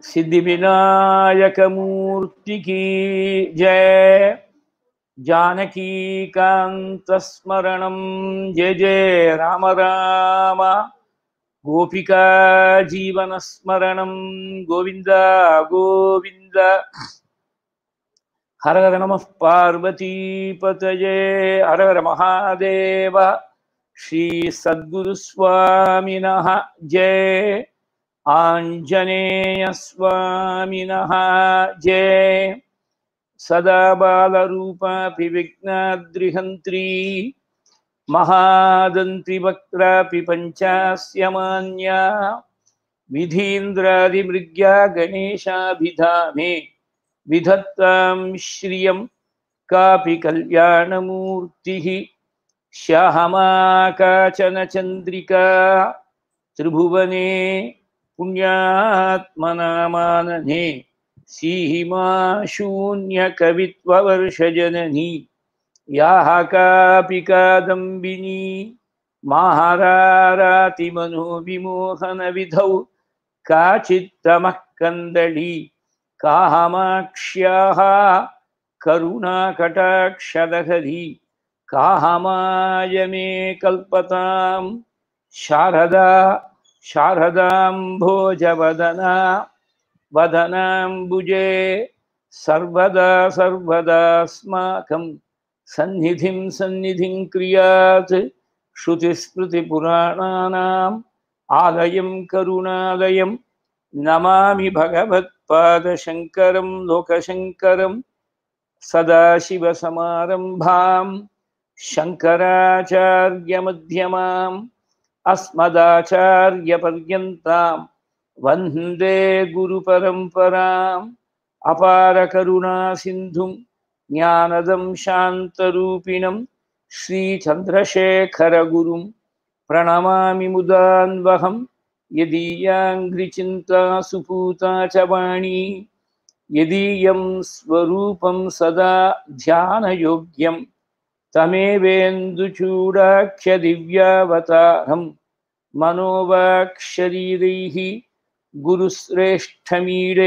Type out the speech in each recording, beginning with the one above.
सिद्धिविनायकमूर्ति की जय जानकीकान्तस्मरणं जय जय राम राम गोपिका जीवनस्मरणं गोविन्द गोविन्द हर हर नमः पार्वतीपतये हर हर महादेव श्रीसद्गुरुस्वामिनः जय आञ्जनेयस्वामिनः जय सदा बालरूपापि विघ्नाद्रिहन्त्री महादन्तिवक्त्रापि पञ्चास्य मान्या विधीन्द्रादिमृग्या गणेशाभिधामे विधत्तां श्रियं कापि कल्याणमूर्तिः श्यामा काचन चन्द्रिका त्रिभुवने पुण्यात्मनामानने सीमा शून्यकवित्ववर्षजननी याः कापि कादम्बिनी माहारारातिमनोविमोहनविधौ काचित्तमः कन्दली कामाक्ष्याः करुणाकटाक्षदहरी कामाय मे कल्पतां शारदा शारदाम्भोजवदना वदनाम्बुजे सर्वदा सर्वदास्माकं सन्निधिं सन्निधिं क्रियात् श्रुतिस्मृतिपुराणानाम् आलयं करुणालयं नमामि भगवत्पादशङ्करं लोकशङ्करं सदाशिवसमारम्भां शङ्कराचार्यमध्यमाम् अस्मदाचार्यपर्यन्तां वन्दे गुरुपरम्पराम् अपारकरुणासिन्धुं ज्ञानदं शान्तरूपिणं श्रीचन्द्रशेखरगुरुं प्रणमामि मुदान्वहं यदीयाङ्घ्रिचिन्ता सुपूता च वाणी यदीयं स्वरूपं सदा ध्यानयोग्यं तमेवेन्दुचूडाख्यदिव्यावतारं मनोवाक्शरीरैः गुरुश्रेष्ठमीडे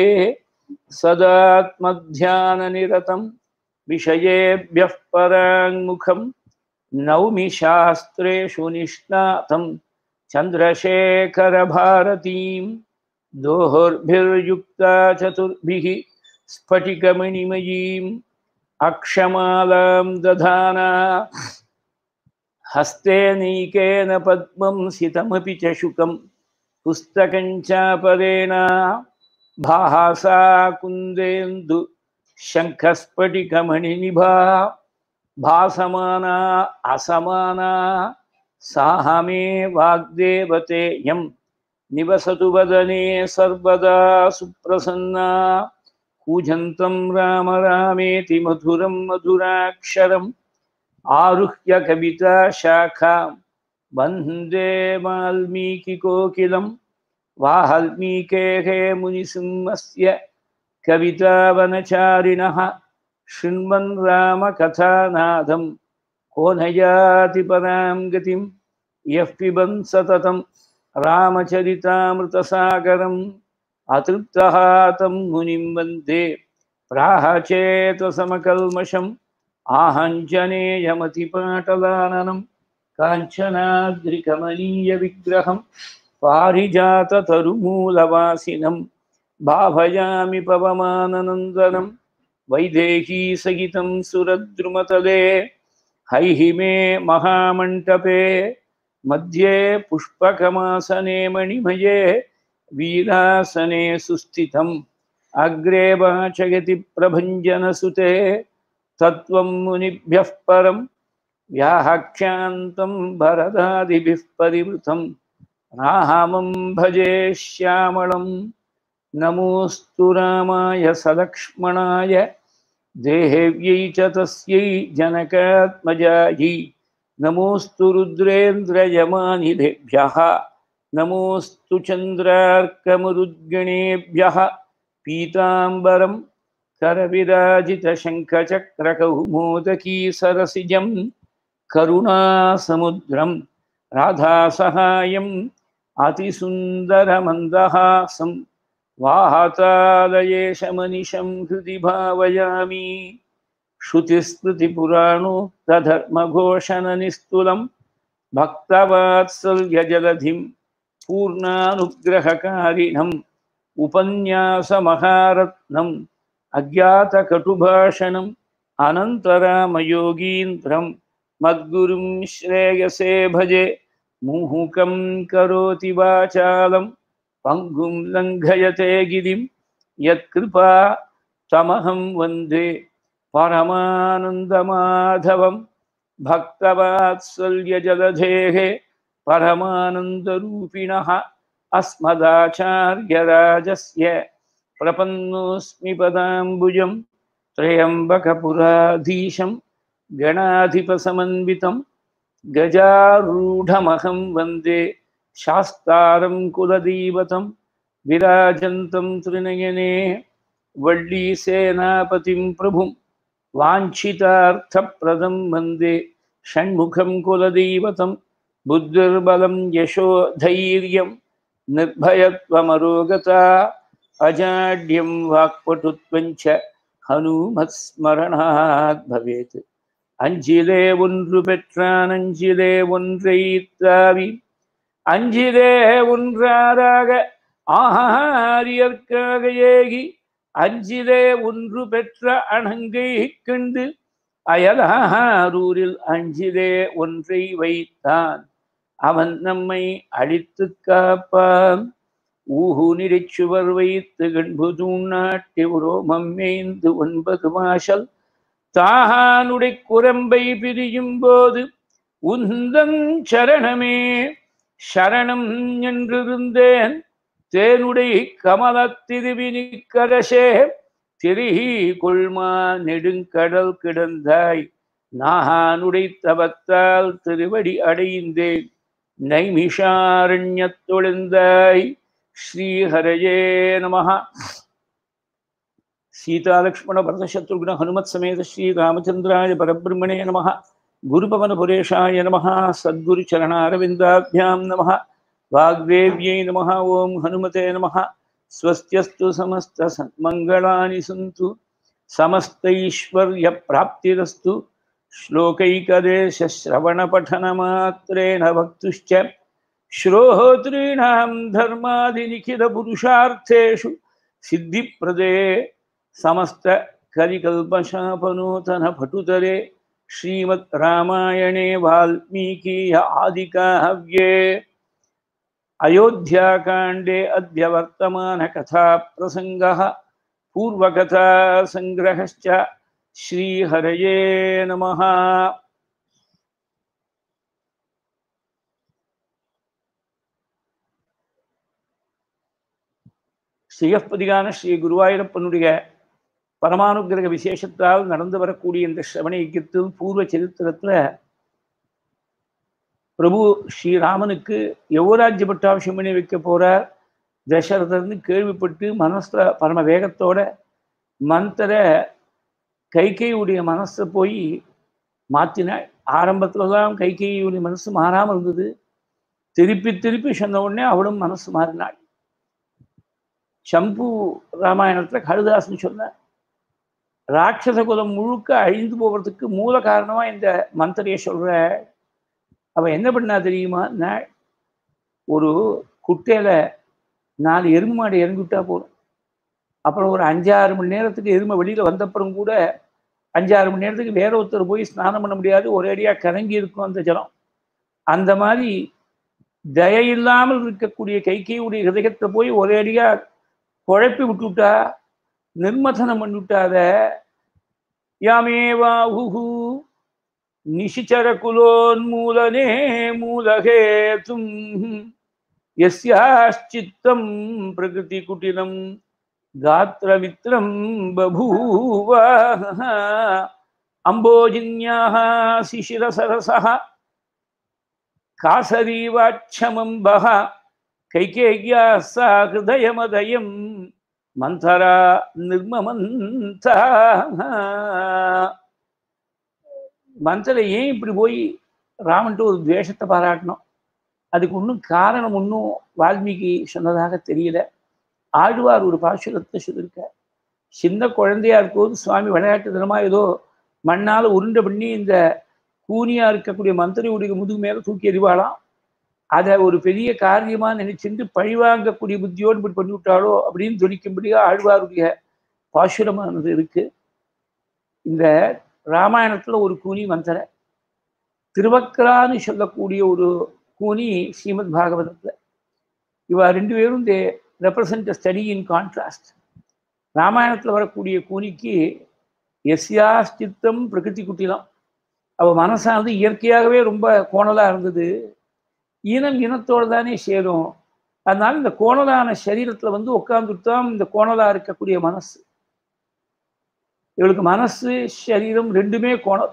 सदात्मध्याननिरतं विषयेभ्यः पराङ्मुखं नौमि शास्त्रेषु निष्णातं चन्द्रशेखरभारतीं दोहोर्भिर्युक्ता चतुर्भिः स्फटिकमणिमयीम् अक्षमालां दधाना हस्ते नैकेन पद्मं सितमपि च शुकं पुस्तकं चापरेण भासा कुन्देन्दु शङ्खस्फटिकमणिनिभा भासमाना असमाना साह मे वाग्देवतेयं निवसतु वदने सर्वदा सुप्रसन्ना कूजन्तं राम रामेति मधुरं मधुराक्षरम् आरुह्य कविता शाखां वन्दे वाल्मीकिकोकिलं वाल्मीकेः मुनिसिंहस्य कवितावनचारिणः शृण्वन् रामकथानादं को नयाति परां गतिं यः पिबन् सततं रामचरितामृतसागरम् अतृप्तः तं मुनिं वन्दे प्राहचेतसमकल्मषम् आहञ्जनेयमतिपाटलाननं काञ्चनाद्रिकमनीयविग्रहं पारिजाततरुमूलवासिनं भावयामि पवमाननन्दनं वैदेहीसहितं सुरद्रुमतले हैहिमे महामण्टपे मध्ये पुष्पकमासने मणिमये वीरासने सुस्थितम् अग्रे वाचयति प्रभञ्जनसुते तत्त्वं मुनिभ्यः परं व्याहख्यान्तं भरदादिभिः परिवृतं रामं भजे श्यामलं नमोऽस्तु रामाय सलक्ष्मणाय देहेव्यै च तस्यै जनकात्मजायै नमोऽस्तु रुद्रेन्द्रयमानिलेभ्यः नमोऽस्तु चन्द्रार्कमरुद्गणेभ्यः पीताम्बरं करविराजितशङ्खचक्रकौमोदकी सरसिजं करुणासमुद्रं राधासहायम् अतिसुन्दरमन्दहासं वाहातालयेशमनिशं हृदि भावयामि श्रुतिस्मृतिपुराणोक्तधर्मघोषणनिस्तुलं भक्तवात्सल्यजलधिं पूर्णानुग्रहकारिणम् उपन्यासमहारत्नम् अज्ञातकटुभाषणम् अनन्तरामयोगीन्द्रं मद्गुरुं श्रेयसे भजे मुहुकं करोति वाचालं पङ्गुं लङ्घयते गिरिं यत्कृपा तमहं वन्दे परमानन्दमाधवं भक्तवात्सल्यजलधेः परमानन्दरूपिणः अस्मदाचार्यराजस्य प्रपन्नोऽस्मि पदाम्बुजं त्र्यम्बकपुराधीशं गणाधिपसमन्वितं गजारूढमहं वन्दे शास्तारं कुलदैवतं विराजन्तं त्रिनयने वल्लीसेनापतिं प्रभुं वाञ्छितार्थप्रदं वन्दे षण्मुखं कुलदैवतं बुद्धिर्बलं यशो धैर्यं निर्भयत्वमरोगता अजाड्यं वाक्पटुत्वञ्च ஹனுமத்ஸ்மரணாத் பவேத் அஞ்சிலே ஒன்று பெற்றான் அஞ்சிலே ஒன்றை தாவி அஞ்சிலே ஒன்றாராக ஆகாரியற்காக ஏகி அஞ்சிலே ஒன்று பெற்ற அணங்கை கண்டு அயலாரூரில் அஞ்சிலே ஒன்றை வைத்தான் அவன் நம்மை அழித்து காப்பான் ஊஹு நிறிச்சுவர் வைத்து கண்பு தூண்ணாட்டி உரோமம் மேய்ந்து ஒன்பது மாசல் தாகானுடை குரம்பை பிரியும் போது உந்தன் சரணமே சரணம் என்றிருந்தேன் தேனுடை கமல திருவினிக்கரசே திரிகி கொள்மா நெடுங்கடல் கிடந்தாய் நாகானுடை தவத்தால் திருவடி அடைந்தேன் நைமிஷாரண்யத்தொழிந்தாய் ஸ்ரீஹரயே நம சீதாலக்ஷ்மண பரதசத்ருக்ன ஹனுமத் சமேத ஸ்ரீராமச்சந்திராய பரபிரம்மணே நம குருபவனபுரேஷாய நம சத்குருச்சரணாரவிந்தாभ्यां நம वाग्देव्यै नमः ॐ हनुमते नमः स्वस्त्यस्तु समस्तसन्मङ्गलानि सन्तु समस्तैश्वर्यप्राप्तिरस्तु श्लोकैकदेशश्रवणपठनमात्रेण वक्तुश्च श्रोतॄणां धर्मादिनिखिलपुरुषार्थेषु सिद्धिप्रदे समस्तकलिकल्पशापनूतनपटुतरे श्रीमद् रामायणे वाल्मीकीय आदिकाव्ये अयोध्याकाण्डे अद्य वर्तमानकथाप्रसङ्गः पूर्वकथासङ्ग्रहश्च श्रीहरये नमः ஸ்ரீயப்பதிகான ஸ்ரீ குருவாயூரப்பனுடைய பரமானுகிரக விசேஷத்தால் நடந்து வரக்கூடிய இந்த சிரவண யக்கியத்தில் பூர்வ சரித்திரத்தில் பிரபு ஸ்ரீராமனுக்கு யுவராஜ்ய பட்டாபிஷம் பண்ணி வைக்க போறார் தசரதர்னு கேள்விப்பட்டு மனசுல பரம வேகத்தோட மந்திர கைகையுடைய மனசை போய் மாற்றினாள் ஆரம்பத்துல தான் கைகையுடைய மனசு மாறாமல் இருந்தது திருப்பி திருப்பி சொன்ன உடனே அவளும் மனசு மாறினாள் சம்பு ராமாயணத்துல கழுதாசன் சொன்ன ராட்சச குலம் முழுக்க அழிந்து போகிறதுக்கு மூல காரணமா இந்த மந்திரையை சொல்ற அவ என்ன பண்ணா தெரியுமா நான் ஒரு குட்டையில நாலு எருமை மாடு இறங்கி விட்டா போதும் அப்புறம் ஒரு அஞ்சாறு மணி நேரத்துக்கு எருமை வெளியில வந்தப்புறம் கூட அஞ்சாறு மணி நேரத்துக்கு வேற ஒருத்தர் போய் ஸ்நானம் பண்ண முடியாது ஒரேடியா கலங்கி இருக்கும் அந்த ஜலம் அந்த மாதிரி தய இல்லாமல் இருக்கக்கூடிய கைகையுடைய ஹிருதயத்தை போய் ஒரேடியா குழப்பி விட்டுவிட்டா நிர்மதனம் பண்ணிவிட்டாத யாமேவாஹு நிஷிச்சர குலோன்மூலனே மூலகேதும் यस्याश्चित्तं प्रकृतिकुटिलं गात्रमित्रं बभूव अम्बोजिन्याः शिशिरसरसः कासरीवाच्छमम्बः कैकेय्याः सा हृदयमदयं मन्थरा निर्ममन्था மந்திர ஏன் இப்படி போய் ராமன்ட்டு ஒரு துவேஷத்தை பாராட்டணும் அதுக்கு ஒன்றும் காரணம் ஒன்றும் வால்மீகி சொன்னதாக தெரியல ஆழ்வார் ஒரு பாசுரத்தை சொல்லியிருக்கார் சின்ன குழந்தையா இருக்கும்போது சுவாமி விளையாட்டு தினமா ஏதோ மண்ணால் உருண்டை பண்ணி இந்த கூனியா இருக்கக்கூடிய மந்திரியுடைய முதுகு மேல தூக்கி எறிவாளாம் அதை ஒரு பெரிய காரியமா நினைச்சிட்டு பழிவாங்கக்கூடிய புத்தியோடு இப்படி பண்ணி விட்டாளோ அப்படின்னு துணிக்கும்படியா ஆழ்வாருடைய பாசுரமானது இருக்கு இந்த ராமாயணத்துல ஒரு கூனி மந்திர திருவக்கரான்னு சொல்லக்கூடிய ஒரு கூனி ஸ்ரீமத் பாகவதத்துல இவ ரெண்டு பேரும் they represent study in contrast ராமாயணத்தில் வரக்கூடிய கூனிக்கு எஸ்யாஸ்தித்தம் பிரகிருதி குட்டிலாம் அவள் மனசானது இயற்கையாகவே ரொம்ப கோணலாக இருந்தது இனம் இனத்தோடு தானே சேரும் அதனால இந்த கோணலான சரீரத்தில் வந்து உட்காந்துட்டான் இந்த கோணலாக இருக்கக்கூடிய மனசு இவளுக்கு மனசு சரீரம் ரெண்டுமே கோணல்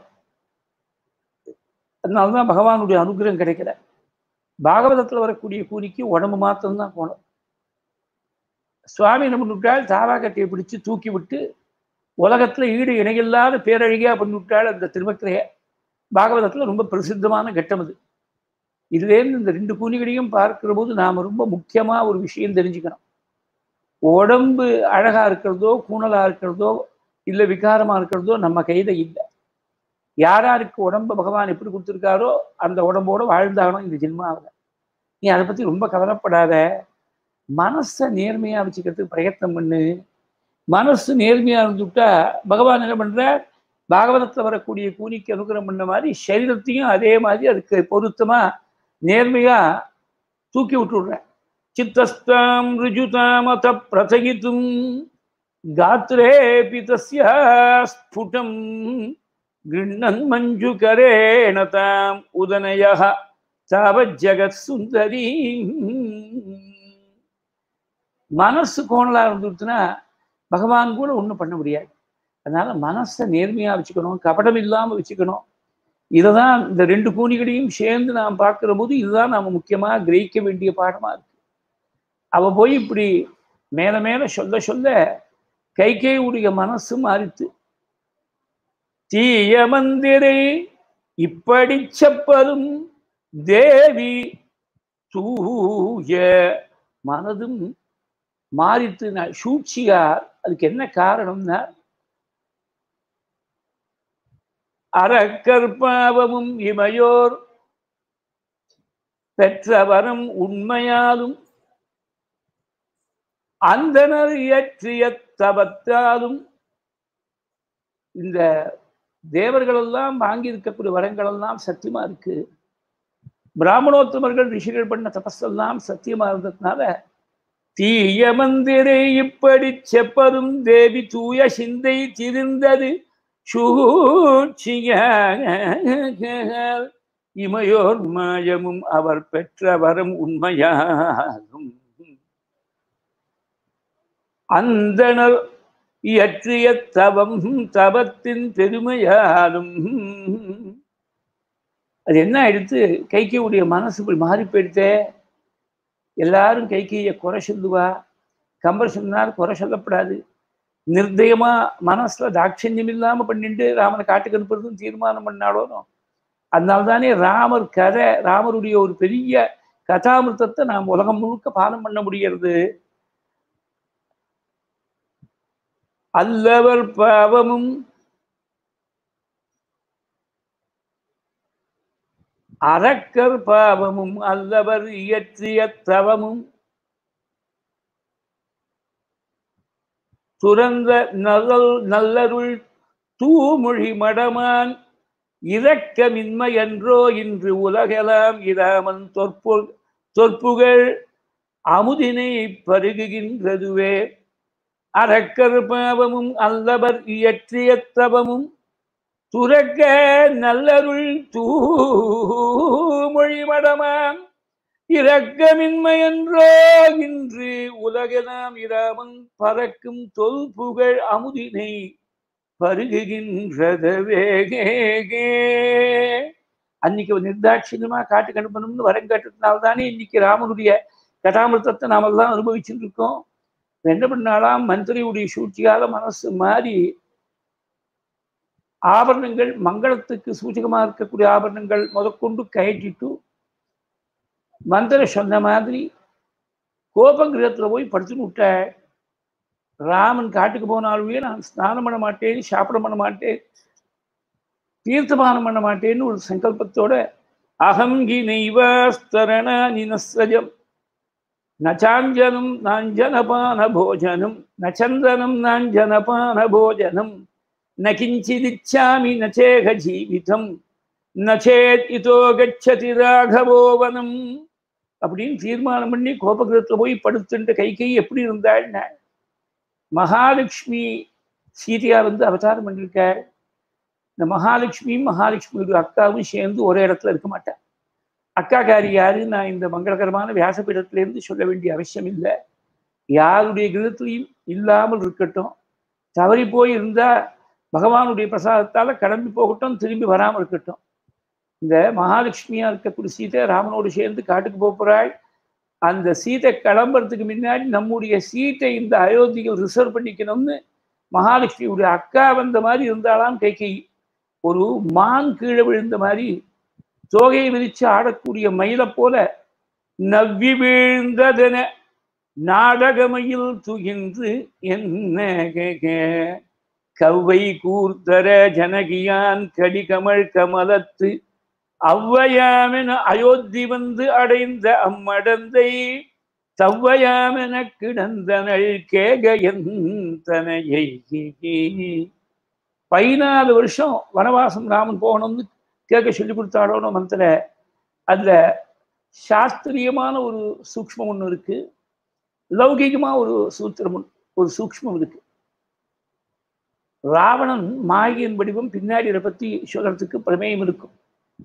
அதனால தான் பகவானுடைய அனுகிரகம் கிடைக்கல பாகவதத்தில் வரக்கூடிய கூலிக்கு உடம்பு மாத்திரம்தான் கோணல் சுவாமி என்ன பண்ணிவிட்டால் தாவா கட்டையை பிடிச்சு தூக்கி விட்டு உலகத்துல ஈடு இணையில்லாத பேரழகியா பண்ணிவிட்டாள் அந்த திருமக்கிரைய பாகவதத்துல ரொம்ப பிரசித்தமான கட்டம் அது இதுலேருந்து இந்த ரெண்டு கூனிகளையும் பார்க்கிற போது நாம் ரொம்ப முக்கியமா ஒரு விஷயம் தெரிஞ்சுக்கணும் உடம்பு அழகா இருக்கிறதோ கூணலா இருக்கிறதோ இல்லை விகாரமா இருக்கிறதோ நம்ம கையில இல்லை யாராருக்கு உடம்ப பகவான் எப்படி கொடுத்துருக்காரோ அந்த உடம்போட வாழ்ந்தாகணும் இந்த ஜென்மாவில் நீ அதை பத்தி ரொம்ப கவலைப்படாத மனசை நேர்மையா வச்சுக்கிறதுக்கு பிரயத்னம் பண்ணு மனசு நேர்மையா இருந்துட்டா பகவான் என்ன பண்ற பாகவதத்துல வரக்கூடிய கூனிக்கு அனுகிரகம் பண்ண மாதிரி சரீரத்தையும் அதே மாதிரி அதுக்கு பொருத்தமா நேர்மையா தூக்கி விட்டுடுற சித்தஸ்தாம் ருஜுதாமத பிரசகித்தும் காத்திரேபி தஸ்யா ஸ்புடம் கிருண்ணன் மஞ்சு கரேண தாம் உதனய தாவத் ஜெகத் சுந்தரி மனசு கோணலா இருந்துச்சுன்னா பகவான் கூட ஒன்றும் பண்ண முடியாது அதனால மனசை நேர்மையா வச்சுக்கணும் கபடம் இல்லாம வச்சுக்கணும் இதை தான் இந்த ரெண்டு கூனிகளையும் சேர்ந்து நாம் பார்க்கிற போது இதுதான் நாம முக்கியமா கிரகிக்க வேண்டிய பாடமா இருக்கு அவ போய் இப்படி மேல மேல சொல்ல சொல்ல கைகேயுடைய மனசு மாறித்து தீய மந்திரை இப்படி செப்பதும் தேவி தூய மனதும் மாறித்து சூழ்ச்சியார் அதுக்கு என்ன காரணம்னா அறக்கற்பாவமும் இமையோர் பெற்றவரம் உண்மையாலும் அந்தனர் இயற்றிய தபத்தாலும் இந்த தேவர்கள் எல்லாம் வாங்கி இருக்கக்கூடிய வரங்கள் எல்லாம் சத்தியமா இருக்கு பிராமணோத்தமர்கள் ரிஷிகள் பண்ண தபஸெல்லாம் சத்தியமா இருந்ததுனால தீய மந்திரை இப்படி செப்பதும் தேவி தூய சிந்தை திரிந்தது சூழ்ச்சிய இமையோர் மாயமும் அவர் பெற்ற வரம் உண்மையாகும் அந்தனர் இயற்றிய தவம் தவத்தின் பெருமையாலும் அது என்ன ஆயிடுத்து கைக்கையுடைய மனசு இப்படி மாறி போயிடுத்தே எல்லாரும் கைக்கையை குறை சொல்லுவா கம்பர் சொன்னார் குறை சொல்லப்படாது நிர்தயமா மனசுல தாட்சண்யம் இல்லாம பண்ணிட்டு ராமனை காட்டுக்கு அனுப்புறதும் தீர்மானம் பண்ணாலும் அதனால்தானே ராமர் கதை ராமருடைய ஒரு பெரிய கதாமிருத்தத்தை நாம் உலகம் முழுக்க பானம் பண்ண முடிகிறது அல்லவர் பாவமும் அறக்கர் பாவமும் அல்லவர் இயற்றிய தவமும் துறந்த நல்லல் நல்லருள் தூமொழி மடமான் இரக்கமின்மை என்றோ இன்று உலகெல்லாம் இராமன் தொற்பு தொற்புகள் அமுதினை பருகுகின்றதுவே அறக்கர் பாவமும் அல்லவர் இயற்றிய தவமும் துறக்க நல்லருள் தூமொழி மடமான் இரக்கமின்மை என்றோ இன்று உலகெல்லாம் இராமன் பறக்கும் தொல் புகழ் அமுதினை பருகுகின்றதவே அன்னைக்கு நிர்தாட்சியமா காட்டுக்கு அனுப்பணும்னு வரம் காட்டுறதுனால்தானே இன்னைக்கு ராமனுடைய கதாமிருத்தத்தை நாமெல்லாம் அனுபவிச்சுட்டு இருக்கோம் என்ன பண்ணாலாம் மந்திரியுடைய சூழ்ச்சியால மனசு மாறி ஆபரணங்கள் மங்களத்துக்கு சூச்சகமா இருக்கக்கூடிய ஆபரணங்கள் முதற்கொண்டு கயற்றிட்டு மந்திர சொன்ன மாதிரி கோபங்கிரகத்தில் போய் படுத்துன்னு விட்ட ராமன் காட்டுக்கு போனாலுமே நான் ஸ்நானம் பண்ண மாட்டேன் சாப்பிட பண்ண மாட்டேன் தீர்த்தபானம் பண்ண மாட்டேன்னு ஒரு சங்கல்பத்தோட அகங்கி நெய்வஸ்தரண நினஸ்ரஜம் நச்சாஞ்சனம் நாஞ்சனபான போஜனம் நச்சந்தனம் நாஞ்சனபான போஜனம் ந கிஞ்சிதிச்சாமி நச்சேக ஜீவிதம் நச்சேத் இதோ கச்சதி ராகவோவனம் அப்படின்னு தீர்மானம் பண்ணி கோபகிரத்தில் போய் படுத்துட்டு கை கை எப்படி இருந்தாள்னா மகாலட்சுமி சீதையா வந்து அவதாரம் பண்ணியிருக்காள் இந்த மகாலட்சுமியும் மகாலட்சுமியோட அக்காவும் சேர்ந்து ஒரே இடத்துல இருக்க மாட்டேன் அக்காக்காரி யாரு நான் இந்த மங்களகரமான வியாசபீடத்திலேருந்து சொல்ல வேண்டிய அவசியம் இல்லை யாருடைய கிரகத்திலையும் இல்லாமல் இருக்கட்டும் தவறி போய் இருந்தா பகவானுடைய பிரசாதத்தால கிளம்பி போகட்டும் திரும்பி வராமல் இருக்கட்டும் இந்த மகாலட்சுமியா இருக்கக்கூடிய சீதை ராமனோடு சேர்ந்து காட்டுக்கு போக போறாள் அந்த சீதை கிளம்புறதுக்கு முன்னாடி நம்முடைய சீட்டை இந்த அயோத்தியில் ரிசர்வ் பண்ணிக்கணும்னு மகாலட்சுமியுடைய அக்கா வந்த மாதிரி இருந்தாலாம் கைகை ஒரு மான் கீழே விழுந்த மாதிரி தோகையை விரிச்சு ஆடக்கூடிய மயிலை போல நவ்வி வீழ்ந்ததென நாடகமையில் துகின்று என்ன கவ்வை கூர்த்தர ஜனகியான் கடிகமழ் கமலத்து ஔவையாமென அயோத்தி வந்து அடைந்த அம்மடந்தை தவ்வையாமென கிடந்தனள் கேகயந்தனையை பதினாலு வருஷம் வனவாசம் ராமன் போகணும்னு கேட்க சொல்லி கொடுத்தாடோன்னு மந்திர அதுல சாஸ்திரியமான ஒரு சூக்மம் ஒன்று இருக்கு லௌகிகமா ஒரு சூத்திரம் ஒரு சூக்மம் இருக்கு ராவணன் மாயின் வடிவம் பின்னாடி இதை பத்தி சொல்றதுக்கு பிரமேயம் இருக்கும்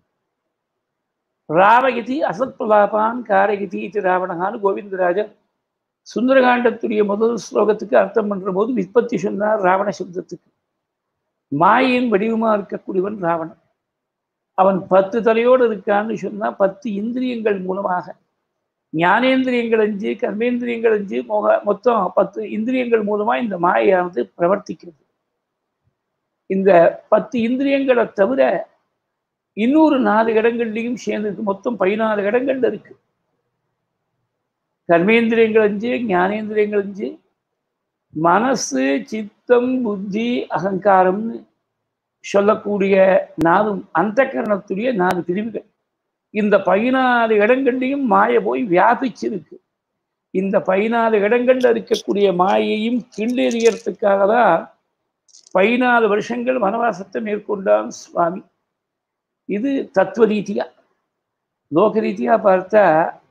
ராவகிதி அசத் பிரலாபான் காரகிதி இது ராவணகான்னு கோவிந்தராஜர் சுந்தரகாண்டத்துடைய முதல் ஸ்லோகத்துக்கு அர்த்தம் பண்ற போது விற்பத்தி சொன்னார் ராவண சப்தத்துக்கு மாயின் வடிவமா இருக்கக்கூடியவன் ராவணன் அவன் பத்து தலையோடு இருக்கான்னு சொன்னா பத்து இந்திரியங்கள் மூலமாக ஞானேந்திரியங்கள் அஞ்சு கர்மேந்திரியங்கள் அஞ்சு மொக மொத்தம் பத்து இந்திரியங்கள் மூலமா இந்த மாயானது பிரவர்த்திக்கிறது இந்த பத்து இந்திரியங்களை தவிர இன்னொரு நாலு இடங்கள்லையும் சேர்ந்துருக்கு மொத்தம் பதினாலு இடங்கள்ல இருக்கு கர்மேந்திரியங்கள் அஞ்சு ஞானேந்திரியங்கள் அஞ்சு மனசு சித்தம் புத்தி அகங்காரம்னு சொல்லக்கூடிய நாலு அந்த கரணத்துடைய நாலு பிரிவுகள் இந்த பதினாலு இடங்கள்லையும் மாய போய் வியாபிச்சிருக்கு இந்த பதினாலு இடங்கள்ல இருக்கக்கூடிய மாயையும் கிண்டெறியறதுக்காக தான் பதினாலு வருஷங்கள் வனவாசத்தை மேற்கொண்டான் சுவாமி இது தத்துவ ரீதியா லோக ரீதியா பார்த்தா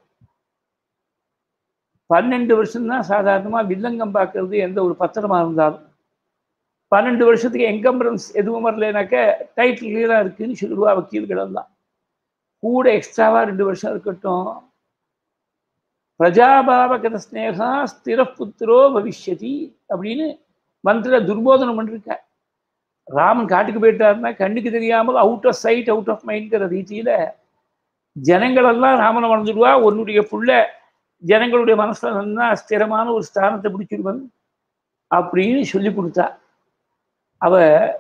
பன்னெண்டு வருஷம்தான் சாதாரணமாக வில்லங்கம் பார்க்கறது எந்த ஒரு பத்திரமா இருந்தாலும் பன்னெண்டு வருஷத்துக்கு என்கம்பரன்ஸ் எதுவும் வரலனாக்க டைட்டில் கிளியராக இருக்குன்னு சொல்லுவா வக்கீல்கள் எல்லாம் கூட எக்ஸ்ட்ராவா ரெண்டு வருஷம் இருக்கட்டும் பிரஜாபாவகத ஸ்னேகா ஸ்திர புத்திரோ பவிஷ்யதி அப்படின்னு மந்திர துர்போதனம் பண்ணிருக்க ராமன் காட்டுக்கு போயிட்டாருன்னா கண்ணுக்கு தெரியாமல் out of sight out of மைண்ட்ங்கிற ரீதியில ஜனங்களெல்லாம் ராமனை வளர்ந்துடுவா உன்னுடைய புள்ள ஜனங்களுடைய மனசுல நல்லா ஸ்திரமான ஒரு ஸ்தானத்தை பிடிச்சிருவன் அப்படின்னு சொல்லி கொடுத்தா அவ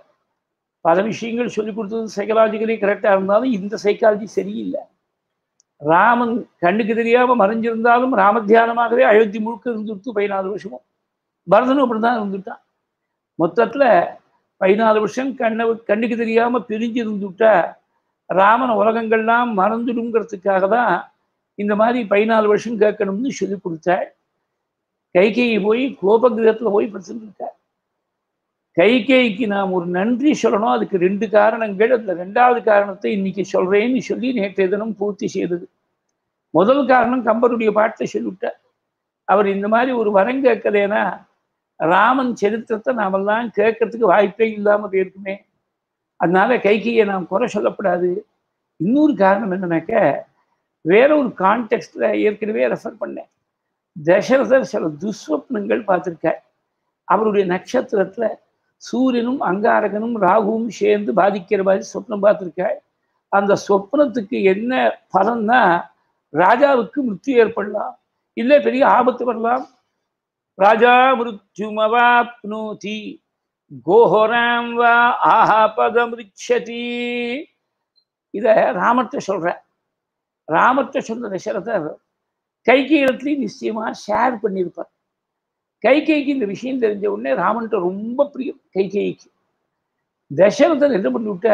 பல விஷயங்கள் சொல்லி கொடுத்தது சைக்கலாஜிக்கலி கரெக்டாக இருந்தாலும் இந்த சைக்காலஜி சரியில்லை ராமன் கண்ணுக்கு தெரியாம மறைஞ்சிருந்தாலும் ராமத்தியானமாகவே அயோத்தி முழுக்க இருந்துட்டு பதினாலு வருஷமும் பரதனும் அப்படிதான் இருந்துட்டான் மொத்தத்துல பதினாலு வருஷம் கண்ணை கண்ணுக்கு தெரியாம பிரிஞ்சு இருந்துட்டா ராமன் உலகங்கள்லாம் மறந்துடுங்கிறதுக்காக தான் இந்த மாதிரி பதினாலு வருஷம் கேட்கணும்னு சொல்லி கொடுத்தாள் கைகையை போய் கோபகிரகத்தில் போய் படிச்சுருக்காள் கைகேய்க்கு நாம் ஒரு நன்றி சொல்லணும் அதுக்கு ரெண்டு காரணங்கள் அதுல ரெண்டாவது காரணத்தை இன்னைக்கு சொல்றேன்னு சொல்லி நேற்றைய தினம் பூர்த்தி செய்தது முதல் காரணம் கம்பருடைய பாட்டை சொல்லிவிட்டார் அவர் இந்த மாதிரி ஒரு வரம் கேட்கலேனா ராமன் சரித்திரத்தை நாமெல்லாம் கேட்கறதுக்கு வாய்ப்பே இல்லாம போயிருக்குமே அதனால கைகையை நாம் குறை சொல்லப்படாது இன்னொரு காரணம் என்னன்னாக்க வேற ஒரு கான்டெக்ட்ல ஏற்கனவே ரெஃபர் பண்ணேன் தசரதர் சில துஸ்வப்னங்கள் பார்த்துருக்கார் அவருடைய நட்சத்திரத்துல சூரியனும் அங்காரகனும் ராகுவும் சேர்ந்து பாதிக்கிற மாதிரி சொப்னம் பார்த்துருக்காள் அந்த சொப்னத்துக்கு என்ன பலன்னா ராஜாவுக்கு மிருத்யு ஏற்படலாம் இல்லை பெரிய ஆபத்து வரலாம் ராஜா மிருத்யுமவாப்னோதி கோஹோராம் வா ஆஹாபதமிருச்சதி இத ராமர்கிட்ட சொல்ற ராமர்கிட்ட சொன்ன தசரதர் கைகை இடத்துலையும் நிச்சயமா ஷேர் பண்ணியிருப்பார் கைகைக்கு இந்த விஷயம் தெரிஞ்ச உடனே ராமன்ட்ட ரொம்ப பிரியம் கைகைக்கு தசரதன் என்ன பண்ணிவிட்ட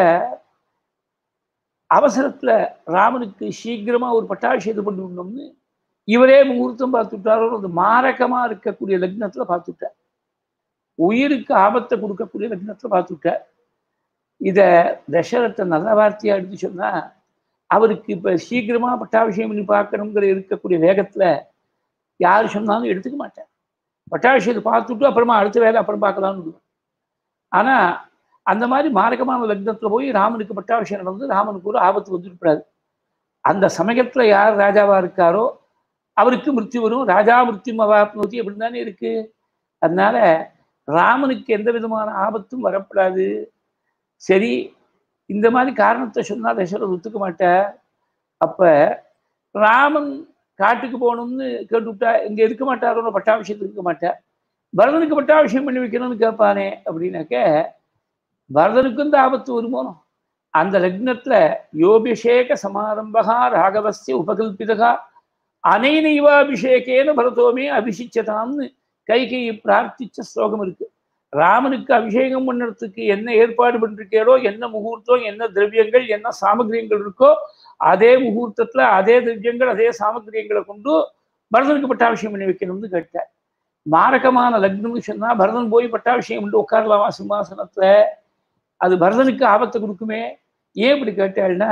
அவசரத்துல ராமனுக்கு சீக்கிரமா ஒரு பட்டாபிஷேகம் பண்ணி விடணும்னு இவரே முகூர்த்தம் பார்த்துட்டாரோ அது மாரகமா இருக்கக்கூடிய லக்னத்துல பார்த்துட்டார் உயிருக்கு ஆபத்தை கொடுக்கக்கூடிய லக்னத்துல பார்த்துட்டார் இத தசரத்தை நல்ல வார்த்தையா எடுத்து சொன்னா அவருக்கு இப்ப சீக்கிரமா பட்டாபிஷேகம் பண்ணி பார்க்கணுங்கிற இருக்கக்கூடிய வேகத்துல யார் சொன்னாலும் எடுத்துக்க மாட்டார் பட்டாபிஷேகத்தை பார்த்துட்டு அப்புறமா அடுத்த வேலை அப்புறம் பார்க்கலாம்னு விடுவார் ஆனா அந்த மாதிரி மாரகமான லக்னத்துல போய் ராமனுக்கு பட்டாபிஷேகம் நடந்து ராமனுக்கு ஒரு ஆபத்து வந்துருப்படாது அந்த சமயத்துல யார் ராஜாவா இருக்காரோ அவருக்கு மிருத்யு வரும் ராஜா மிருத்யும் அவாப்னோதி அப்படின்னு தானே இருக்கு அதனால ராமனுக்கு எந்த விதமான ஆபத்தும் வரப்படாது சரி இந்த மாதிரி காரணத்தை சொன்னா தசரத் ஒத்துக்க மாட்டார் அப்ப ராமன் காட்டுக்கு போகணும்னு கேட்டுவிட்டா இங்க இருக்க மாட்டாரோ பட்டாபிஷேகத்துக்கு இருக்க மாட்டார் பரதனுக்கு பட்டாபிஷேகம் பண்ணி வைக்கணும்னு கேட்பானே அப்படின்னாக்க பரதனுக்கும் இந்த ஆபத்து வருமோ அந்த லக்னத்துல யோபிஷேக சமாரம்பகா ராகவசிய உபகல்பிதகா அனைனைவாபிஷேகேன பரதோமே அபிஷிச்சதாம்னு கைகையை பிரார்த்திச்ச ஸ்லோகம் இருக்கு ராமனுக்கு அபிஷேகம் பண்ணுறதுக்கு என்ன ஏற்பாடு பண்ணிருக்கேடோ என்ன முகூர்த்தம் என்ன திரவியங்கள் என்ன சாமகிரியங்கள் இருக்கோ அதே முகூர்த்தத்துல அதே திரவியங்கள் அதே சாமகிரியங்களை கொண்டு பரதனுக்கு பட்டாபிஷேகம் பண்ணி வைக்கணும்னு கேட்டார் மாரகமான லக்னம்னு சொன்னா பரதன் போய் பட்டாபிஷேகம் பண்ணி உட்காரலாமா சிம்மாசனத்துல அது பரதனுக்கு ஆபத்தை கொடுக்குமே ஏன் இப்படி கேட்டாள்னா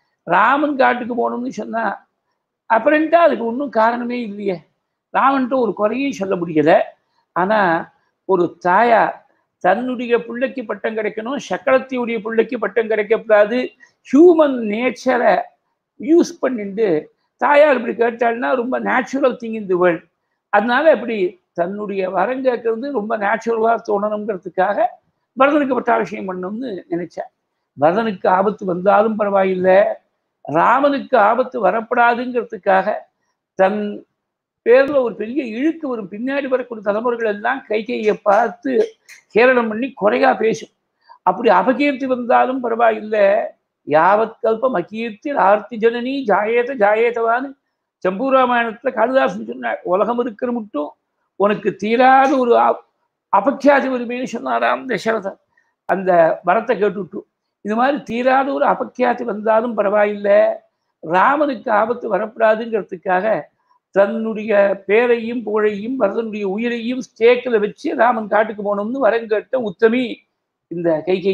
ராமன் காட்டுக்கு போகணும்னு சொன்னா அப்புறம்ட்டா அதுக்கு ஒன்றும் காரணமே இல்லையே ராமன்ட்டு ஒரு குறையும் சொல்ல முடியல ஆனா ஒரு தாயா தன்னுடைய பிள்ளைக்கு பட்டம் கிடைக்கணும் சக்கரத்தியுடைய பிள்ளைக்கு பட்டம் கிடைக்கக்கூடாது ஹியூமன் நேச்சரை யூஸ் பண்ணிட்டு தாயார் இப்படி கேட்டாள்னா ரொம்ப natural thing in the world அதனால இப்படி தன்னுடைய வரம் கேட்கறது ரொம்ப நேச்சுரலாக தோணணுங்கிறதுக்காக பரதனுக்கு பட்டாபிஷேகம் பண்ணணும்னு நினைச்சேன் பரதனுக்கு ஆபத்து வந்தாலும் பரவாயில்லை ராமனுக்கு ஆபத்து வரப்படாதுங்கிறதுக்காக தன் பேர்ல ஒரு பெரிய இழுக்கு வரும் பின்னாடி வரக்கூடிய தலைமுறைகள் எல்லாம் கை கையை பார்த்து கேரளம் பண்ணி குறையா பேசும் அப்படி அபகீர்த்தி வந்தாலும் பரவாயில்லை யாவத் கல்பம் அகீர்த்தி ஆர்த்தி ஜனனி ஜாயேத ஜாயேதவான்னு சம்பூராமாயணத்துல காளிதாசன் சொன்னார் உலகம் இருக்கிற மட்டும் உனக்கு தீராத ஒரு அபக்கியாதி வருமேன்னு சொன்னாராம் தசரதன் அந்த வரத்தை கேட்டுவிட்டு இது மாதிரி தீராத ஒரு அபக்கியாதி வந்தாலும் பரவாயில்லை ராமனுக்கு ஆபத்து வரப்படாதுங்கிறதுக்காக தன்னுடைய பேரையும் புகழையும் பரதனுடைய உயிரையும் ஸ்டேக்கில் வச்சு ராமன் காட்டுக்கு போகணும்னு வரங்கட்ட உத்தமி இந்த கைகை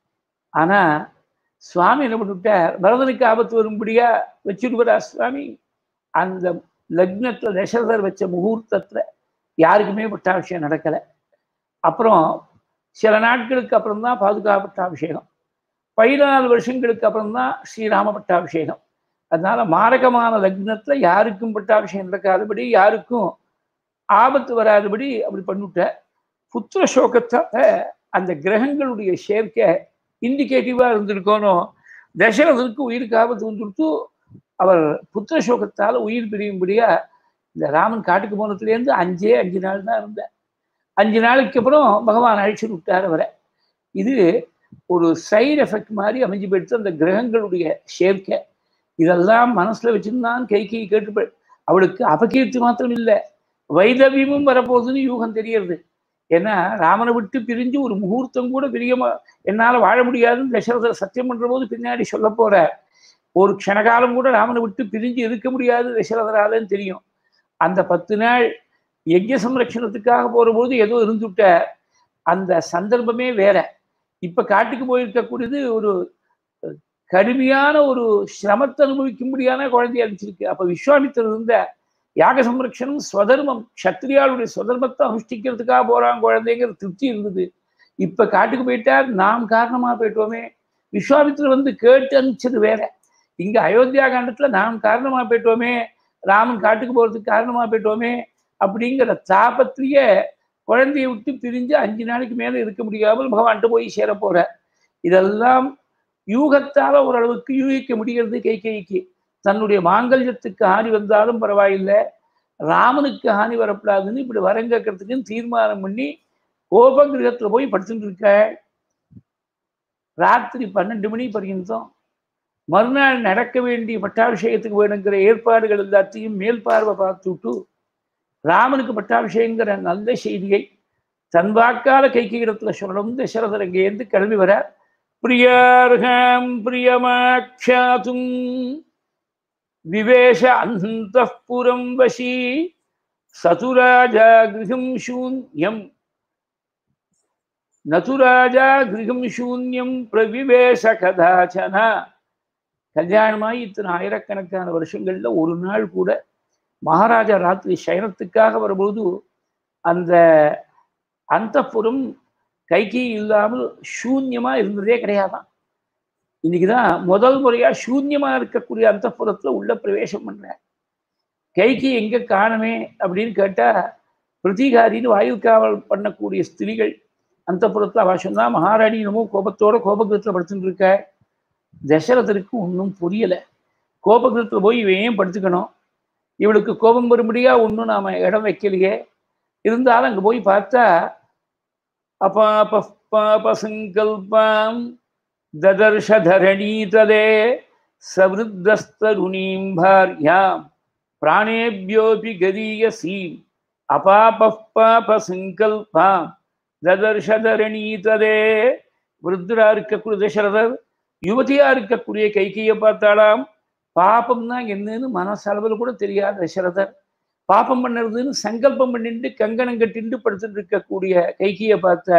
ஆனா சுவாமி என்ன பண்ணிவிட்டார் பரதனுக்கு ஆபத்து வரும்படியா வச்சுடுவாரா சுவாமி அந்த லக்னத்துல தசரதர் வச்ச முகூர்த்தத்துல யாருக்குமே பட்டாபிஷேகம் நடக்கலை அப்புறம் சில நாட்களுக்கு அப்புறம் தான் பாதுகாப்பு பட்டாபிஷேகம் பதினாலு வருஷங்களுக்கு அப்புறம் தான் ஸ்ரீராம பட்டாபிஷேகம் அதனால மாரகமான லக்னத்துல யாருக்கும் பட்டாபிஷேகம் நடக்காதபடி யாருக்கும் ஆபத்து வராதபடி அப்படி பண்ணிவிட்ட புத்திர சோகத்தை அந்த கிரகங்களுடைய சேர்க்கை இண்டிகேட்டிவா இருந்திருக்கணும் தசரதனுக்கு உயிருக்கு ஆபத்து வந்துடுத்து அவர் புத்திர சோகத்தால் உயிர் பிரியும்படியா இந்த ராமன் காட்டுக்கு போனதுலேருந்து அஞ்சே அஞ்சு நாள் தான் இருந்தேன் அஞ்சு நாளைக்கு அப்புறம் பகவான் அழிச்சு விட்டார் அவரை இது ஒரு சைடு எஃபெக்ட் மாதிரி அமைஞ்சு போயிடுத்து அந்த கிரகங்களுடைய சேர்க்கை இதெல்லாம் மனசுல வச்சிருந்தான் கை கை கேட்டு அவளுக்கு அபகீர்த்தி மாத்திரம் இல்லை வைதவியமும் வரப்போகுதுன்னு யூகம் தெரியறது ஏன்னா ராமனை விட்டு பிரிஞ்சு ஒரு முகூர்த்தம் கூட பிரியமா என்னால் வாழ முடியாதுன்னு தசரதர் சத்தியம் பண்ற போது பின்னாடி சொல்ல போற ஒரு க்ஷணகாலம் கூட ராமனை விட்டு பிரிஞ்சு இருக்க முடியாது தசரதராலன்னு தெரியும் அந்த பத்து நாள் யஜ்ய சம்ரட்சணத்துக்காக போகிறபோது ஏதோ இருந்துவிட்ட அந்த சந்தர்ப்பமே வேற இப்ப காட்டுக்கு போயிருக்கக்கூடியது ஒரு கடுமையான ஒரு சிரமத்தை அனுபவிக்கும்படியான குழந்தைய அனுப்பிச்சிருக்கு அப்ப விஸ்வாமித்தர் இருந்த யாக சம்ரட்சணம் ஸ்வதர்மம் சத்திரியாளுடைய ஸ்வதர்மத்தை அனுஷ்டிக்கிறதுக்காக போறான் குழந்தைங்கிற திருப்தி இருந்தது இப்ப காட்டுக்கு போயிட்டார் நாம் காரணமா போயிட்டோமே விஸ்வாமித்திரர் வந்து கேட்டு அனுப்பிச்சது வேற இங்க அயோத்தியா காண்டத்துல நாம் காரணமா போயிட்டோமே ராமன் காட்டுக்கு போறதுக்கு காரணமா போயிட்டோமே அப்படிங்கிற தாபத்திலேயே குழந்தையை விட்டு பிரிஞ்சு அஞ்சு நாளைக்கு மேல இருக்க முடியாமல் பகவான்கிட்ட போய் சேர போற இதெல்லாம் யூகத்தால ஓரளவுக்கு யூகிக்க முடிகிறது கை கைக்கு தன்னுடைய மாங்கல்யத்துக்கு ஹானி வந்தாலும் பரவாயில்லை ராமனுக்கு ஹானி வரப்படாதுன்னு இப்படி வரம் கேட்கறதுக்குன்னு தீர்மானம் பண்ணி கோபகிரகத்துல போய் படுத்துட்டு இருக்க ராத்திரி பன்னெண்டு மணி பர்யந்தம் மறுநாள் நடக்க வேண்டிய பட்டாபிஷேகத்துக்கு வேணுங்கிற ஏற்பாடுகள் எல்லாத்தையும் மேல் பார்வை பார்த்துட்டு ராமனுக்கு பட்டாபிஷேகங்கிற நல்ல செய்தியை தன் வாக்கால கைக்கு இடத்துல சொல்லணும் தசரதர் அங்கேருந்து கிளம்பி வர பிரியார்காம் பிரியமாட்சாதும் விவேஷ அந்தப்புரம் வசி சதுராஜா கிரகம் சூன்யம் நதுராஜா கிரகம் சூன்யம் பிரவிவேஷ கதாச்சனா கல்யாணமாகி இத்தனை ஆயிரக்கணக்கான வருஷங்கள்ல ஒரு நாள் கூட மகாராஜா ராத்திரி சயனத்துக்காக வரும்போது அந்த அந்தப்புறம் கைக்கு இல்லாமல் சூன்யமா இருந்ததே கிடையாதான் இன்னைக்குதான் முதல் முறையா சூன்யமா இருக்கக்கூடிய அந்தப்புறத்துல உள்ள பிரவேசம் பண்றேன் கைக்கு எங்க காணுமே அப்படின்னு கேட்டா பிரதிகாரின்னு வாயு காவல் பண்ணக்கூடிய ஸ்திரீகள் அந்த புறத்துல அவ சொன்னா மகாராணி என்னமோ கோபத்தோட கோபகிரத்துல படுத்துட்டு இருக்க தசரதருக்கு ஒன்றும் புரியல கோபகிரத்துல போய் இவன் ஏன் படுத்துக்கணும் இவளுக்கு கோபம் வரும்படியா ஒன்றும் நாம இடம் வைக்கலையே இருந்தாலும் அங்க போய் பார்த்தா அபாப பாப சங்கல்பாம் ததர்ஷ தரணீதலே சவிருத்தஸ்தருணீம் பாரியாம் பிராணேபியோபி கதீயசீம் அபாப பாப சங்கல்பாம் ததர்ஷ தரணீதலே விருத்தரா இருக்கக்கூடிய தசரதர் யுவதியா இருக்கக்கூடிய கைகையை பார்த்தாலாம் பாப்பம்னா என்னன்னு மனசளவில் கூட தெரியாத தசரதர் பாப்பம் பண்ணுறதுன்னு சங்கல்பம் பண்ணிட்டு கங்கணம் கட்டிட்டு படுத்துட்டு இருக்கக்கூடிய கைகியை பார்த்த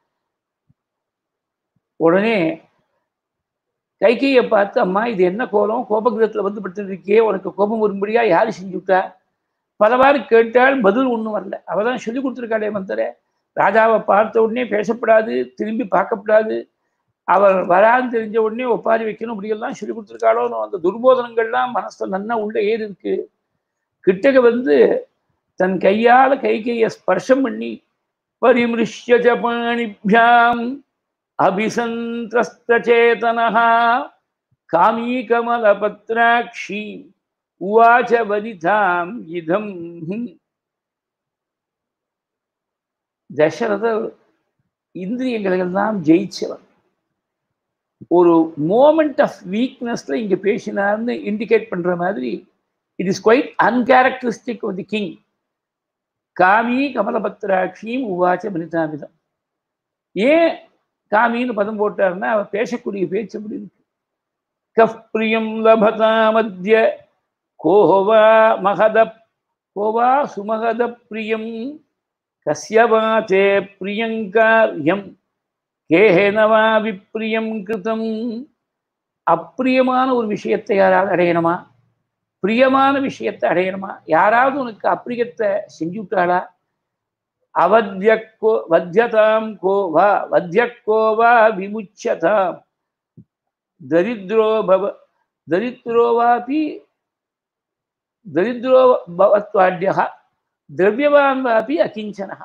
உடனே கைகையை பார்த்து அம்மா இது என்ன கோலம் கோபகிரகத்தில் வந்து படுத்துட்டு இருக்கியே உனக்கு கோபம் வரும்படியா யாரு செஞ்சு விட்டா பலவாறு கேட்டால் பதில் ஒன்றும் வரல அவ தான் சொல்லி கொடுத்துருக்காளே மந்தரே ராஜாவை பார்த்த உடனே பேசப்படாது திரும்பி பார்க்கப்படாது அவர் வரான்னு தெரிஞ்ச உடனே ஒப்பாரி வைக்கணும் இப்படியெல்லாம் சொல்லி கொடுத்துருக்காளோன்னு அந்த துர்போதனங்கள்லாம் மனசுல நன்னா உள்ள ஏறி இருக்கு கிட்டக வந்து தன் கையால கை கையை ஸ்பர்ஷம் பண்ணி பரிமிருஷ்ய பாணிபியாம் அபிசந்திரஸ்தேதனஹா காமீ கமல பத்ராட்சி உவாச்ச வதிதாம் இதம் தசரதர் இந்திரியங்களை எல்லாம் ஜெயிச்சவர் ஒரு மோமெண்ட் ஆஃப் வீக்னஸ்ல இங்க பேசினார்னு இண்டிகேட் பண்ற மாதிரி it is quite uncharacteristic of the king காமி கமலபத்ராட்சியும் உவாச்ச மனிதாமிதம் ஏன் காமின்னு பதம் போட்டாருன்னா அவர் பேசக்கூடிய பேச்சு அப்படி இருக்கு கஃப் பிரியம் லபதா மத்திய கோவா மகத கோவா சுமகத பிரியம் கஸ்யவாச்சே பிரியங்காரியம் கேஹேனவா விப்ரியம் கிருதம் அப்பிரியமான ஒரு விஷயத்தை யாராவது அடையணுமா பிரியமான விஷயத்தை அடையணுமா யாராவது உனக்கு அப்பிரியத்தை செஞ்சு விட்டாளா அவத்யக்கோ வத்தியதாம் கோவா வத்தியக்கோவா விமுச்சதாம் தரித்ரோ பவ தரித்ரோவாபி தரித்ரோ பவத்வாட்யா திரவியவான் வாபி அகிஞ்சனா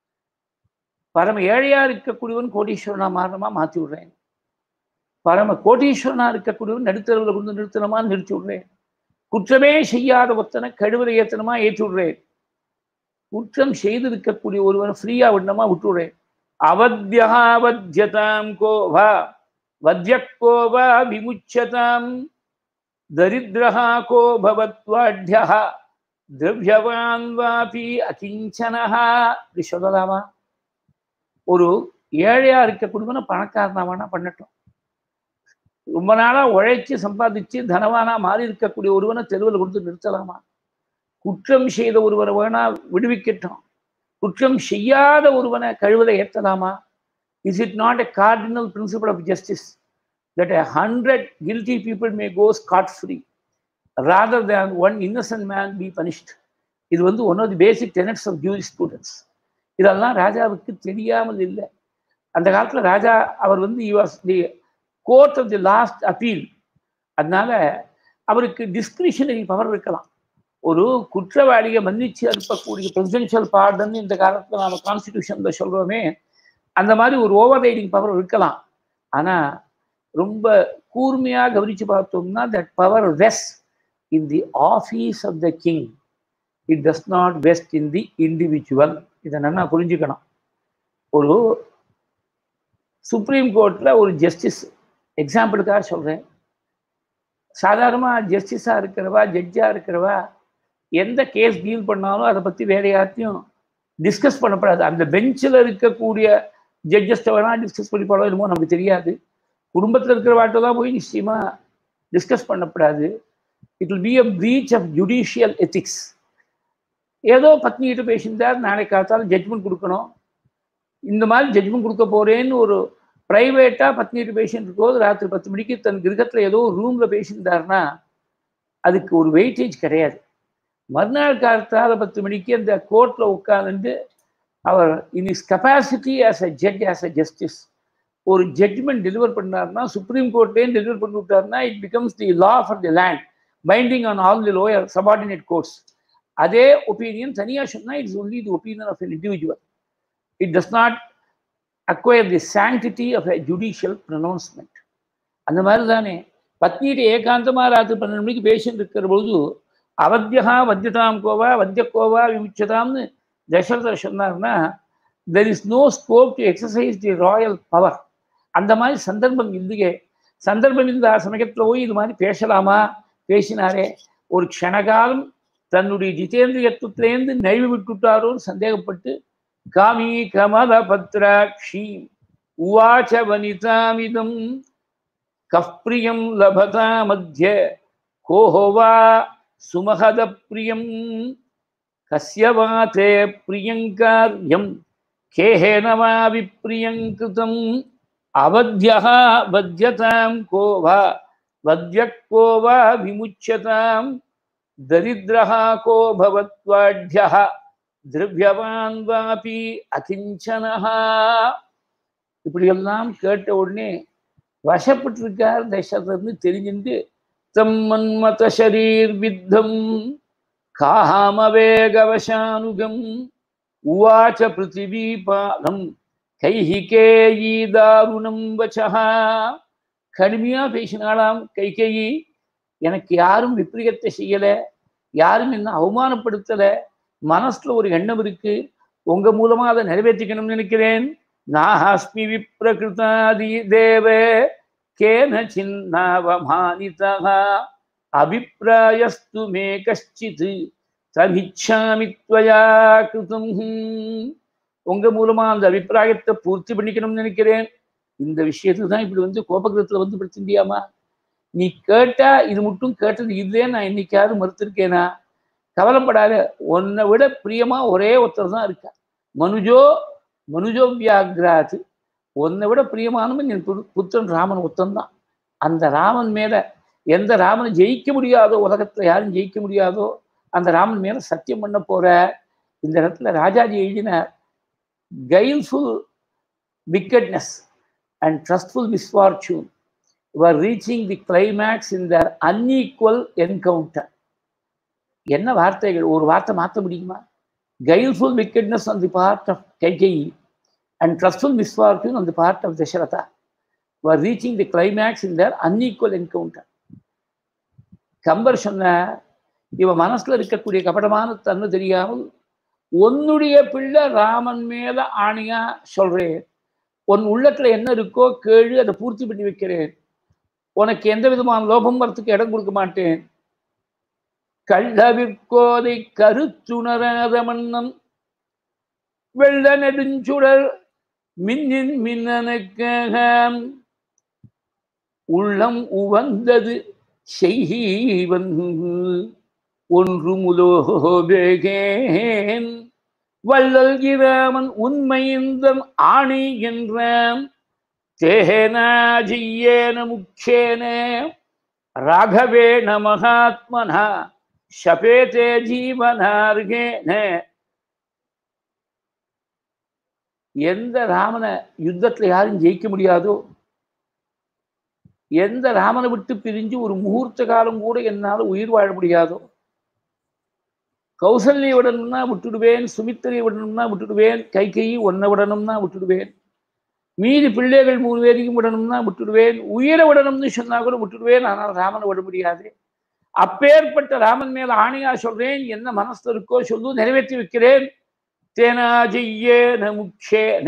பரம ஏழையா இருக்கக்கூடியவன் கோடீஸ்வரனா மாறணுமா மாற்றி விடுறேன் பரம கோடீஸ்வரனா இருக்கக்கூடியவன் நடுத்தரவில் கொண்டு நிறுத்தணுமா நிறுத்தி விடுறேன் குற்றமே செய்யாத ஒத்தனை கழுவலை ஏத்தனமா ஏற்றி விடுறேன் குற்றம் செய்திருக்கக்கூடிய ஒருவன் ஃப்ரீயா விடணுமா விட்டுடுறேன் அவத்யகாவத்யதாம் கோவா வத்யக்கோவா விமுச்சதாம் தரித்ரஹா கோ பவத்வாட்யா திரவியவான் வாபி அகிஞ்சனஹா இப்படி சொல்லலாமா ஒரு ஏழையா இருக்கக்கூடியவன பணக்காரனா வேணா பண்ணட்டும் ரொம்ப நாளா உழைச்சு சம்பாதிச்சு தனவானா மாறி இருக்கக்கூடிய ஒருவனை தெருவில் கொடுத்து நிறுத்தலாமா குற்றம் செய்த ஒருவரை வேணா விடுவிக்கட்டும் குற்றம் செய்யாத ஒருவனை கழுவதை ஏற்றலாமா is it not a cardinal principle of justice that a hundred guilty people may go scot free rather than one innocent man be punished இது வந்து one of the basic tenets of jurisprudence இதெல்லாம் ராஜாவுக்கு தெரியாமல் இல்லை அந்த காலத்தில் ராஜா அவர் வந்து was the court of the last appeal அதனால அவருக்கு டிஸ்கிரிஷனரி பவர் இருக்கலாம் ஒரு குற்றவாளியை மன்னிச்சு அனுப்பக்கூடிய பிரசிடென்ஷியல் பார்டன் இந்த காலத்தில் நாம கான்ஸ்டிடியூஷன்ல சொல்றோமே அந்த மாதிரி ஒரு ஓவர் ரைடிங் பவர் இருக்கலாம் ஆனா ரொம்ப கூர்மையா கவனிச்சு பார்த்தோம்னா that power vest in the office of the king it does not vest in the individual இதை நல்லா புரிஞ்சுக்கணும் ஒரு சுப்ரீம் கோர்ட்டில் ஒரு ஜஸ்டிஸ் எக்ஸாம்பிளுக்காக சொல்கிறேன் சாதாரணமாக ஜஸ்டிஸாக இருக்கிறவா ஜட்ஜாக இருக்கிறவா எந்த கேஸ் டீல் பண்ணாலும் அதை பற்றி வேற யார்த்தையும் டிஸ்கஸ் பண்ணப்படாது அந்த பெஞ்சில் இருக்கக்கூடிய ஜட்ஜஸ்ட்டை வேணால் டிஸ்கஸ் பண்ணி போடலாம் என்னமோ நமக்கு தெரியாது குடும்பத்தில் இருக்கிற வாட்டை தான் போய் நிச்சயமாக டிஸ்கஸ் பண்ணப்படாது it will be a breach of judicial ethics ஏதோ பத்னிகிட்ட பேசியிருந்தார் நாளைக்கு காத்தாலும் ஜட்ஜ்மெண்ட் கொடுக்கணும் இந்த மாதிரி ஜட்ஜ்மெண்ட் கொடுக்க போகிறேன்னு ஒரு ப்ரைவேட்டாக பத்னிகிட்ட பேசிட்டு இருக்கும்போது ராத்திரி பத்து மணிக்கு தன் கிரகத்தில் ஏதோ ஒரு ரூமில் பேசியிருந்தாருன்னா அதுக்கு ஒரு வெயிட்டேஜ் கிடையாது மறுநாள் காலத்தால் பத்து மணிக்கு அந்த கோர்ட்டில் உட்காந்துட்டு அவர் in his capacity as a judge as a justice ஒரு ஜட்ஜ்மெண்ட் டெலிவர் பண்ணார்னா சுப்ரீம் கோர்ட்லேயும் டெலிவர் பண்ணி விட்டார்னா it becomes the law for the land binding on all the lower subordinate courts அதே ஒப்பீனியன் தனியாக சொன்னால் it's only the opinion of an individual it does not acquire the sanctity of a judicial pronouncement அந்த மாதிரி தானே பத்னிகிட்ட ஏகாந்தமாக ராத்திரி பன்னெண்டு மணிக்கு பேசிட்டு இருக்கிற பொழுது அவத்தியா வத்தியதாம் கோவா வத்திய கோவா விமுச்சதாம்னு தசரதர் சொன்னார்னா there is no scope to exercise the royal power அந்த மாதிரி சந்தர்ப்பம் இல்லையே சந்தர்ப்பம் இந்த சமயத்தில் போய் இது மாதிரி பேசலாமா பேசினாரே ஒரு க்ஷணகாலம் தன்னுடைய ஜிதேந்திரியத்துவத்திலேருந்து நழுவி விட்டுட்டாரோன்னு சந்தேகப்பட்டு காமி கமல பத்ராட்சி உவாச்ச வனிதாமிதம் கப்ரியம் லபதா மத்திய கோஹோவா சுமகத பிரியம் கஸ்ய வா தே பிரியங்காரியம் கேஹேன வா விப்ரியங்கிருதம் அவத்யா வத்யதாம் கோ வா வத்ய கோ வா விமுச்சதாம் தரித்ரஹா கோ பவத்வாட்யः திரவியவான் வாபி அகிஞ்சனஹா இப்படியெல்லாம் கேட்ட உடனே வசப்பட்டிருக்கார் தசரதன்னு தெரிஞ்சுட்டு தம் மன்மத ஷரீர் வித்தம் காமவேகவசானுகம் உவாச்ச பிருத்திவீபாலம் கைஹிகேயி தாருணம் வச்சஹா கடுமையா பேசினாலாம் கைகேயி எனக்கு யாரும் விப்ரியத்தை செய்யல யாரும் என்ன அவமானப்படுத்தல மனசுல ஒரு எண்ணம் இருக்கு உங்க மூலமா அதை நிறைவேற்றிக்கணும்னு நினைக்கிறேன் நாஹாஸ்மி விப்ரகிருதாதி தேவே கேன சின்னாவமானிதா அபிப்பிராயஸ்து மே கஷ்டித் தபிச்சாமி துவயா கிருதம் உங்க மூலமா அந்த அபிப்பிராயத்தை பூர்த்தி பண்ணிக்கணும்னு நினைக்கிறேன் இந்த விஷயத்துக்கு தான் இப்படி வந்து கோபகிரத்துல வந்து பிரச்சனையாமா நீ கேட்டா இது மட்டும் கேட்டது இதுவே நான் என்னைக்காவது மறுத்திருக்கேனா கவலைப்படாத உன்னை விட பிரியமா ஒரே ஒருத்தர் தான் இருக்கா மனுஜோ மனுஜோ வியாகிராது உன்னை விட பிரியமானவன் என் பு- புத்திரன் ராமன் ஒத்தன் தான் அந்த ராமன் மேல எந்த ராமனை ஜெயிக்க முடியாதோ உலகத்துல யாரும் ஜெயிக்க முடியாதோ அந்த ராமன் மேல சத்தியம் பண்ண போற இந்த இடத்துல ராஜாஜி எழுதினார் guileful wickedness and trustful misfortune were reaching the climax in their unequal encounter என்ன வார்த்தைகள் ஒரு வார்த்தை மாற்ற முடியுமா guileful wickedness on the part of Kaikeyi and trustful misfortune on the part of Dasharatha were reaching the climax in their unequal encounter Kambar சொன்ன இவன் மனசுல இருக்கக்கூடிய கபடமான தன்மை தெரியாமல் உன்னுடைய பிள்ளை ராமன் மேல ஆணையா சொல்றேன் உன் உள்ளத்துல என்ன இருக்கோ கேளு அதை பூர்த்தி பண்ணி வைக்கிறேன் உனக்கு எந்த விதமான லோபம் வரத்துக்கு இடம் கொடுக்க மாட்டேன் கள்ளவிற்கோதை கருத்துணராத மன்னன் வெள்ள நெடுஞ்சுடர் மின்னின் மின்னனுக்காக உள்ளம் உவந்தது செய்வன் ஒன்று முலோபேகேன் வள்ளல் இராமன் உண்மையிந்தன் ஆணை என்றான் தேனாஜியேன முக்கியேன ராகவேண மகாத்மனா ஷபேதே ஜீவனார்கேன எந்த ராமனை யுத்தத்துல யாரும் ஜெயிக்க முடியாதோ எந்த ராமனை விட்டு பிரிஞ்சு ஒரு முகூர்த்த காலம் கூட என்னால உயிர் வாழ முடியாதோ கௌசல்யை விடணும்னா விட்டுடுவேன் சுமித்திரையை விடணும்னா விட்டுடுவேன் கைகையை ஒன்னை விடணும்னா விட்டுடுவேன் மீதி பிள்ளைகள் மூணு பேரையும் விடணும்னா விட்டுடுவேன் உயிரை விடணும்னு சொன்னா கூட விட்டுடுவேன் ஆனால் ராமனை விட முடியாது அப்பேற்பட்ட ராமன் மேல ஆணையா சொல்றேன் என்ன மனசுல இருக்கோ சொல்லு நிறைவேற்றி வைக்கிறேன் தேனாஜியேன முக்கியேன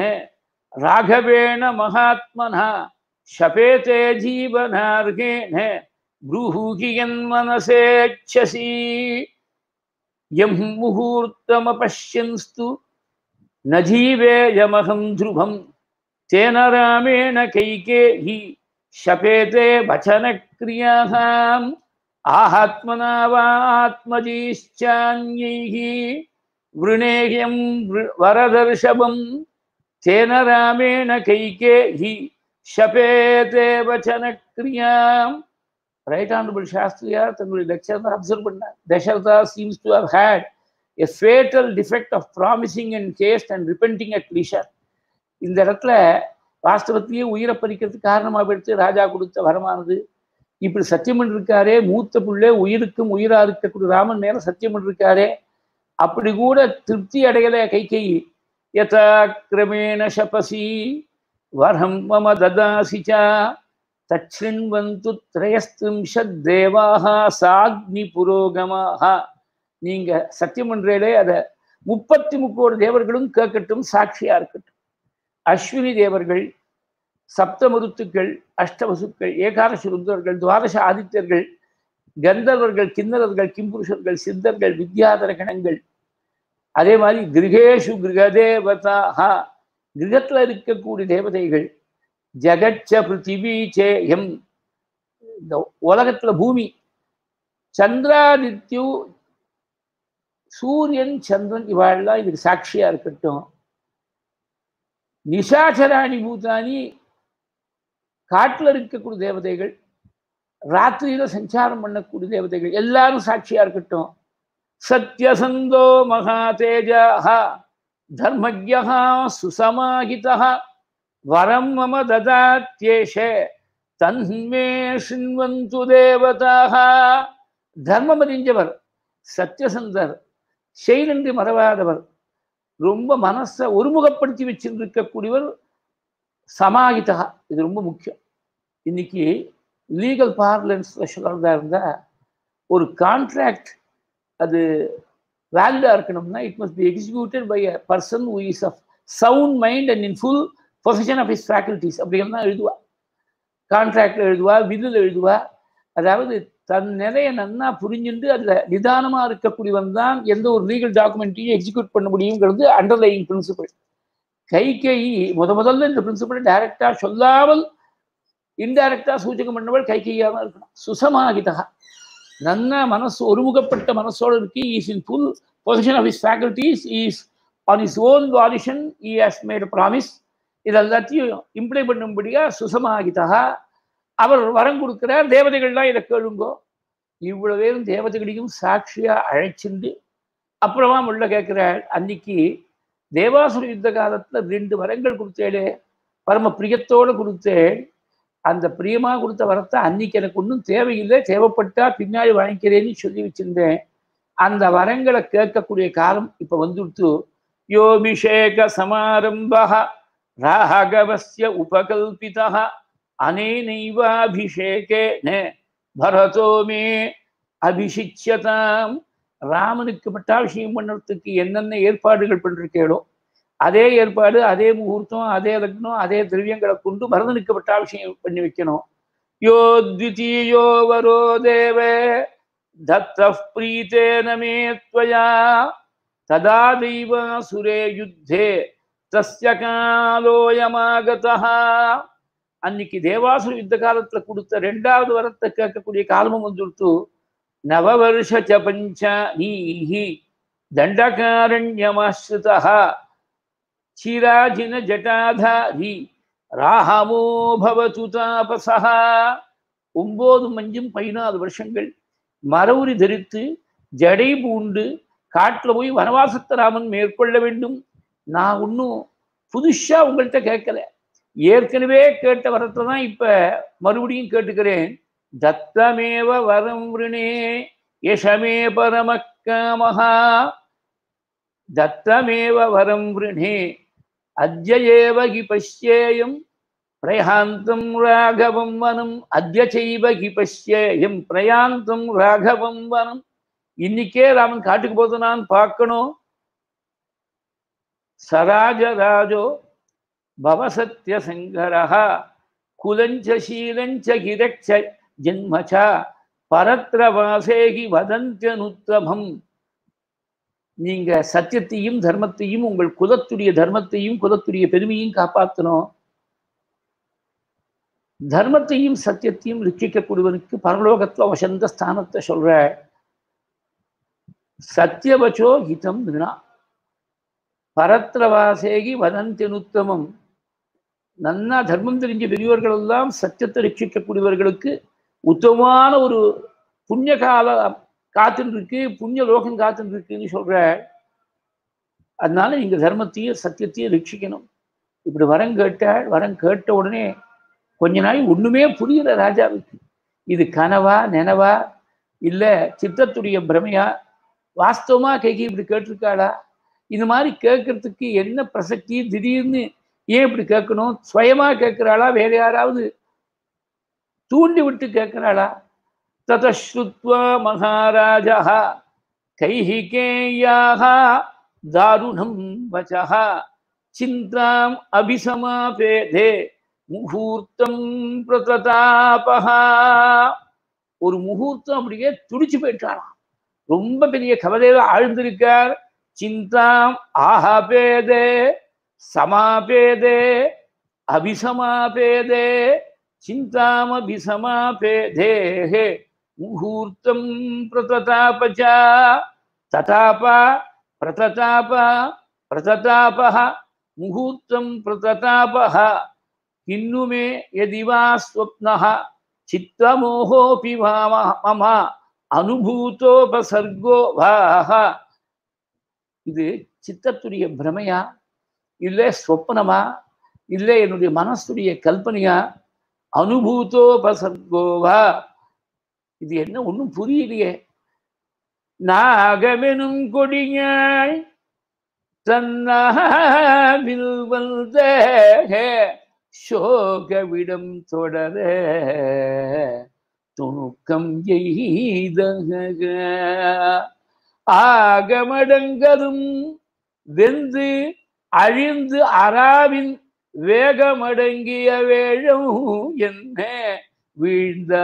ராகவேண மகாத்மனா ஷபேதே ஜீவனார்கேன ப்ரூஹி மனசேச்சசி எம் முகூர்த்தமபஷ்யன்ஸ்து ந ஜீவேயமகம் ध्रुवम् तेन रामेण कैकेयी शपेते वचनक्रियाम् आहात्मना वात्मजीश्चान्यैः वृणेयं वरदर्शवम् तेन रामेण कैकेयी शपेते वचनक्रियाम् ரைட் ஆனரபிள் சாஸ்திரியார் தன்னுடைய லெக்சர் அப்சர்வ் பண்ணார் Dasharatha seems to have had a fatal defect of promising and haste and repenting at leisure இந்த இடத்துல வாஸ்தவத்திலேயே உயிரை பறிக்கிறதுக்கு காரணமாக எடுத்து ராஜா கொடுத்த வரமானது இப்படி சத்தியம் இருக்காரே மூத்த புள்ளே உயிருக்கும் உயிரா இருக்கக்கூடிய ராமன் மேல சத்தியம் இருக்காரே அப்படி கூட திருப்தி அடையல கைகை யதா கிரமேண சபசி வரஹம் மம ததாசிச்சா தச்சின்வந்து திரயஸ்திரிம்ஷத் தேவாக சாக்னி புரோகமாக நீங்க சத்தியம் பண்றீங்களே அதை முப்பத்தி முக்கோடு தேவர்களும் கேட்கட்டும் சாட்சியா இருக்கட்டும் அஸ்வினி தேவர்கள் சப்தமருத்துக்கள் அஷ்டவசுக்கள் ஏகாதசி ருத்ரர்கள் துவாதச ஆதித்யர்கள் கந்தர்வர்கள் கிண்ணறர்கள் கிம்புருஷர்கள் சித்தர்கள் வித்யாதர கணங்கள் அதே மாதிரி கிரகேஷு கிரகதேவதா கிரகத்துல இருக்கக்கூடிய தேவதைகள் ஜெகச்ச பிருத்திவி சேயம் இந்த உலகத்துல பூமி சந்திராதித்யு சூரியன் சந்திரன் இவாள்லாம் இதுக்கு சாட்சியா இருக்கட்டும் நிஷாச்சராணி பூதானி காட்டுல இருக்கக்கூடிய தேவதைகள் ராத்திரியில சஞ்சாரம் பண்ணக்கூடிய தேவதைகள் எல்லாரும் சாட்சியா இருக்கட்டும் சத்யசந்தோ மகாதேஜா தர்மஜா சுசமாகிதா வரம் மம ததாத்யேஷ தன்மே சின்வந்து தேவதாக தர்மம் அறிஞ்சவர் சத்யசந்தர் செயலன்றி மறவாதவர் ரொம்ப மனசை ஒருமுகப்படுத்தி வச்சிருக்கக்கூடியவர் சமாகிதா இது ரொம்ப முக்கியம் இன்னைக்கு லீகல் பார்லன்ஸ்ல சொல்றதா இருந்தா ஒரு கான்ட்ராக்ட் அது வேலிடா இருக்கணும்னா it must be executed by a person who is of sound mind and in full possession of his faculties அப்படிங்கிறது தான் எழுதுவா கான்ட்ராக்டில் எழுதுவா விதில் எழுதுவா அதாவது தன் நிலையை நன்னா புரிஞ்சுட்டு அதில் நிதானமாக இருக்கக்கூடியவன் தான் எந்த ஒரு லீகல் டாக்குமெண்ட்டையும் எக்ஸிக்யூட் பண்ண முடியுங்கிறது அண்டர்லைங் பிரின்சிபல் கை கை முத முதல்ல இந்த பிரின்சிபலை டைரக்டாக சொல்லாமல் இன்டைரக்டாக சூச்சகம் பண்ணவள் கை கையாக தான் இருக்கணும் சுசமாகிதா நன்னா மனசு ஒருமுகப்பட்ட மனசோடு இருக்கு is in full possession of his faculties is on his own volition he has made promise இது எல்லாத்தையும் இம்ப்ளை பண்ணும்படியா சுசமாகிதா அவர் வரம் கொடுக்கிறார் தேவதைகள்லாம் இதை கேளுங்கோ இவ்வளவு பேரும் தேவதைகளையும் சாட்சியா அழைச்சிண்டு அப்புறமா உள்ள கேட்கிறாள் அன்னைக்கு தேவாசுர யுத்த காலத்துல ரெண்டு வரங்கள் கொடுத்தேளே பரம பிரியத்தோடு கொடுத்தேன் அந்த பிரியமா கொடுத்த வரத்தை அன்னைக்கு எனக்கு ஒன்றும் தேவையில்லை தேவைப்பட்டா பின்னாடி வாங்கிக்கிறேன்னு சொல்லி வச்சிருந்தேன் அந்த வரங்களை கேட்கக்கூடிய காலம் இப்ப வந்துடுத்து யோபிஷேக சமாரம்பா ராகவஸ்ய உபகல்பிதா அனேனைவாபிஷேகேன பரதோ மே அபிஷிச்சியதாம் ராமனுக்கு பட்டாபிஷேகம் பண்ணுறதுக்கு என்னென்ன ஏற்பாடுகள் பண்ணிருக்கேளோ அதே ஏற்பாடு அதே முகூர்த்தம் அதே லக்னம் அதே திரவியங்களை கொண்டு பரதனுக்கு பட்டாபிஷேகம் பண்ணி வைக்கணும் யோ த்விதீயோ வரோ தேவே தத்த பிரீத்தேன மே त्वया ததா தெய்வாசுரே யுத்தே தஸ்ய காலோயமாகதா அன்னைக்கு தேவாசுர யுத்த காலத்துல கொடுத்த ரெண்டாவது வரத்தை கேட்கக்கூடிய காலமும் வந்துடுத்து நவவர்ஷ ச பஞ்சானீஹி தண்டகாரண்யமாஸ்ருதா சிராஜின ஜட்டாதாரி ராஹமோ பவது தாபசா ஒன்பது மஞ்சும் பதினாலு வருஷங்கள் மரவுரி தரித்து ஜடை பூண்டு காட்டுல போய் வனவாசத்தை ராமன் மேற்கொள்ள வேண்டும் நான் ஒன்றும் புதுசா உங்கள்கிட்ட கேட்கல ஏற்கனவே கேட்ட வரத்தை தான் இப்ப மறுபடியும் கேட்டுக்கிறேன் தத்தமேவ வரம் விருணே யசமே பரமக்காமஹா தத்தமேவ வரம் விருணே அத்யேவ கி பஷ்யேயம் பிரயாந்தம் ராகவம் வனம் அத்ய செய்வ கி பஷ்யேயம் பிரயாந்தம் ராகவம் வனம் இன்னைக்கே ராமன் காட்டுக்கு போது நான் பார்க்கணும் சராஜராஜோ பவசத்ய சங்கரஹ குலஞ்ச சீலஞ்ச கிரச்ச ஜன்மச்ச பரத்ரவாசேகி வதந்தியனுத்தமம் நீங்க சத்தியத்தையும் தர்மத்தையும் உங்கள் குலத்துடைய தர்மத்தையும் குலத்துடைய பெருமையும் காப்பாற்றணும் தர்மத்தையும் சத்தியத்தையும் ரிச்சிக்கக்கூடியவனுக்கு பரலோகத்துல வசந்த ஸ்தானத்தை சொல்ற சத்தியவச்சோ ஹிதம் வினா பரத்ரவாசேகி வதந்தியனுத்தமம் நன்னா தர்மம் தெரிஞ்ச பெரியவர்கள் எல்லாம் சத்தியத்தை ரட்சிக்கக்கூடியவர்களுக்கு உத்தமமான ஒரு புண்ணிய காலம் காத்துன்னு இருக்கு புண்ணிய லோகம் காத்துன்னு இருக்குன்னு சொல்ற அதனால நீங்க தர்மத்தையும் சத்தியத்தையும் ரட்சிக்கணும் இப்படி வரம் கேட்டாள் வரம் கேட்ட உடனே கொஞ்ச நாள் ஒண்ணுமே புரியல ராஜாவுக்கு இது கனவா நினவா இல்ல சித்தத்துடைய பிரமையா வாஸ்தவமா கைகி இப்படி கேட்டிருக்காளா இது மாதிரி கேட்கறதுக்கு என்ன பிரசக்தி திடீர்னு ஏன் இப்படி கேட்கணும் சுயமா கேட்கிறாளா வேற யாராவது தூண்டி விட்டு கேட்கிறாளா ததஸ்ருத்வா மகாராஜா கைஹிகேயாக தாருணம் வச்சः சிந்தாம் அபிசமாபேதே முகூர்த்தம் பிரததாபஹா ஒரு முகூர்த்தம் அப்படியே துடிச்சு போயிட்டாராம் ரொம்ப பெரிய கவலையில ஆழ்ந்திருக்கார் சிந்தாம் ஆஹாபேதே சமாபேதே அபிசமாபேதே சிந்தாமபிசமாபேதே முகூர்த்தம் பிரததாபச்ச ததாப பிரததாப பிரததாபः முகூர்த்தம் பிரததாபः இன்னுமே எதிவா ஸ்வப்னः சித்தமோகோபி மம அனுபூதோபசர்கோ வாஹ இது சித்தத்துடைய பிரமையா இல்லை ஸ்வப்னமா இல்லை என்னுடைய மனசுடைய கல்பனையா அனுபூதோபசர்கோவா இது என்ன ஒன்றும் புரியலையே நாகமெனும் கொடியாய் தன்னாவில் வந்த சோகவிடம் தொடர துணுக்கம் எய்த ஆகமடங்கரும் வெந்து அழிந்து அராவின் வேகமடங்கிய வேழும் என்ன வீழ்ந்த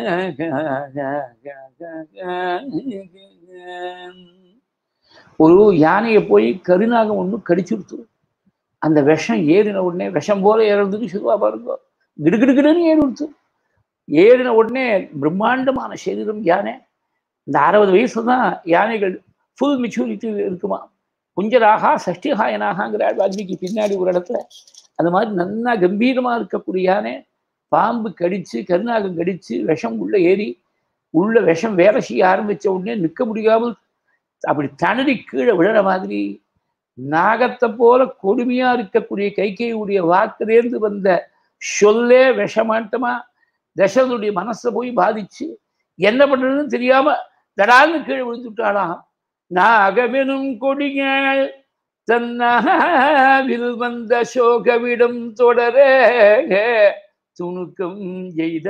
ஒரு யானையை போய் கருநாகம் ஒன்று கடிச்சுடுத்து அந்த விஷம் ஏறின உடனே விஷம் போல ஏறுறதுக்கு சொல்லுவா பாருங்க கிடுகிடுகிடுன்னு ஏறி கொடுத்து ஏறின உடனே பிரம்மாண்டமான சரீரம் யானை இந்த அறுபது வயசு தான் யானைகள் ஃபுல் மெச்சூரிட்டி இருக்குமா குஞ்சராகா சஷ்டிகாயனாகங்கிற வால்மீகி பின்னாடி ஒரு இடத்துல அந்த மாதிரி நல்லா கம்பீரமா இருக்கக்கூடிய யானை பாம்பு கடிச்சு கருநாகம் கடிச்சு விஷம் உள்ள ஏறி உள்ள விஷம் வேலை செய்ய ஆரம்பிச்ச உடனே நிற்க முடியாமல் அப்படி தணறி கீழே விழுற மாதிரி நாகத்தை போல கொடுமையா இருக்கக்கூடிய கைகையுடைய வாக்குலேருந்து வந்த சொல்லே விஷமாட்டமா தசரனுடைய மனசை போய் பாதிச்சு என்ன பண்றதுன்னு தெரியாம தடால்னு கீழே விழுந்துட்டாளாம் நாகமெனும் கொடிகள் தன்னாவில் வந்த சோகவிடம் தொடர துணுக்கம் எய்த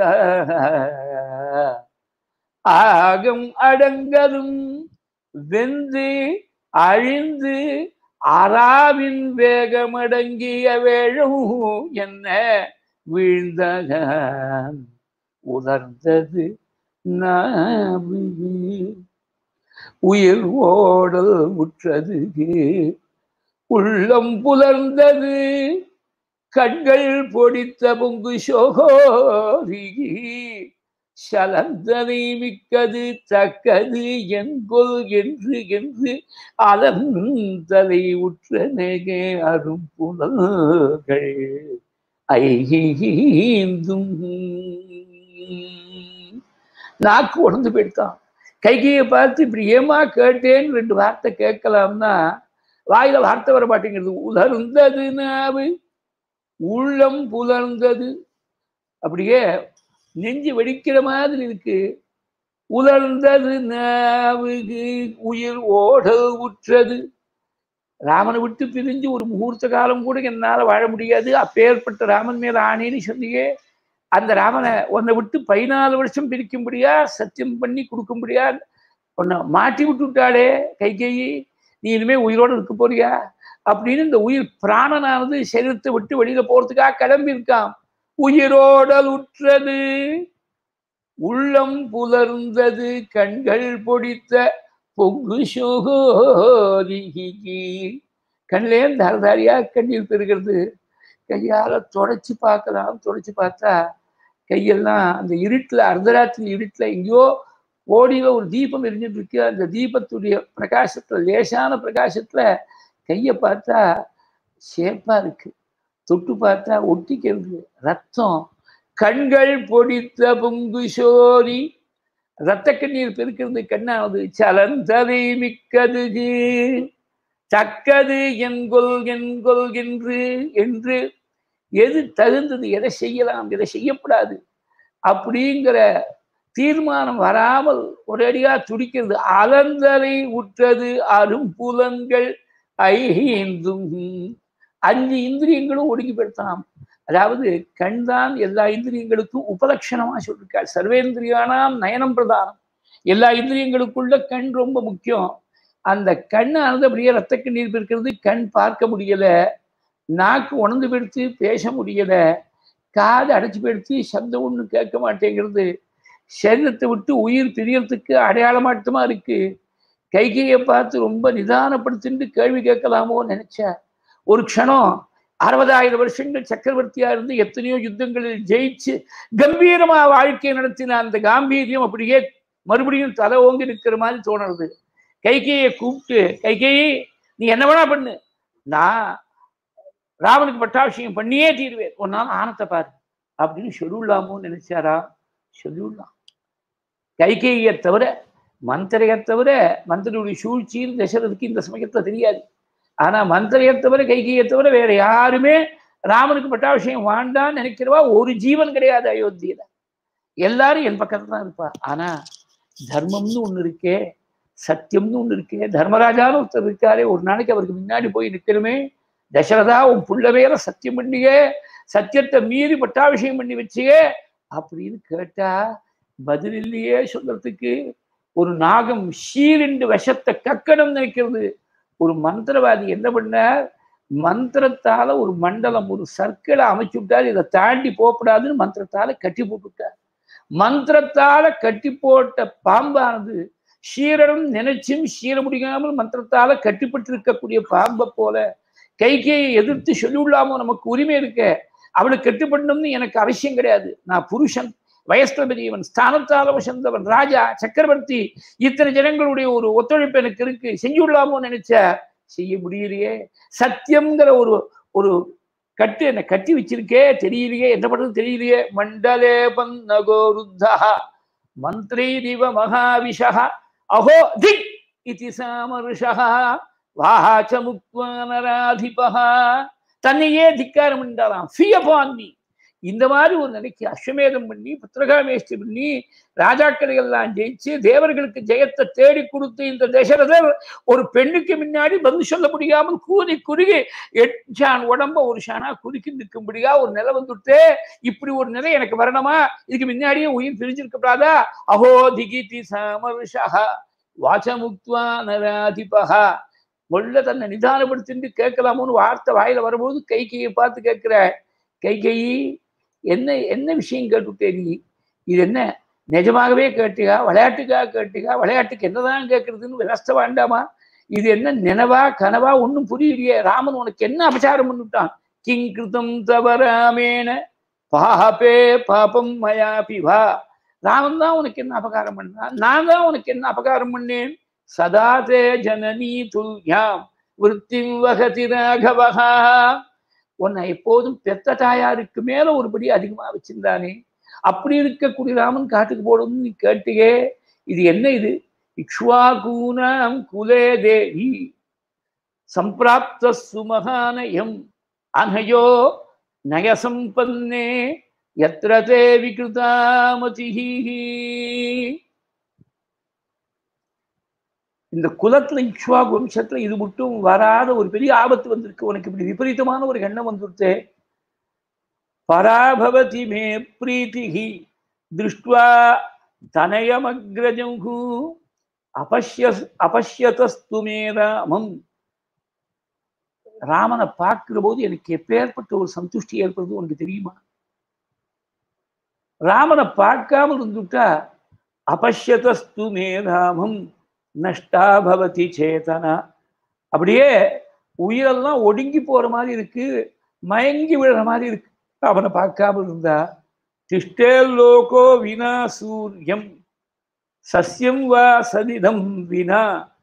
ஆகம் அடங்கலும் வெந்து அழிந்து அறாவின் வேகமடங்கிய வேழும் என்ன வீழ்ந்த உணர்ந்தது நாவு உயிர் ஓடல் முற்றது உள்ளம் புலர்ந்தது கண்கள் பொடித்த பொங்கு சோகோரி சலந்தனை மிக்கது தக்கது என்கொல் என்று என்று அலந்தலை உற்ற நெகே அரும் புலல்கள் ஐந்தும் நாக்கு உடந்து போயிட்டான் கைகையை பார்த்து இப்படி ஏமா கேட்டேன்னு ரெண்டு வார்த்தை கேட்கலாம்னா வாயில வார்த்தை வர மாட்டேங்கிறது உலர்ந்தது நாவு உள்ளம் புலர்ந்தது அப்படியே நெஞ்சு வெடிக்கிற மாதிரி இருக்கு உலர்ந்தது நாவுக்கு உயிர் ஓடல் உற்றது ராமனை விட்டு பிரிஞ்சு ஒரு முகூர்த்த காலம் கூட என்னால வாழ முடியாது அப்பேற்பட்ட ராமன் மேல ஆணைன்னு சொன்னியே அந்த ராமனை உன்னை விட்டு பதினாலு வருஷம் பிரிக்கும்படியா சத்தியம் பண்ணி கொடுக்கும்படியா உன்னை மாட்டி விட்டுட்டாளே கை கையி நீ இனிமே உயிரோடு இருக்க போறியா அப்படின்னு இந்த உயிர் பிராணனானது சரீரத்தை விட்டு வெளியில போறதுக்காக கிளம்பி இருக்கான் உயிரோடல் உற்றது உள்ளம் புலர்ந்தது கண்கள் பொடித்த பொங்கு சோகோதிகி கண்ணிலே தாரதாரியா கண்ணீர் பெறுகிறது கையால தொடச்சி பார்க்கலாம் தொடச்சி பார்த்தா கையெல்லாம் அந்த இருட்டில் அர்த்தராத்திரி இருட்டில் எங்கேயோ ஓடியில ஒரு தீபம் எரிஞ்சிட்டு இருக்கு அந்த தீபத்துடைய பிரகாசத்துல லேசான பிரகாசத்துல கையை பார்த்தா ஷேப்பா இருக்கு தொட்டு பார்த்தா ஒட்டிக்கிறது ரத்தம் கண்கள் பொடித்த பொங்கு சோரி ரத்த கண்ணீர் பெருக்கிறது கண்ணாவது சலந்ததை மிக்கது தக்கது என்கொல் என்கொல் என்று என்று எது தகுந்தது எதை செய்யலாம் எதை செய்யப்படாது அப்படிங்கிற தீர்மானம் வராமல் ஒரேடியா துடிக்கிறது அலந்தரை உற்றது அரும் புலன்கள் ஐந்தும் அஞ்சு இந்திரியங்களும் ஒடுங்கி பெடுத்தாம் அதாவது கண் தான் எல்லா இந்திரியங்களுக்கும் உபலட்சணமா சொல்லிருக்காள் சர்வேந்திரியானாம் நயனம் பிரதானம் எல்லா இந்திரியங்களுக்குள்ள கண் ரொம்ப முக்கியம் அந்த கண்ணானது அப்படியே ரத்த கண்ணீர் இருக்கிறது கண் பார்க்க முடியல நாக்கு உணர்ந்து பெடுத்து பேச முடியல காது அடைச்சு பெடுத்து சப்தம் ஒண்ணு கேட்க மாட்டேங்கிறது சரீரத்தை விட்டு உயிர் பிரியறதுக்கு அடையாளமாட்டமா இருக்கு கைகையை பார்த்து ரொம்ப நிதானப்படுத்திட்டு கேள்வி கேட்கலாமோ நினைச்சா ஒரு க்ஷணம் அறுபதாயிரம் வருஷங்கள் சக்கரவர்த்தியா இருந்து எத்தனையோ யுத்தங்களில் ஜெயிச்சு கம்பீரமா வாழ்க்கை நடத்தின அந்த காம்பீரியம் அப்படியே மறுபடியும் தலை ஓங்கி நிற்கிற மாதிரி தோணுறது கைகையை கூப்பிட்டு கைகையை நீ என்ன வேணா பண்ணு நான் ராவனுக்கு பட்டாபிஷேகம் பண்ணியே தீருவேன் ஒரு நாள் ஆனத்தை பாரு அப்படின்னு சொல்லிடலாமோன்னு நினைச்சாரா சொல்லிவிடலாம் கைகையை தவிர மந்திரையை தவிர மந்திரியுடைய சூழ்ச்சியில் தசரதுக்கு இந்த சமயத்துல தெரியாது ஆனா மந்திரையை தவிர கைகையை தவிர வேற யாருமே ராமனுக்கு பட்டாபிஷேகம் வாண்டான்னு நினைக்கிறவா ஒரு ஜீவன் கிடையாது அயோத்தியில எல்லாரும் என் பக்கத்துல தான் இருப்பா ஆனா தர்மம்னு ஒண்ணு இருக்கே சத்தியம்னு ஒண்ணு இருக்கே தர்மராஜான்னு ஒருத்தர் இருக்காரே ஒரு நாளைக்கு அவருக்கு முன்னாடி போய் நிற்கணுமே தசரதா உன் புள்ள வேற சத்தியம் பண்ணியே சத்தியத்தை மீறி பட்டாபிஷேகம் பண்ணி வச்சியே அப்படின்னு கேட்டா பதில் இல்லையே சொல்றதுக்கு ஒரு நாகம் ஷீரிண்டு விஷத்தை கக்கணும் நினைக்கிறது ஒரு மந்திரவாதி என்ன பண்ணார் மந்திரத்தால ஒரு மண்டலம் ஒரு சர்க்கிளை அமைச்சு விட்டார் இதை தாண்டி போகக்கூடாதுன்னு மந்திரத்தால கட்டி போட்டுவிட்டார் மந்திரத்தால கட்டி போட்ட பாம்பானது ஷீரனும் நினைச்சும் ஷீர முடியாமல் மந்திரத்தால கட்டிப்பட்டு இருக்கக்கூடிய பாம்பை போல கைகையை எதிர்த்து சொல்லிவிடலாமோ நமக்கு உரிமை இருக்க அவளுக்கு கட்டுப்படணும்னு எனக்கு அவசியம் கிடையாது நான் புருஷன் வயசுல பெரியவன் ஸ்தானத்தால வசந்தவன் ராஜா சக்கரவர்த்தி இத்தனை ஜனங்களுடைய ஒரு ஒத்துழைப்பு எனக்கு இருக்கு செஞ்சு விடலாமோ நினைச்ச செய்ய முடியலையே சத்தியம்ங்கிற ஒரு ஒரு கட்டு என்னை கட்டி வச்சிருக்கே தெரியலையே என்ன பண்றது தெரியலையே மண்டலே பன்னகோருத்தா மந்திரி திவ மகாவிஷா அஹோ திக் இது சாமருஷா வாச்ச முக்வானராதிபா தன்னையே திக்காரம் என்றாராம் ஃபியபான் மீ இந்த மாதிரி ஒரு நிலைக்கு அஸ்வமேதம் பண்ணி புத்திரகாமேஷ்டி பண்ணி ராஜாக்களை எல்லாம் ஜெயிச்சு தேவர்களுக்கு ஜெயத்தை தேடி கொடுத்து இந்த தசரதர் ஒரு பெண்ணுக்கு முன்னாடி பதில் சொல்ல முடியாமல் கூறி குறுகி எட்சான் உடம்ப ஒரு ஷானா குறுக்கி நிற்கும்படியா ஒரு நிலை வந்துட்டு இப்படி ஒரு நிலை எனக்கு வரணுமா இதுக்கு முன்னாடியே உயிர் பிரிஞ்சிருக்கப்படாதா அஹோ திகிதி சமருஷா வாசமுக்துவா நராதிபகா முள்ள தன்னை நிதானப்படுத்திட்டு கேட்கலாமோன்னு வார்த்தை வாயில வரும்போது கை கையை பார்த்து கேட்கிற கை கை என்ன என்ன விஷயம் கேட்டுட்டே நீ இது என்ன நிஜமாகவே கேட்டியா விளையாட்டுக்காக கேட்டியா விளையாட்டுக்கு என்னதான் கேட்கறதுன்னு விவஸ்தை வேண்டாமா இது என்ன நினைவா கனவா ஒன்றும் புரியலையே ராமன் உனக்கு என்ன அபச்சாரம் பண்ணிவிட்டான் கிங் கிருதம் தவராமேன பாபே பாபம் மயா பிவா ராமன் தான் உனக்கு என்ன அபகாரம் பண்ணான் நான் தான் உனக்கு என்ன அபகாரம் பண்ணேன் சதா தே ஜனனி துல்யாம் விருத்திம் வகதி ராகவகா உன்னை எப்போதும் பெத்த தாயாருக்கு மேல ஒருபடி அதிகமா வச்சிருந்தானே அப்படி இருக்கக்கூடிய ராமன் காட்டுக்கு போடணும்னு நீ கேட்டியே இது என்ன இது இக்ஷ்வாகூனாம் குலே தேவி சம்பிராப்த சுமகானயம் அனயோ நயசம்பன்னே எத்திர தே விகிருதாமதிஹி இந்த குலத்துல இக்ஷ்வா வம்சத்துல இது மட்டும் வராத ஒரு பெரிய ஆபத்து வந்திருக்கு உனக்கு இப்படி விபரீதமான ஒரு எண்ணம் வந்துருத்தே பராபவதி மே பிரீத்திகி திருஷ்டுவா தனயமக்ரஜங்கு அபஷ்ய அபஷ்யதஸ்து மே ராமம் ராமனை பார்க்கிற போது எனக்கு எப்பேற்பட்ட ஒரு சந்துஷ்டி ஏற்படுறது உனக்கு தெரியுமா ராமனை பார்க்காமல் இருந்துட்டா அபஷ்யதஸ்து மேதாமம் நஷ்டா பவதி சேதனா அப்படியே உயிரெல்லாம் ஒடுங்கி போற மாதிரி இருக்கு மயங்கி விழுற மாதிரி இருக்கு அவனை பார்க்காம இருந்தா திஷ்டேல் லோகோ வினா சூரியம் சஸ்யம் வா சதிதம் வினா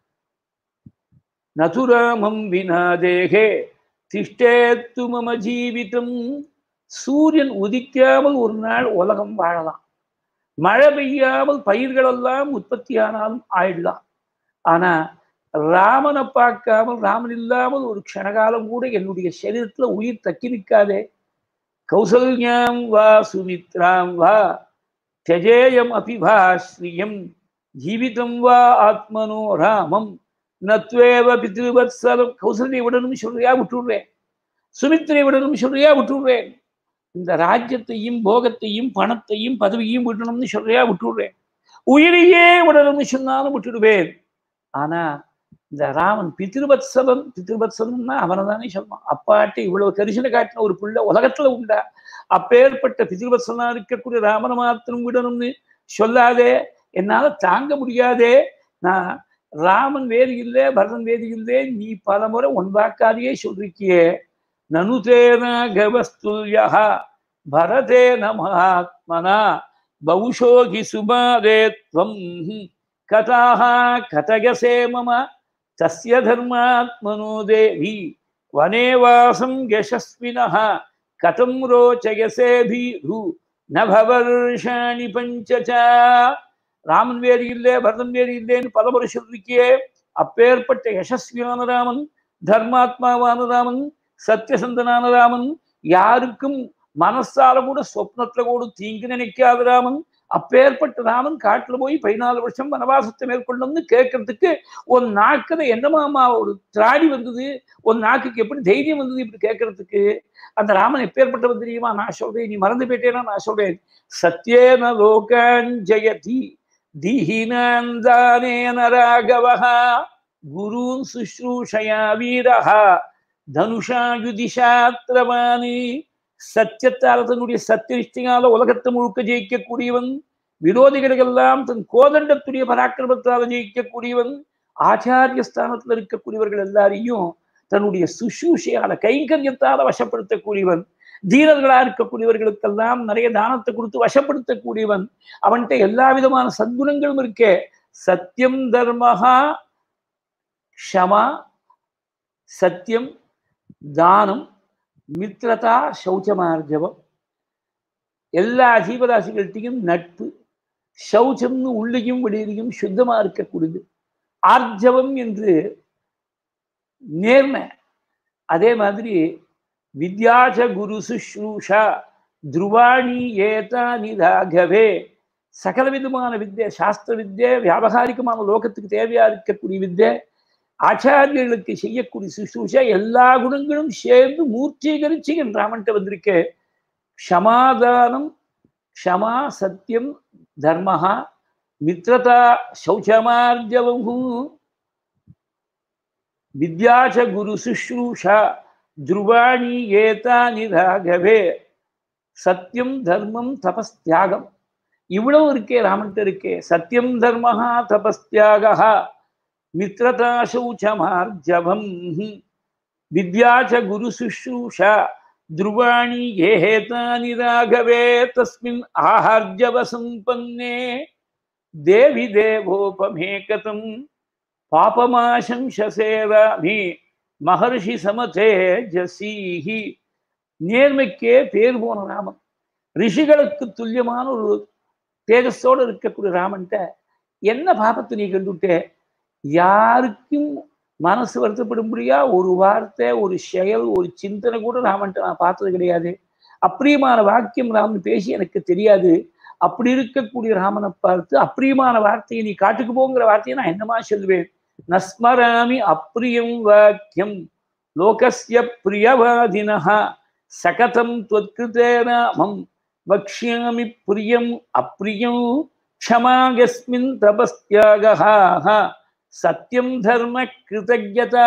நதுராமம் வினா தேகே திஷ்டேத்து மம ஜீவிதம் சூரியன் உதிக்காமல் ஒரு நாள் உலகம் வாழலாம் மழை பெய்யாமல் பயிர்களெல்லாம் உற்பத்தியானாலும் ஆயிடலாம் ஆனா ராமனை பார்க்காமல் ராமன் இல்லாமல் ஒரு க்ஷணகாலம் கூட என்னுடைய சரீரத்துல உயிர் தக்கி நிற்காதே கௌசல்யாம் வா சுமித்ராம் வா தியஜேயம் அபிபாஸ்ரியம் ஜீவிதம் வா ஆத்மனோ ராமம் நத்வேவ பித்ருவத்சலம் கௌசல்யை விடணும் சொல்றியா விட்டுடுறேன் சுமித்திரை விடணும் சொல்றியா விட்டுடுறேன் இந்த ராஜ்யத்தையும் போகத்தையும் பணத்தையும் பதவியும் விடணும்னு சொல்றியா விட்டுடுறேன் உயிரையே விடணும்னு சொன்னாலும் விட்டுடுவேன் ஆனா இந்த ராமன் பித்ருபத்சலன் பித்ருபத்சலன்னா அவனை தானே சொன்னான் அப்பாட்டி இவ்வளவு கரிசனை காட்டின ஒரு பிள்ளை உலகத்துல உண்டா அப்பேற்பட்ட பித்ருபத்சலனா இருக்கக்கூடிய ராமனை மாத்திரம் விடணும்னு சொல்லாதே என்னால தாங்க முடியாதே நான் ராமன் வேறு இல்லை பரதன் வேறு இல்லை நீ பல முறை ஒன் வாக்காதையே சொல்றிக்கியே நனுதேன கவஸ்துல்யா பரதேன மகாத்மனா பௌஷோகி சுபாதே துவம் கதாக கதகசே மம தஸ்ய தர்மாத்மனோ தேவி வனே வாசம் யசஸ்வினः கதம் ரோச்சயசே பீரு ந பவர்ஷாணி பஞ்சச ராமன் வேறு இல்லை பரதன் வேறு இல்லைன்னு பலமுறை சொல்லிருக்கியே அப்பேற்பட்ட யசஸ்வியான ராமன் தர்மாத்மாவான ராமன் சத்தியசந்தனான ராமன் யாருக்கும் மனசால கூட சொப்னத்துல கூட தீங்கு நினைக்காத ராமன் அப்பேற்பட்ட ராமன் காட்டுல போய் பதினாலு வருஷம் வனவாசத்தை மேற்கொள்ளணும்னு கேட்கறதுக்கு ஒரு நாக்குல என்னமாமா ஒரு திராடி வந்தது ஒரு நாக்குக்கு எப்படி தைரியம் வந்தது இப்படி கேட்கறதுக்கு அந்த ராமன் எப்பேற்பட்டவன் தெரியுமா நான் சொல்றேன் நீ மறந்து போயிட்டேன்னா நான் சொல்றேன் சத்யேன லோகான் ஜெயதி தீஹினாந்தானேன ராகவஹா குருன் சுஷ்ரூஷயா வீரஹா தனுஷாயுதிஷாத்திரவாணி சத்தியத்தால தன்னுடைய சத்தியனிஷ்டையால உலகத்தை முழுக்க ஜெயிக்கக்கூடியவன் விரோதிகளுக்கெல்லாம் தன் கோதண்டத்துடைய பராக்கிரமத்தால ஜெயிக்கக்கூடியவன் ஆச்சாரிய ஸ்தானத்துல இருக்கக்கூடியவர்கள் எல்லாரையும் தன்னுடைய சுசூஷையால கைங்கரியத்தால வசப்படுத்தக்கூடியவன் தீரர்களா இருக்கக்கூடியவர்களுக்கெல்லாம் நிறைய தானத்தை கொடுத்து வசப்படுத்தக்கூடியவன் அவன்கிட்ட எல்லா விதமான சத்குணங்களும் இருக்கே சத்தியம் தர்மஹா க்ஷமா சத்தியம் தானம் மித்ரதா சௌச்சமார்ஜவம் எல்லா ஜீவராசிகள்கிட்டையும் நட்பு சௌச்சம்னு உள்ளையும் வெளியிலையும் சுத்தமா இருக்கக்கூடியது ஆர்ஜவம் என்று நேர்மை அதே மாதிரி வித்யாச குரு சுஷ்ரூஷா துருவாணி ஏதானி ராகவே சகல விதமான வித்யை சாஸ்திர வித்யை வியாபகாரிகமான லோகத்துக்கு தேவையா இருக்கக்கூடிய வித்யை ஆச்சாரியர்களுக்கு செய்யக்கூடிய சுஷ்ரூஷா எல்லா குணங்களும் சேர்ந்து மூர்த்தீகரிச்சு என் ராமன்ட்ட வந்திருக்க க்ஷமாதானம் க்ஷமா சத்தியம் தர்மஹா மித்ரதா சௌச்சமார்ஜவம் வித்யாச்ச குரு சுஷ்ரூஷா துருவாணி ஏதானி ராகவே சத்தியம் தர்மம் தபஸ்தியாகம் இவ்வளவு இருக்கே ராமன்ட்ட இருக்கே சத்தியம் தர்மஹா தபஸ்தியாகா மித்ரதா சௌச்சமார்ஜவம் வித்யா ச குரு சுஷ்ரூஷா ध्रुवाणि ये हेतानि राघवे तस्मिन् आहार्जवसम्पन्ने देवि देवोपमेकतं பாபமாசம்சசே ராமி மகர்ஷி சமதேஜசீஹி நேர்மைக்கே பேர் போன ராமன் ரிஷிகளுக்கு துல்லியமான ஒரு தேஜஸோடு இருக்கக்கூடிய ராமன்ட்ட என்ன பாபத்தை நீ கண்டுட்டே யாருக்கும் மனசு வருத்தப்படும்படியா ஒரு வார்த்தை ஒரு செயல் ஒரு சிந்தனை கூட ராமன்ட்ட நான் பார்த்தது கிடையாது அப்பிரியமான வாக்கியம் ராமன் பேசி எனக்கு தெரியாது அப்படி இருக்கக்கூடிய ராமனை பார்த்து அப்பிரியமான வார்த்தையை நீ காட்டுக்கு போங்கிற வார்த்தையை நான் என்னமா சொல்லுவேன் நஸ்மராமி அப்பிரியம் வாக்கியம் லோகஸ்ய பிரியவாதினஹ சகதம் त्वत्कृते ராமம் வக்ஷ்யாமி பிரியம் அப்பிரியம் க்ஷமாகஸ்மின் தபஸ்தியாகः சத்தியம் தர்ம கிருதஜதா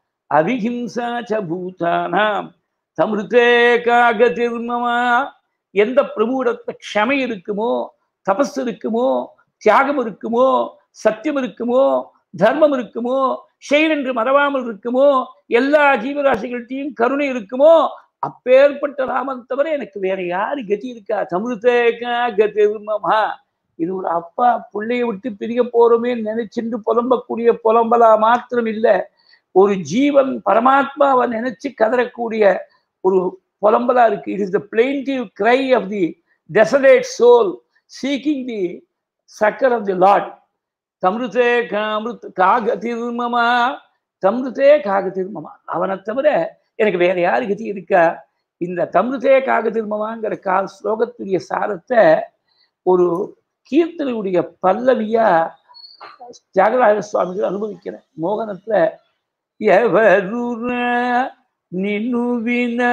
அவிஹிம்சா ச பூதானாம் தமிருத்தே காகதிர்மமா எந்த பிரபுவிடத்துல க்ஷமை இருக்குமோ தபஸ் இருக்குமோ தியாகம் இருக்குமோ சத்தியம் இருக்குமோ தர்மம் இருக்குமோ செயல் என்று மறவாமல் இருக்குமோ எல்லா ஜீவராசிகள்கிட்டையும் கருணை இருக்குமோ அப்பேற்பட்ட ராமன் தவிர எனக்கு வேற யாரு கதி இருக்கா தமிழ்தேக்கா கதிர்மமா இது ஒரு அப்பா பிள்ளைய விட்டு பிரிய போறோமே நினைச்சுட்டு புலம்பக்கூடிய புலம்பலா மாத்திரம் இல்லை ஒரு ஜீவன் பரமாத்மாவை நினைச்சு கதறக்கூடிய ஒரு புலம்பலா இருக்கு it is the plaintive cry of the desolate soul seeking the succour of the Lord தமிழ்தே காமிருத் காக திருமமா தமிழ்தே காக திருமமா அவனை தவிர எனக்கு வேற யாரு கதி இருக்கா இந்த தமிழ்தே காக திருமமாங்கிற கால் ஸ்லோகத்துடைய சாரத்தை ஒரு கீர்த்தனையுடைய பல்லவியா தியாகராஜ சுவாமிகள் அனுபவிக்கிறேன் மோகனத்துல எவருர நின்னுவின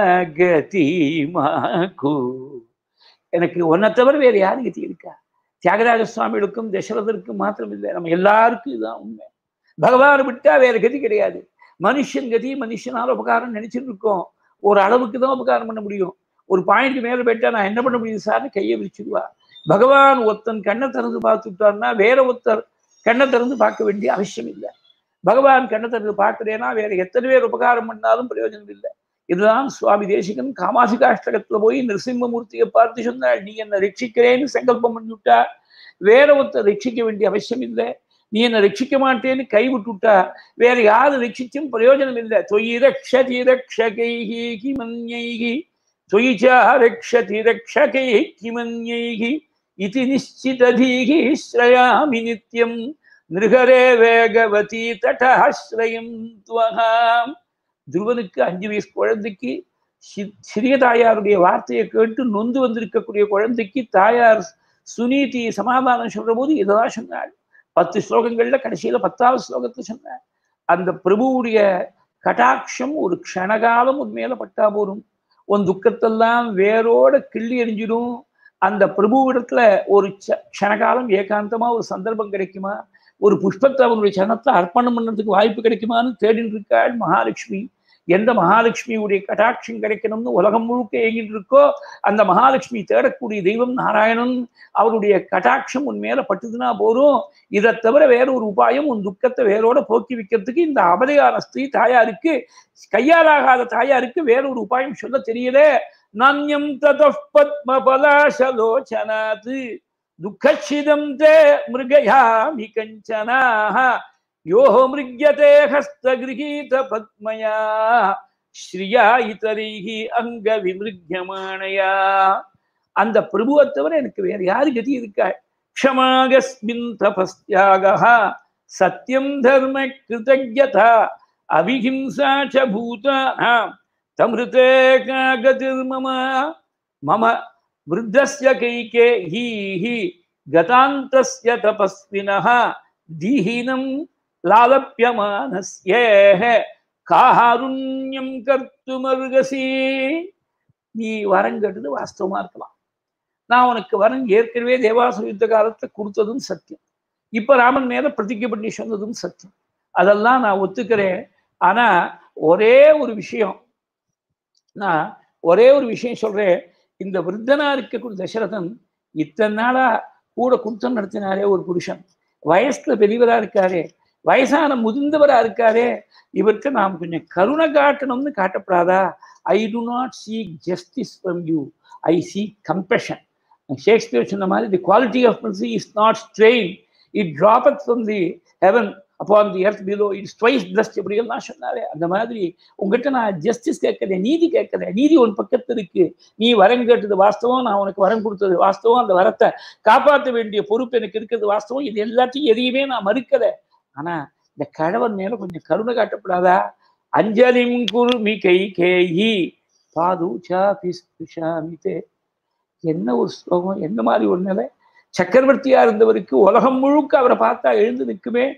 கதி மாக்கு எனக்கு உன்னை தவிர வேற யாரு கதி இருக்கா தியாகராஜ சுவாமிகளுக்கும் தசரதருக்கும் மாத்திரம் இல்லை நம்ம எல்லாருக்கும் இதுதான் உண்மை பகவானை விட்டா வேற கதி கிடையாது மனுஷன் கதி மனுஷனால உபகாரம் நினைச்சிட்டு இருக்கோம் ஒரு அளவுக்கு தான் உபகாரம் பண்ண முடியும் ஒரு பாயிண்ட்க்கு மேல போயிட்டா நான் என்ன பண்ண முடியும் சார்னு கையை விரிச்சிடுவா பகவான் ஒருத்தன் கண்ணை திறந்து பார்த்துட்டார்னா வேற ஒருத்தர் கண்ணை திறந்து பார்க்க வேண்டிய அவசியம் இல்லை பகவான் கண்ணை திறந்து பார்க்கிறேன்னா வேற எத்தனை பேர் உபகாரம் பண்ணாலும் பிரயோஜனம் இல்லை இதுதான் சுவாமி தேசிகன் காமாசிகாஷ்டகத்துல போய் நிருசிம்மமூர்த்தியை பார்த்து சொன்னாள் நீ என்ன ரட்சிக்கிறேன்னு சங்கல்பம் பண்ணிவிட்டா வேற ஒருத்தர் ரட்சிக்க வேண்டிய அவசியம் இல்லை நீ என்ன ரட்சிக்க மாட்டேன்னு கை விட்டுட்டா வேற யாரு ரட்சிச்சும் பிரயோஜனம் இல்லை தொயி ரக்ஷதி ரக்ஷகைஹி கிமன்யைஹி தொயிச்சா ரக்ஷதி ரக்ஷகை கிமன்யைஹி இது நிச்சிததீகி ஸ்ரயாமி நித்யம் நிருகரே வேகவதி தட்டாஸ்ரயம் துவகாம் துருவனுக்கு அஞ்சு வயசு குழந்தைக்கு சிறிய தாயாருடைய வார்த்தையை கேட்டு நொந்து வந்திருக்கக்கூடிய குழந்தைக்கு தாயார் சுனீதி சமாதானம் சொல்ற போது இதெல்லாம் சொன்னாள் பத்து ஸ்லோகங்கள்ல கடைசியில பத்தாவது ஸ்லோகத்தை சொன்னார் அந்த பிரபுவுடைய கட்டாட்சம் ஒரு க்ஷணகாலம் உன் மேல பட்டா போரும் உன் துக்கத்தெல்லாம் வேரோட கிள்ளி எரிஞ்சிடும் அந்த பிரபுவிடத்துல ஒரு க்ஷணகாலம் ஏகாந்தமா ஒரு சந்தர்ப்பம் கிடைக்குமா ஒரு புஷ்பத்தை அவனுடைய சனத்தை அர்ப்பணம் பண்ணுறதுக்கு வாய்ப்பு கிடைக்குமான்னு தேடிட்டு இருக்காள் மகாலட்சுமி எந்த மகாலட்சுமியுடைய கட்டாட்சம் கிடைக்கணும்னு உலகம் முழுக்க ஏங்கிட்டு இருக்கோ அந்த மகாலட்சுமி தேடக்கூடிய தெய்வம் நாராயணன் அவருடைய கட்டாட்சம் உன் மேல பட்டுதுன்னா போரும் இதை தவிர வேற ஒரு உபாயம் உன் துக்கத்தை வேரோட போக்கி வைக்கிறதுக்கு இந்த அபதையான ஸ்திரீ தாயாருக்கு கையாலாகாத தாயாருக்கு வேற ஒரு உபாயம் சொல்ல தெரியல நானியம் தத பத்ம பலாசலோச்சனாத் துக்கச்சிதம் தே மிருகயாமி கஞ்சனாக யோஹ மிருக்யதே ஹஸ்தகிரகீத பத்மயா ஸ்ரீயா இத்தரைஹி அங்க விமிருக்யமானயா அந்த பிரபுவை தவிர எனக்கு வேற யாரு கதி இருக்கா க்ஷமாகஸ்மின் தபஸ்தியாக சத்தியம் தர்ம கிருதஜதா அவிஹிம்சா ச பூதானாம் தமிருதே காகதிர்மம மம விருத்தஸ்ய கைகே ஹீஹி கதாந்தஸ்ய தபஸ்வினः தீஹினம் லாலப்பியமானஸ்யேஹ காருண்யம் கர்த்துமர்கசி நீ வரம் கேட்டது வாஸ்தவமா இருக்கலாம் நான் உனக்கு வரம் ஏற்கனவே தேவாசுர யுத்த காலத்தை கொடுத்ததும் சத்தியம் இப்ப ராமன் மேல பிரதிஜை பண்ணி சொன்னதும் சத்தியம் அதெல்லாம் நான் ஒத்துக்கிறேன் ஆனா ஒரே ஒரு விஷயம் நான் ஒரே ஒரு விஷயம் சொல்றேன் இந்த விருத்தனா இருக்கக்கூடிய தசரதன் இத்தனை நாளா கூட குற்றம் நடத்தினாரே ஒரு புருஷன் வயசுல பெரியவரா இருக்காரே வயசான முதிர்ந்தவரா இருக்காரே இவருக்கு நாம் கொஞ்சம் கருணை காட்டணும்னு காட்டப்படாதா I do not seek justice from you I seek compassion Shakespeare சொன்ன மாதிரி the quality of mercy is not strain it droppeth from the heaven upon the earth below it's twice blessed இப்படியெல்லாம் சொன்னாரே அந்த மாதிரி உங்ககிட்ட நான் ஜஸ்டிஸ் கேட்கறேன் நீதி கேட்கறேன் நீதி உன் பக்கத்து இருக்கு நீ வரம் கேட்டது வாஸ்தவம் நான் உனக்கு வரம் கொடுத்தது வாஸ்தவம் அந்த வரத்தை காப்பாற்ற வேண்டிய பொறுப்பு எனக்கு இருக்கிறது வாஸ்தவம் இது எல்லாத்தையும் எதையுமே நான் மறுக்கல ஆனா இந்த கழவன் மேல கொஞ்சம் கருணை காட்டப்படாதா அஞ்சலிம் குருமி கை கேயி பாதூச்சா பிஸ்மிதே என்ன ஒரு ஸ்லோகம் என்ன மாதிரி ஒரு நிலை சக்கரவர்த்தியா இருந்தவருக்கு உலகம் முழுக்க அவரை பார்த்தா எழுந்து நிற்குமே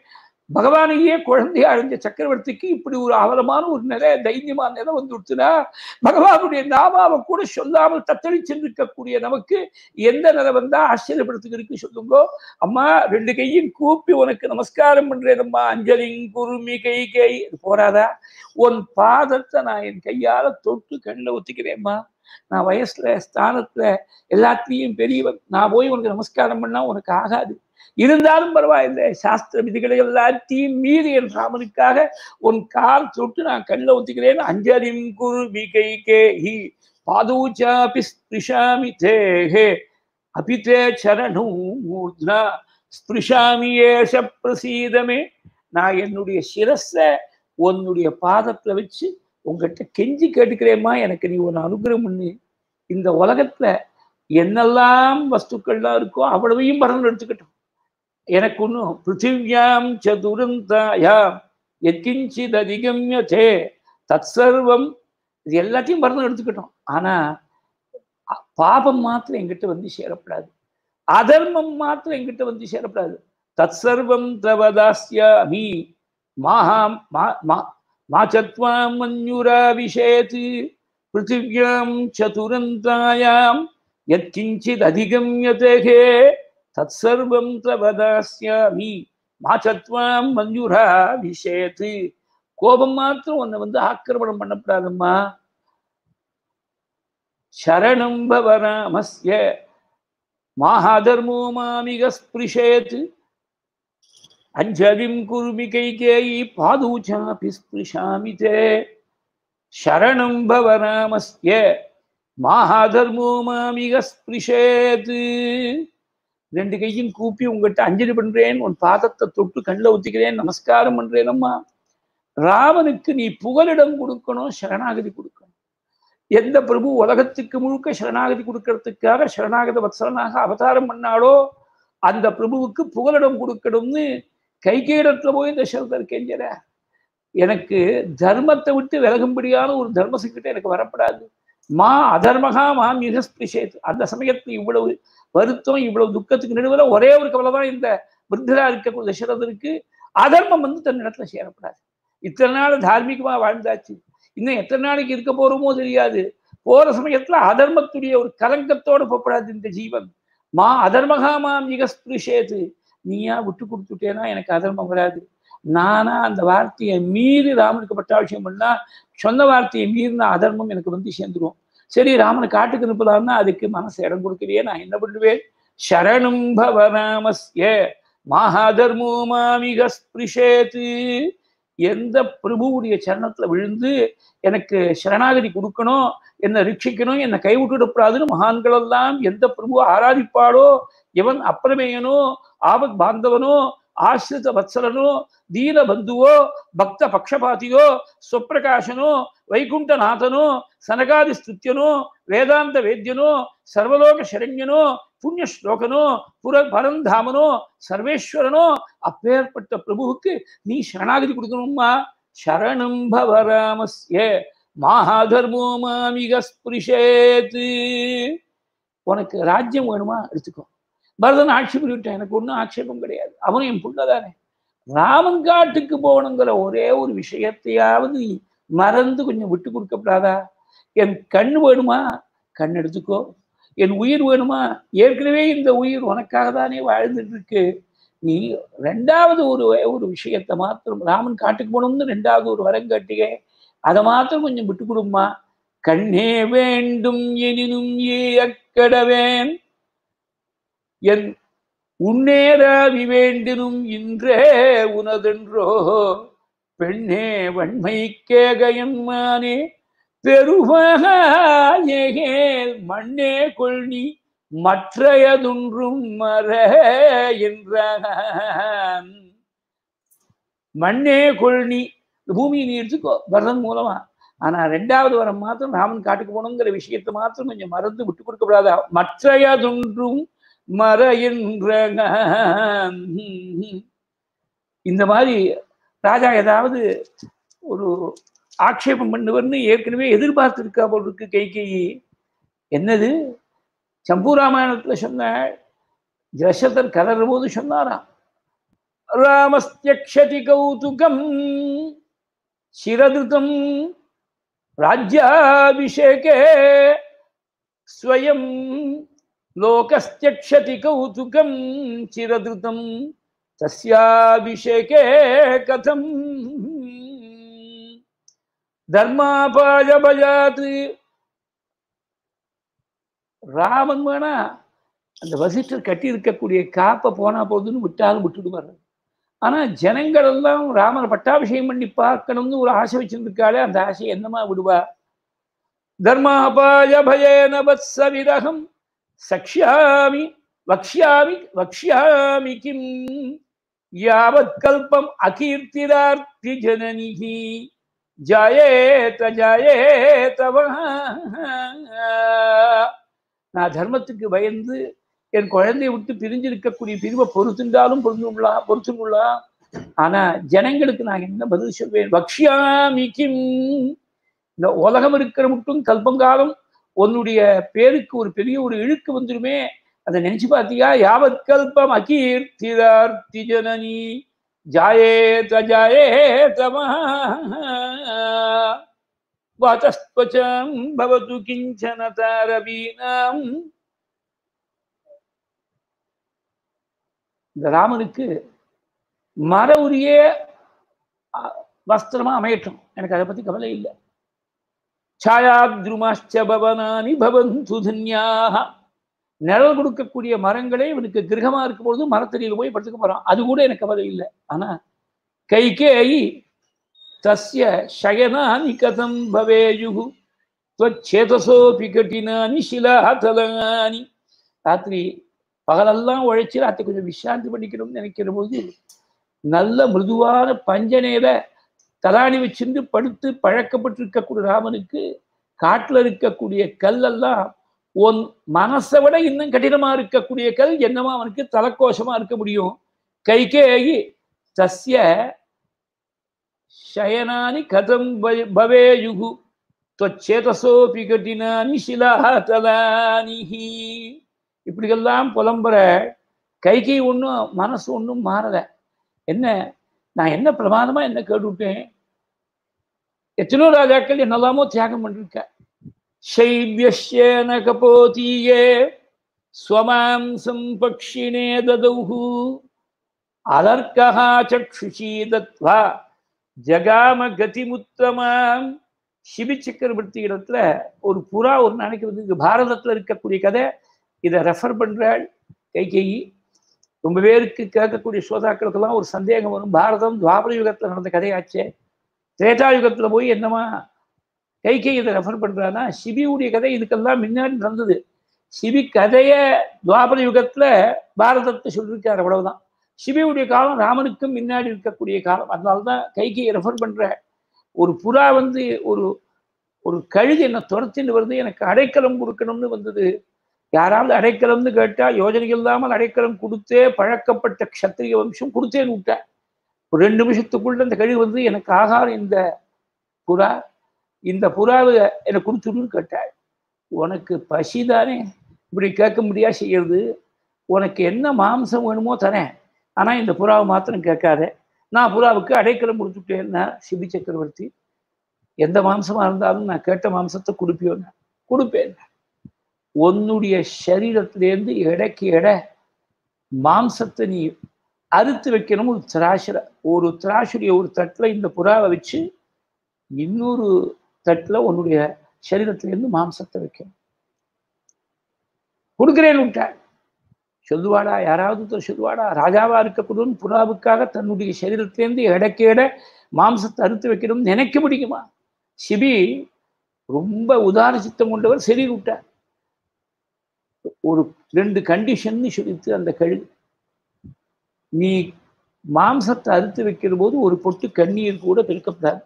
பகவானையே குழந்தையா அழிஞ்ச சக்கரவர்த்திக்கு இப்படி ஒரு அவலமான ஒரு நிலை தைரியமான நிலை வந்து விடுத்துனா பகவானுடைய நாமாவை கூட சொல்லாமல் தத்தளிச்சிருக்கக்கூடிய நமக்கு எந்த நிலை வந்தா ஆச்சரியப்படுத்துகிறதுக்கு சொல்லுங்கோ அம்மா ரெண்டு கையும் கூப்பி உனக்கு நமஸ்காரம் பண்றேனம்மா அஞ்சலிங் குருமி கை கை இது போறாதா உன் பாதத்தை நான் என் கையால தொட்டு கண்ணில் ஒத்திக்கிறேம்மா நான் வயசுல ஸ்தானத்துல எல்லாத்துலேயும் பெரியவன் நான் போய் உனக்கு நமஸ்காரம் பண்ணா உனக்கு ஆகாது இருந்தாலும் பரவாயில்லை சாஸ்திர விதிகளை எல்லாத்தையும் மீறி என் ராமனுக்காக உன் கால் தொட்டு நான் கண்ணில் ஒத்திக்கிறேன் அஞ்சலிம் குரு விகை கே ஹி பாதூச்சாபி ஸ்பிருஷாமி தேஹே அபிதே சரணு மூர்த்னா ஸ்பிருஷாமி ஏஷ பிரசீதமே நான் என்னுடைய சிரஸை உன்னுடைய பாதத்துல வச்சு உங்ககிட்ட கெஞ்சி கேட்டுக்கிறேம்மா எனக்கு நீ ஒன்று அனுகிரகம் பண்ணு இந்த உலகத்துல என்னெல்லாம் வஸ்துக்கள்லாம் இருக்கோ அவ்வளவையும் பரவல் எடுத்துக்கட்டும் எனக்கு ஒன்றும் பிருத்திவியாம் சதுரந்தாயாம் எத்கிஞ்சித் அதிகம்யதே தத் சர்வம் இது எல்லாத்தையும் பரவல் எடுத்துக்கட்டும் ஆனா அ- பாபம் மாத்திரம் எங்கிட்ட வந்து சேரப்படாது அதர்மம் மாத்திரம் எங்கிட்ட வந்து சேரப்படாது தத் சர்வம் தவதாஸ்யாமி மாஹாம் மா மா மாச்சத்வாம் மன்யுராபிஷேத் பிருத்திவியாம் சதுரந்தாயாம் யத்கிஞ்சித் அதிகம்யதே தத் சர்வம் தவதாஸ்யாமி மாச்சத்வாம் மன்யுராபிஷேத் கோபம் மாத்திரம் உன்னை வந்து ஆக்கிரமணம் பண்ணப்படாதம்மா சரணம் பவராமஸ்ய மாஹாதர்மோ மாமிக ஸ்பிருஷேத் அஞ்சலிம் குருமி கைகேயி பாதூச்சாபி ஸ்பிருஷாமி தே சரணம் பவராமஸ்ய மாஹாதர்மோ மாமிக ஸ்பிருஷேத் ரெண்டு கையும் கூப்பி உங்ககிட்ட அஞ்சலி பண்றேன் உன் பாதத்தை தொட்டு கண்ணில் ஊத்திக்கிறேன் நமஸ்காரம் பண்றேனம்மா ராமனுக்கு நீ புகலிடம் கொடுக்கணும் சரணாகதி கொடுக்கணும் எந்த பிரபு உலகத்துக்கு முழுக்க சரணாகதி கொடுக்கறதுக்காக சரணாகத வத்சலனாக அவதாரம் பண்ணாலோ அந்த பிரபுவுக்கு புகலிடம் கொடுக்கணும்னு கைகேடத்துல போய் தசரதர் கெஞ்சற எனக்கு தர்மத்தை விட்டு விலகும்படியான ஒரு தர்மசங்கிட்ட எனக்கு வரப்படாது மா அதர்மகா மா மிக ஸ்பிரிஷேத் அந்த சமயத்துல இவ்வளவு வருத்தம் இவ்வளவு துக்கத்துக்கு நடுவில் ஒரே ஒரு கவலை தான் இந்த விருத்தரா இருக்கக்கூடிய தசரதருக்கு அதர்மம் வந்து தன் இடத்துல சேரப்படாது இத்தனை நாள் தார்மீகமா வாழ்ந்தாச்சு இன்னும் எத்தனை நாளைக்கு இருக்க போறோமோ தெரியாது போற சமயத்துல அதர்மத்துடைய ஒரு கலங்கத்தோட போகப்படாது இந்த ஜீவன் மா அதர்மகா மாம் ஸ்பிருஷேது நீயா விட்டு கொடுத்துட்டேனா எனக்கு அதர்மம் வராது நானா அந்த வார்த்தையை மீறி ராமனுக்கு பட்டாபிஷேகம் பண்ணா சொன்ன வார்த்தையை மீறின அதர்மம் எனக்கு வந்து சேர்ந்துரும் சரி ராமனை காட்டுக்கு அனுப்பலாம்னா அதுக்கு மனசு இடம் கொடுக்கலையே நான் என்ன பண்ணுவேன் சரணம் பவ ராமஸ்ய மகாதர்மோ மாமிக ஸ்பிருஷேத்து எந்த பிரபுவுடைய சரணத்துல விழுந்து எனக்கு சரணாகதி கொடுக்கணும் என்னை ரட்சிக்கணும் என்னை கைவிட்டுடக்கூடாதுன்னு மகான்கள் எல்லாம் எந்த பிரபு ஆராதிப்பாளோ எவன் அப்பிரமேயனோ ஆபத் பாந்தவனோ ஆசிரித வத்சலனோ தீன பந்துவோ பக்த பக்ஷபாதியோ சுப்பிரகாசனோ வைகுண்டநாதனோ சனகாதி ஸ்துத்தியனோ வேதாந்த வேத்யனோ சர்வலோக சரண்யனோ புண்ணிய ஸ்லோகனோ புர பரந்தாமனோ சர்வேஸ்வரனோ அப்பேற்பட்ட பிரபுவுக்கு நீ சரணாகதி கொடுக்கணுமா சரணம் பவராமஸ்ய மாஹாதர்மோ மாமிக ஸ்பிருஷேத்து உனக்கு ராஜ்யம் வேணுமா எடுத்துக்கோ பரதன் ஆட்சி பண்ணிவிட்டான் எனக்கு ஒன்றும் ஆட்சேபம் கிடையாது அவனும் என் புள்ளதானே ராமன் காட்டுக்கு போகணுங்கிற ஒரே ஒரு விஷயத்தையாவது நீ மறந்து கொஞ்சம் விட்டு கொடுக்கப்படாதா என் கண் வேணுமா கண் எடுத்துக்கோ என் உயிர் வேணுமா ஏற்கனவே இந்த உயிர் உனக்காக தானே வாழ்ந்துட்டு இருக்கு நீ ரெண்டாவது ஒரு ஒரு விஷயத்தை மாத்திரம் ராமன் காட்டுக்கு போகணும்னு ரெண்டாவது ஒரு வரம் கட்டிக அதை மாத்திரம் கொஞ்சம் விட்டு கொடுமா கண்ணே வேண்டும் எனினும் ஏ அக்கடவேன் என் உன்னேராவி வேண்டினும் இன்றே உனதென்றோ பெண்ணே வன்மை கேகயன்மானே பெருமகேல் மண்ணே கொள்னி மற்றையதுன்றும் மற என்றான் மண்ணே கொள்னி பூமியை நீ எடுத்துக்கோ வரதன் மூலமா ஆனா ரெண்டாவது வரம் மாத்திரம் ராமன் காட்டுக்கு போகணுங்கிற விஷயத்தை மாத்திரம் கொஞ்சம் மறந்து விட்டு கொடுக்கப்படாதா மற்றையதொன்றும் மற என்ற இந்த மாதிரி ராஜா ஏதாவது ஒரு ஆக்ஷேபம் பண்ணுவர்னு ஏற்கனவே எதிர்பார்த்திருக்கா போல் இருக்கு கைகேயி என்னது சம்பூராமாயணத்துல சொன்ன ஜசதர் கதற போது சொன்னாராம் ராமஸ்தியக்ஷதி கௌதுகம் சிரதுதம் ராஜ்யாபிஷேகே ஸ்வயம் லோகஸ்தியக்ஷதி கௌதுகம் சிரதுதம் தஸ்யாபிஷேகே கதம் தர்மாபாயபயாத் ராமன் வேணா அந்த வசிஷ்டர் கட்டி இருக்கக்கூடிய காப்பை போனா போதுன்னு விட்டாலும் விட்டுடுவார் ஆனா ஜனங்கள் எல்லாம் ராமனை பட்டாபிஷேகம் பண்ணி பார்க்கணும்னு ஒரு ஆசை வச்சிருந்துருக்காளே அந்த ஆசையை என்னமா விடுவா தர்மாபாய பயேன வத்ச விரகம் சக்ஷ்யாமி வக்ஷ்யாமி வக்ஷ்யாமி கிம் யாவத் கல்பம் அகீர்த்திரார்த்தி ஜனனிகி ஜாயேத ஜாயேத வா. நான் தர்மத்துக்கு பயந்து என் குழந்தையை விட்டு பிரிஞ்சு இருக்கக்கூடிய பிரிவை பொறுத்துண்டாலும் பொருந்துள்ளா பொறுத்துள்ளா ஆனா ஜனங்களுக்கு நான் என்ன பதில் சொல்வேன் பக்ஷ்யாமி கிம் இந்த உலகம் இருக்கிற மட்டும் கல்பங்காலம் உன்னுடைய பேருக்கு ஒரு பெரிய ஒரு இழுக்கு வந்துருமே அதை நினைச்சு பார்த்தியா யாவத் கல்பம் அகீர்த்திதார்த்தி ஜனனி ஜாயேத ஜாயேத வாதஸ்வச்சம் பவது கிஞ்சன தாரவீனாம் இந்த ராமனுக்கு மர உரிய அஹ், வஸ்திரமா அமையட்டும் எனக்கு அதை பத்தி கவலை இல்லை சாயாத்ருமாச்ச பவனானி பவந்து தன்யாக நிழல் கொடுக்கக்கூடிய மரங்களே இவனுக்கு கிரகமா இருக்கும் பொழுது மரத்தடியில் போய் படுத்துக்க போறான் அது கூட எனக்கு கவலை இல்லை ஆனா கைகேயி தஸ்ய சயனானி கதம் பவேயுகு துவச்சேதசோபி கட்டினானி சிலாதலானி ராத்திரி பகலெல்லாம் உழைச்சி ராத்திரி கொஞ்சம் விசாந்தி பண்ணிக்கணும்னு நினைக்கிற போது நல்ல மிருதுவான பஞ்சனையில தலாணி வச்சிருந்து படுத்து பழக்கப்பட்டு இருக்கக்கூடிய ராமனுக்கு காட்டுல இருக்கக்கூடிய கல்லெல்லாம் உன் மனசை விட இன்னும் கடினமா இருக்கக்கூடிய கல் என்னமா அவனுக்கு தலக்கோஷமா இருக்க முடியும் கைகேயி தஸ்ய சயனானி கதம் பய- பவேயுகு தொச்சேதசோபி கட்டினானி சிலாதலானிஹி இப்படியெல்லாம் புலம்புற கைகை ஒன்றும் மனசு ஒன்றும் மாறல என்ன நான் என்ன பிரமாதமா என்ன கேட்டுவிட்டேன் எத்தனோ ராஜாக்கள் என்னெல்லாமோ தியாகம் பண்ணிருக்க சைவியேன கபோதீயே ஸ்வமாம்சம் பக்ஷிணே ததௌஹு அலர்கா சக்ஷுஷி தத்வா ஜகாம கதிமுத்தமாம் சிபி சக்கரவர்த்தி இடத்துல ஒரு புறா ஒரு நாளைக்கு வந்து இது பாரதத்துல இருக்கக்கூடிய கதை இதை ரெஃபர் பண்றாள் கைகேயி ரொம்ப பேருக்கு கேட்கக்கூடிய சோதாக்களுக்கெல்லாம் ஒரு சந்தேகம் வரும் பாரதம் துவாபர யுகத்துல நடந்த கதையாச்சே திரேதா யுகத்துல போய் என்னமா கைகை இதை ரெஃபர் பண்றான்னா சிபியுடைய கதை இதுக்கெல்லாம் முன்னாடி நடந்தது சிபி கதைய துவாபர யுகத்துல பாரதத்தை சொல்லியிருக்காரு அவ்வளவுதான் சிபியுடைய காலம் ராமனுக்கும் முன்னாடி இருக்கக்கூடிய காலம் அதனால்தான் கைகையை ரெஃபர் பண்ற ஒரு புறா வந்து ஒரு ஒரு கழுகு என்ன துரத்தின்னு வருது எனக்கு அடைக்கலம் கொடுக்கணும்னு வந்தது யாராவது அடைக்கலம்னு கேட்டா யோஜனை இல்லாமல் அடைக்கலம் கொடுத்தே பழக்கப்பட்ட க்ஷத்திரிய வம்சம் கொடுத்தேன்னு விட்டேன் ஒரு ரெண்டு நிமிஷத்துக்குள்ள இந்த கழுகு வந்து எனக்கு ஆகாரம் இந்த புறா இந்த புறாவை எனக்கு கொடுத்துடுன்னு கேட்டாள் உனக்கு பசிதானே இப்படி கேட்க முடியா செய்யறது உனக்கு என்ன மாம்சம் வேணுமோ தரேன் ஆனா இந்த புறாவை மாத்திரம் கேட்காத நான் புறாவுக்கு அடைக்கலம் கொடுத்துட்டேன்னா சிபி சக்கரவர்த்தி எந்த மாம்சமா இருந்தாலும் நான் கேட்ட மாம்சத்தை கொடுப்பியோன்னு கொடுப்பேன் உன்னுடைய சரீரத்திலேருந்து எடைக்கு எடை மாம்சத்தை நீ அறுத்து வைக்கணும் ஒரு திராசுர ஒரு திராசுடைய ஒரு தட்டில் இந்த புறாவை வச்சு இன்னொரு தட்டில் உன்னுடைய சரீரத்திலேருந்து மாம்சத்தை வைக்கணும் கொடுக்குறேன்னு விட்டாள் சொல்லுவாடா யாராவது ஒருத்தர் சொல்லுவாடா ராஜாவா இருக்கக்கூடிய புறாவுக்காக தன்னுடைய சரீரத்திலேருந்து எடைக்கேட மாம்சத்தை அறுத்து வைக்கணும்னு நினைக்க முடியுமா சிபி ரொம்ப உதார சித்தம் கொண்டவர் சரி விட்டார் ஒரு ரெண்டு கண்டிஷன் சொல்லித்து அந்த கழுகு நீ மாம்சத்தை அறுத்து வைக்கிற போது ஒரு பொட்டு கண்ணீர் கூட பெருக்கப்படாது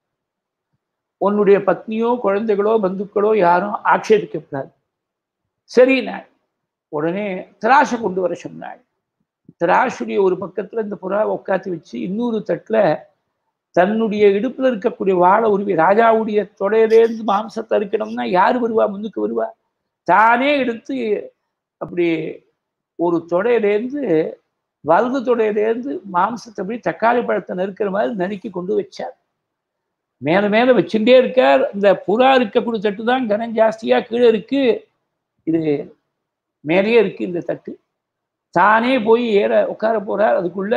உன்னுடைய பத்னியோ குழந்தைகளோ பந்துக்களோ யாரும் ஆட்சேபிக்கப்படாது சரி நான் உடனே திராசை கொண்டு வர சொன்னாள் திராசுடைய ஒரு பக்கத்துல இந்த புறா உட்காத்தி வச்சு இன்னொரு தட்டுல தன்னுடைய இடுப்புல இருக்கக்கூடிய வாழை உருவி ராஜாவுடைய தொடையிலேருந்து மாம்சத்தை அறுக்கணும்னா யார் வருவா முன்னுக்கு வருவா தானே எடுத்து அப்படி ஒரு தொடையிலேருந்து வலது தொடையிலேருந்து மாம்சத்தை அப்படி தக்காளி பழத்தை நறுக்கிற மாதிரி நறுக்கி கொண்டு வச்சார் மேல மேல வச்சுட்டே இருக்கார் இந்த புறா இருக்கக்கூடிய தட்டு தான் கனம் ஜாஸ்தியா கீழே இருக்கு இது மேலேயே இருக்கு இந்த தட்டு தானே போய் ஏற உட்கார போறார் அதுக்குள்ள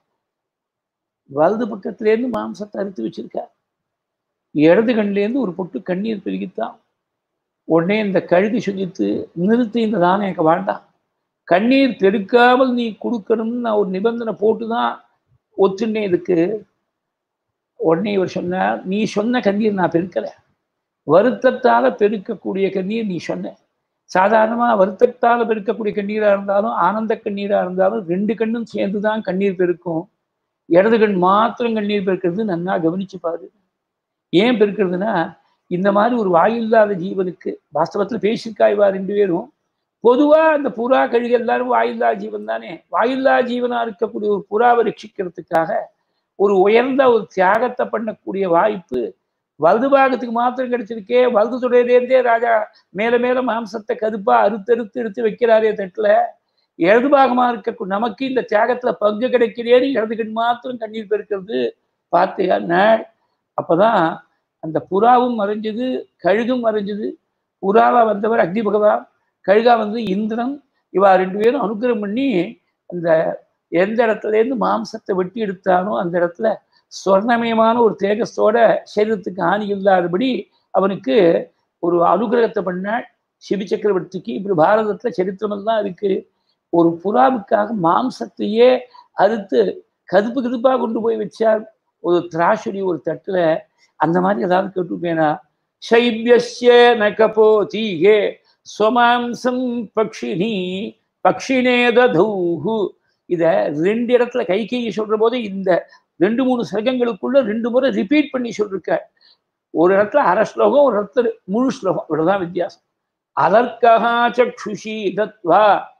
வலது பக்கத்துலேருந்து மாம்சத்தை அறுத்து வச்சிருக்கார் இடது கண்ணிலேருந்து ஒரு பொட்டு கண்ணீர் பெருகித்தான் உடனே இந்த கழுகு சொல்லித்து நிறுத்தி இந்த தானம் எனக்கு வேண்டாம் கண்ணீர் பெருக்காமல் நீ கொடுக்கணும்னு நான் ஒரு நிபந்தனை போட்டு தான் ஒத்துனேன் இதுக்கு உடனே இவர் சொன்னார் நீ சொன்ன கண்ணீர் நான் பெருக்கலை வருத்தத்தால் பெருக்கக்கூடிய கண்ணீர் நீ சொன்ன சாதாரணமாக வருத்தத்தால் பெருக்கக்கூடிய கண்ணீராக இருந்தாலும் ஆனந்த கண்ணீராக இருந்தாலும் ரெண்டு கண்ணும் சேர்ந்து தான் கண்ணீர் பெருக்கும் இடது கண் மாத்திரம் கண்ணீர் பெருக்கிறது நன்னா கவனிச்சு பாரு ஏன் பெருக்கிறதுனா இந்த மாதிரி ஒரு வாயில்லாத ஜீவனுக்கு வாஸ்தவத்தில் பேசிக்காய்வா ரெண்டு பேரும் பொதுவாக அந்த புறா கழுகு எல்லாரும் வாயில்லா ஜீவன் தானே வாயில்லா ஜீவனா இருக்கக்கூடிய ஒரு புறாவை ரட்சிக்கிறதுக்காக ஒரு உயர்ந்த ஒரு தியாகத்தை பண்ணக்கூடிய வாய்ப்பு வலது பாகத்துக்கு மாத்திரம் கிடைச்சிருக்கே வலது துடையிலேருந்தே ராஜா மேல மேல மாம்சத்தை கருப்பா அறுத்தறுத்து எடுத்து வைக்கிறாரே தட்டுல இடது பாகமா இருக்க நமக்கு இந்த தியாகத்துல பங்கு கிடைக்கிறேன்னு இடது கண் மாத்திரம் கண்ணீர் பெருக்கிறது பார்த்தியா நாள் அப்பதான் அந்த புறாவும் மறைஞ்சது கழுகும் மறைஞ்சது புறாவா வந்தவர் அக்னி பகவான் கழுகா வந்து இந்திரன் இவா ரெண்டு பேரும் அனுகிரகம் பண்ணி அந்த எந்த இடத்துல இருந்து மாம்சத்தை வெட்டி எடுத்தானோ அந்த இடத்துல சொர்ணமயமான ஒரு தேகஸோட சரீரத்துக்கு ஹானி இல்லாதபடி அவனுக்கு ஒரு அனுகிரகத்தை பண்ண சிவி சக்கரவர்த்திக்கு இப்படி பாரதத்துல சரித்திரமெல்லாம் இருக்கு ஒரு புறாவுக்காக மாம்சத்தையே அறுத்து கதுப்பு கதுப்பாக கொண்டு போய் வச்சார் ஒரு திராசுரி ஒரு தட்டுல அந்த மாதிரி ஏதாவது கேட்டுப்பேனா சைபியஸ்ய நகபோ தீகே ஸ்வமாம்சம் பக்ஷினி பக்ஷினே தூஹு இத ரெண்டு இடத்துல கை கையை சொல்ற போது இந்த ரெண்டு மூணு சர்க்கங்களுக்குள்ள ரெண்டு முறை ரிப்பீட் பண்ணி சொல்லிருக்க ஒரு இடத்துல அரை ஸ்லோகம் ஒரு இடத்துல முழு ஸ்லோகம் இவ்வளவுதான் வித்தியாசம் அலர்கா சக்ஷுஷி தத்வா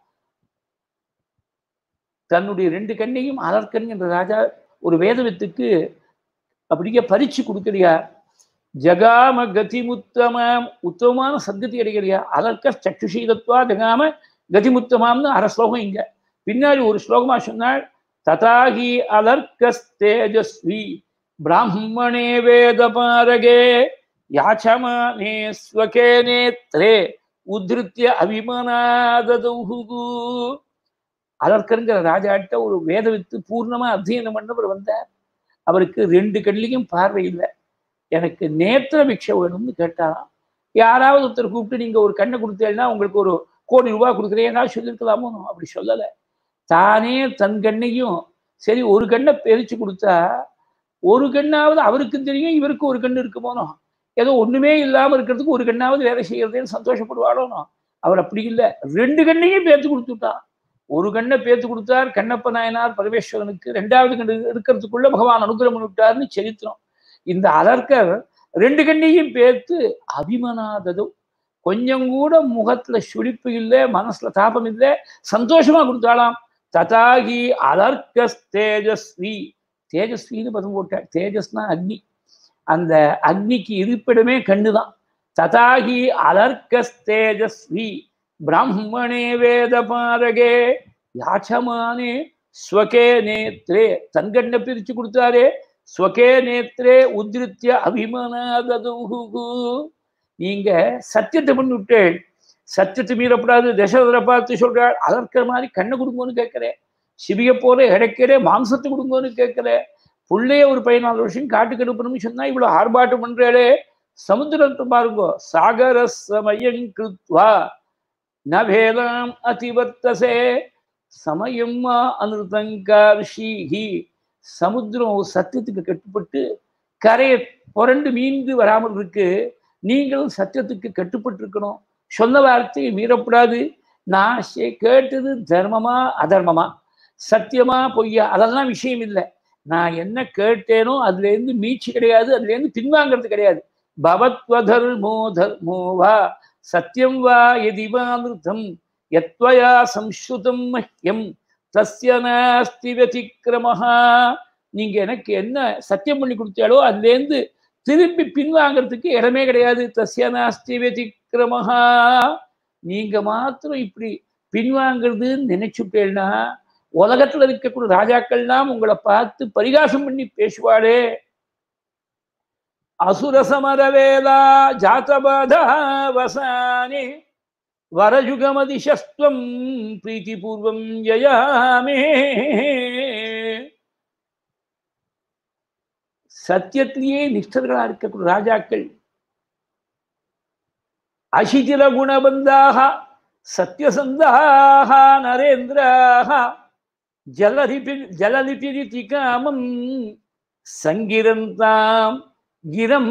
தன்னுடைய ரெண்டு கண்ணையும் அலர்கன் என்ற ராஜா ஒரு வேதவித்துக்கு அப்படியே பறிச்சு கொடுக்கறியா ஜகாம கதிமுத்தமாம் உத்தமமான சத்கதி அடைகிறியா அலர்க்க சக்ஷுஷீதத்வா ஜகாம கதிமுத்தமாம்னு அரை ஸ்லோகம் இங்க பின்னாடி ஒரு ஸ்லோகமா சொன்னாள் ததாகி அலர்க்கஸ்தேஜஸ்வி பிராமணே வேதபாரகே யாச்சமானே ஸ்வகே நேத்ரே உத்ருத்திய அபிமனாதூகு அலர்க்கருங்கிற ராஜாட்ட ஒரு வேதவித்து பூர்ணமா அத்தியனம் பண்ணவர் வந்தார் அவருக்கு ரெண்டு கண்ணிலையும் பார்வை இல்லை எனக்கு நேத்திர பிக்ஷை வேணும்னு கேட்டாராம் யாராவது ஒருத்தர் கூப்பிட்டு நீங்க ஒரு கண்ணை கொடுத்தேன்னா உங்களுக்கு ஒரு கோடி ரூபாய் கொடுக்குறேன் ஏதாவது சொல்லியிருக்கலாமோ அப்படி சொல்லலை தானே தன் கண்ணையும் சரி ஒரு கண்ணை பிரிச்சு கொடுத்தா ஒரு கண்ணாவது அவருக்கும் தெரியும் இவருக்கு ஒரு கண்ணு இருக்குமோனோ ஏதோ ஒண்ணுமே இல்லாம இருக்கிறதுக்கு ஒரு கண்ணாவது வேலை செய்யறதேன்னு சந்தோஷப்படுவாளோனோ அவர் அப்படி இல்லை ரெண்டு கண்ணையும் பேர்த்து கொடுத்துட்டான் ஒரு கண்ணை பேர்த்து கொடுத்தார் கண்ணப்ப நாயனார் பரமேஸ்வரனுக்கு ரெண்டாவது கண்ணு இருக்கிறதுக்குள்ள பகவான் அனுகிரகம் விட்டார்னு சரித்திரம் இந்த அலர்க்கர் ரெண்டு கண்ணையும் பேர்த்து அபிமனாததும் கொஞ்சம் கூட முகத்துல சுழிப்பு இல்லை மனசுல தாபம் இல்லை சந்தோஷமா கொடுத்தாலாம் ததாகி அலர்க்க தேஜஸ்வி தேஜஸ்வின்னு பதம் போட்டார் தேஜஸ்னா அக்னி அந்த அக்னிக்கு இருப்பிடமே கண்ணுதான் ததாகி அலர்க்க தேஜஸ்வி பிராமணே வேத பாரகே யாச்சமானே ஸ்வகே நேத்ரே தன்கண்ணை பிரிச்சு கொடுத்தாரே ஸ்வகே நேத்ரே உத்ரித்ய அபிமனாதூகு நீங்க சத்தியத்தை பண்ணிவிட்டேன் சத்தியத்தை மீறப்படாது தசரதரை பார்த்து சொல்றாள் அதற்கிற மாதிரி கண்ணை கொடுங்கன்னு கேட்கிறேன் சிவிய போல இடைக்கிறே மாம்சத்தை கொடுங்கன்னு கேட்கிறேன் புள்ளைய ஒரு பதினாலு வருஷம் காட்டுக்கு அனுப்பணும்னு சொன்னா இவ்வளவு ஆர்ப்பாட்டம் பண்றாளே சமுத்திரத்தை பாருங்கோ சாகர சமயம் கிருத்வா நபேதாம் அதிவர்த்தசே சமயம்மா அனுதங்கார்ஷீஹி சமுத்திரம் சத்தியத்துக்கு கட்டுப்பட்டு கரையை புரண்டு மீண்டு வராமல் இருக்கு நீங்களும் சத்தியத்துக்கு கட்டுப்பட்டு இருக்கணும் சொன்ன வார்த்தையை மீறப்படாது நான் கேட்டது தர்மமா அதர்மமா சத்தியமா பொய்யா அதெல்லாம் விஷயம் இல்லை நான் என்ன கேட்டேனோ அதுல இருந்து மீட்சி கிடையாது அதுல இருந்து பின்வாங்கிறது கிடையாது பவத்வதர்மோ தர்மோ வா சத்தியம் வா எதிவாமிருதம் எத்வயா சம்ஸ்ருதம் மஹ்யம் தஸ்ய நாஸ்தி வதிக்கிரமஹா நீங்க எனக்கு என்ன சத்தியம் பண்ணி கொடுத்தாலோ அதுலேருந்து திரும்பி பின்வாங்கிறதுக்கு இடமே கிடையாது தஸ்ய நாஸ்தி வதிக்கிரமஹா நீங்க மாத்திரம் இப்படி பின்வாங்கிறதுன்னு நினைச்சுட்டேன்னா உலகத்துல இருக்கக்கூடிய ராஜாக்கள்லாம் உங்களை பார்த்து பரிகாசம் பண்ணி பேசுவாளே அசுரசமரவேதா ஜாத்தபாதா வசானே வரயுகமதிசஸ்துவம் பிரீத்திபூர்வம் யயாமே சத்தியத்திலேயே நிஷ்டர்களா இருக்கக்கூடிய ராஜாக்கள் அசிதிர குணபந்தாக சத்யசந்தாக நரேந்திராக ஜலரிபி ஜலலிபிரிதி காமம் சங்கிரந்தாம் கிரம்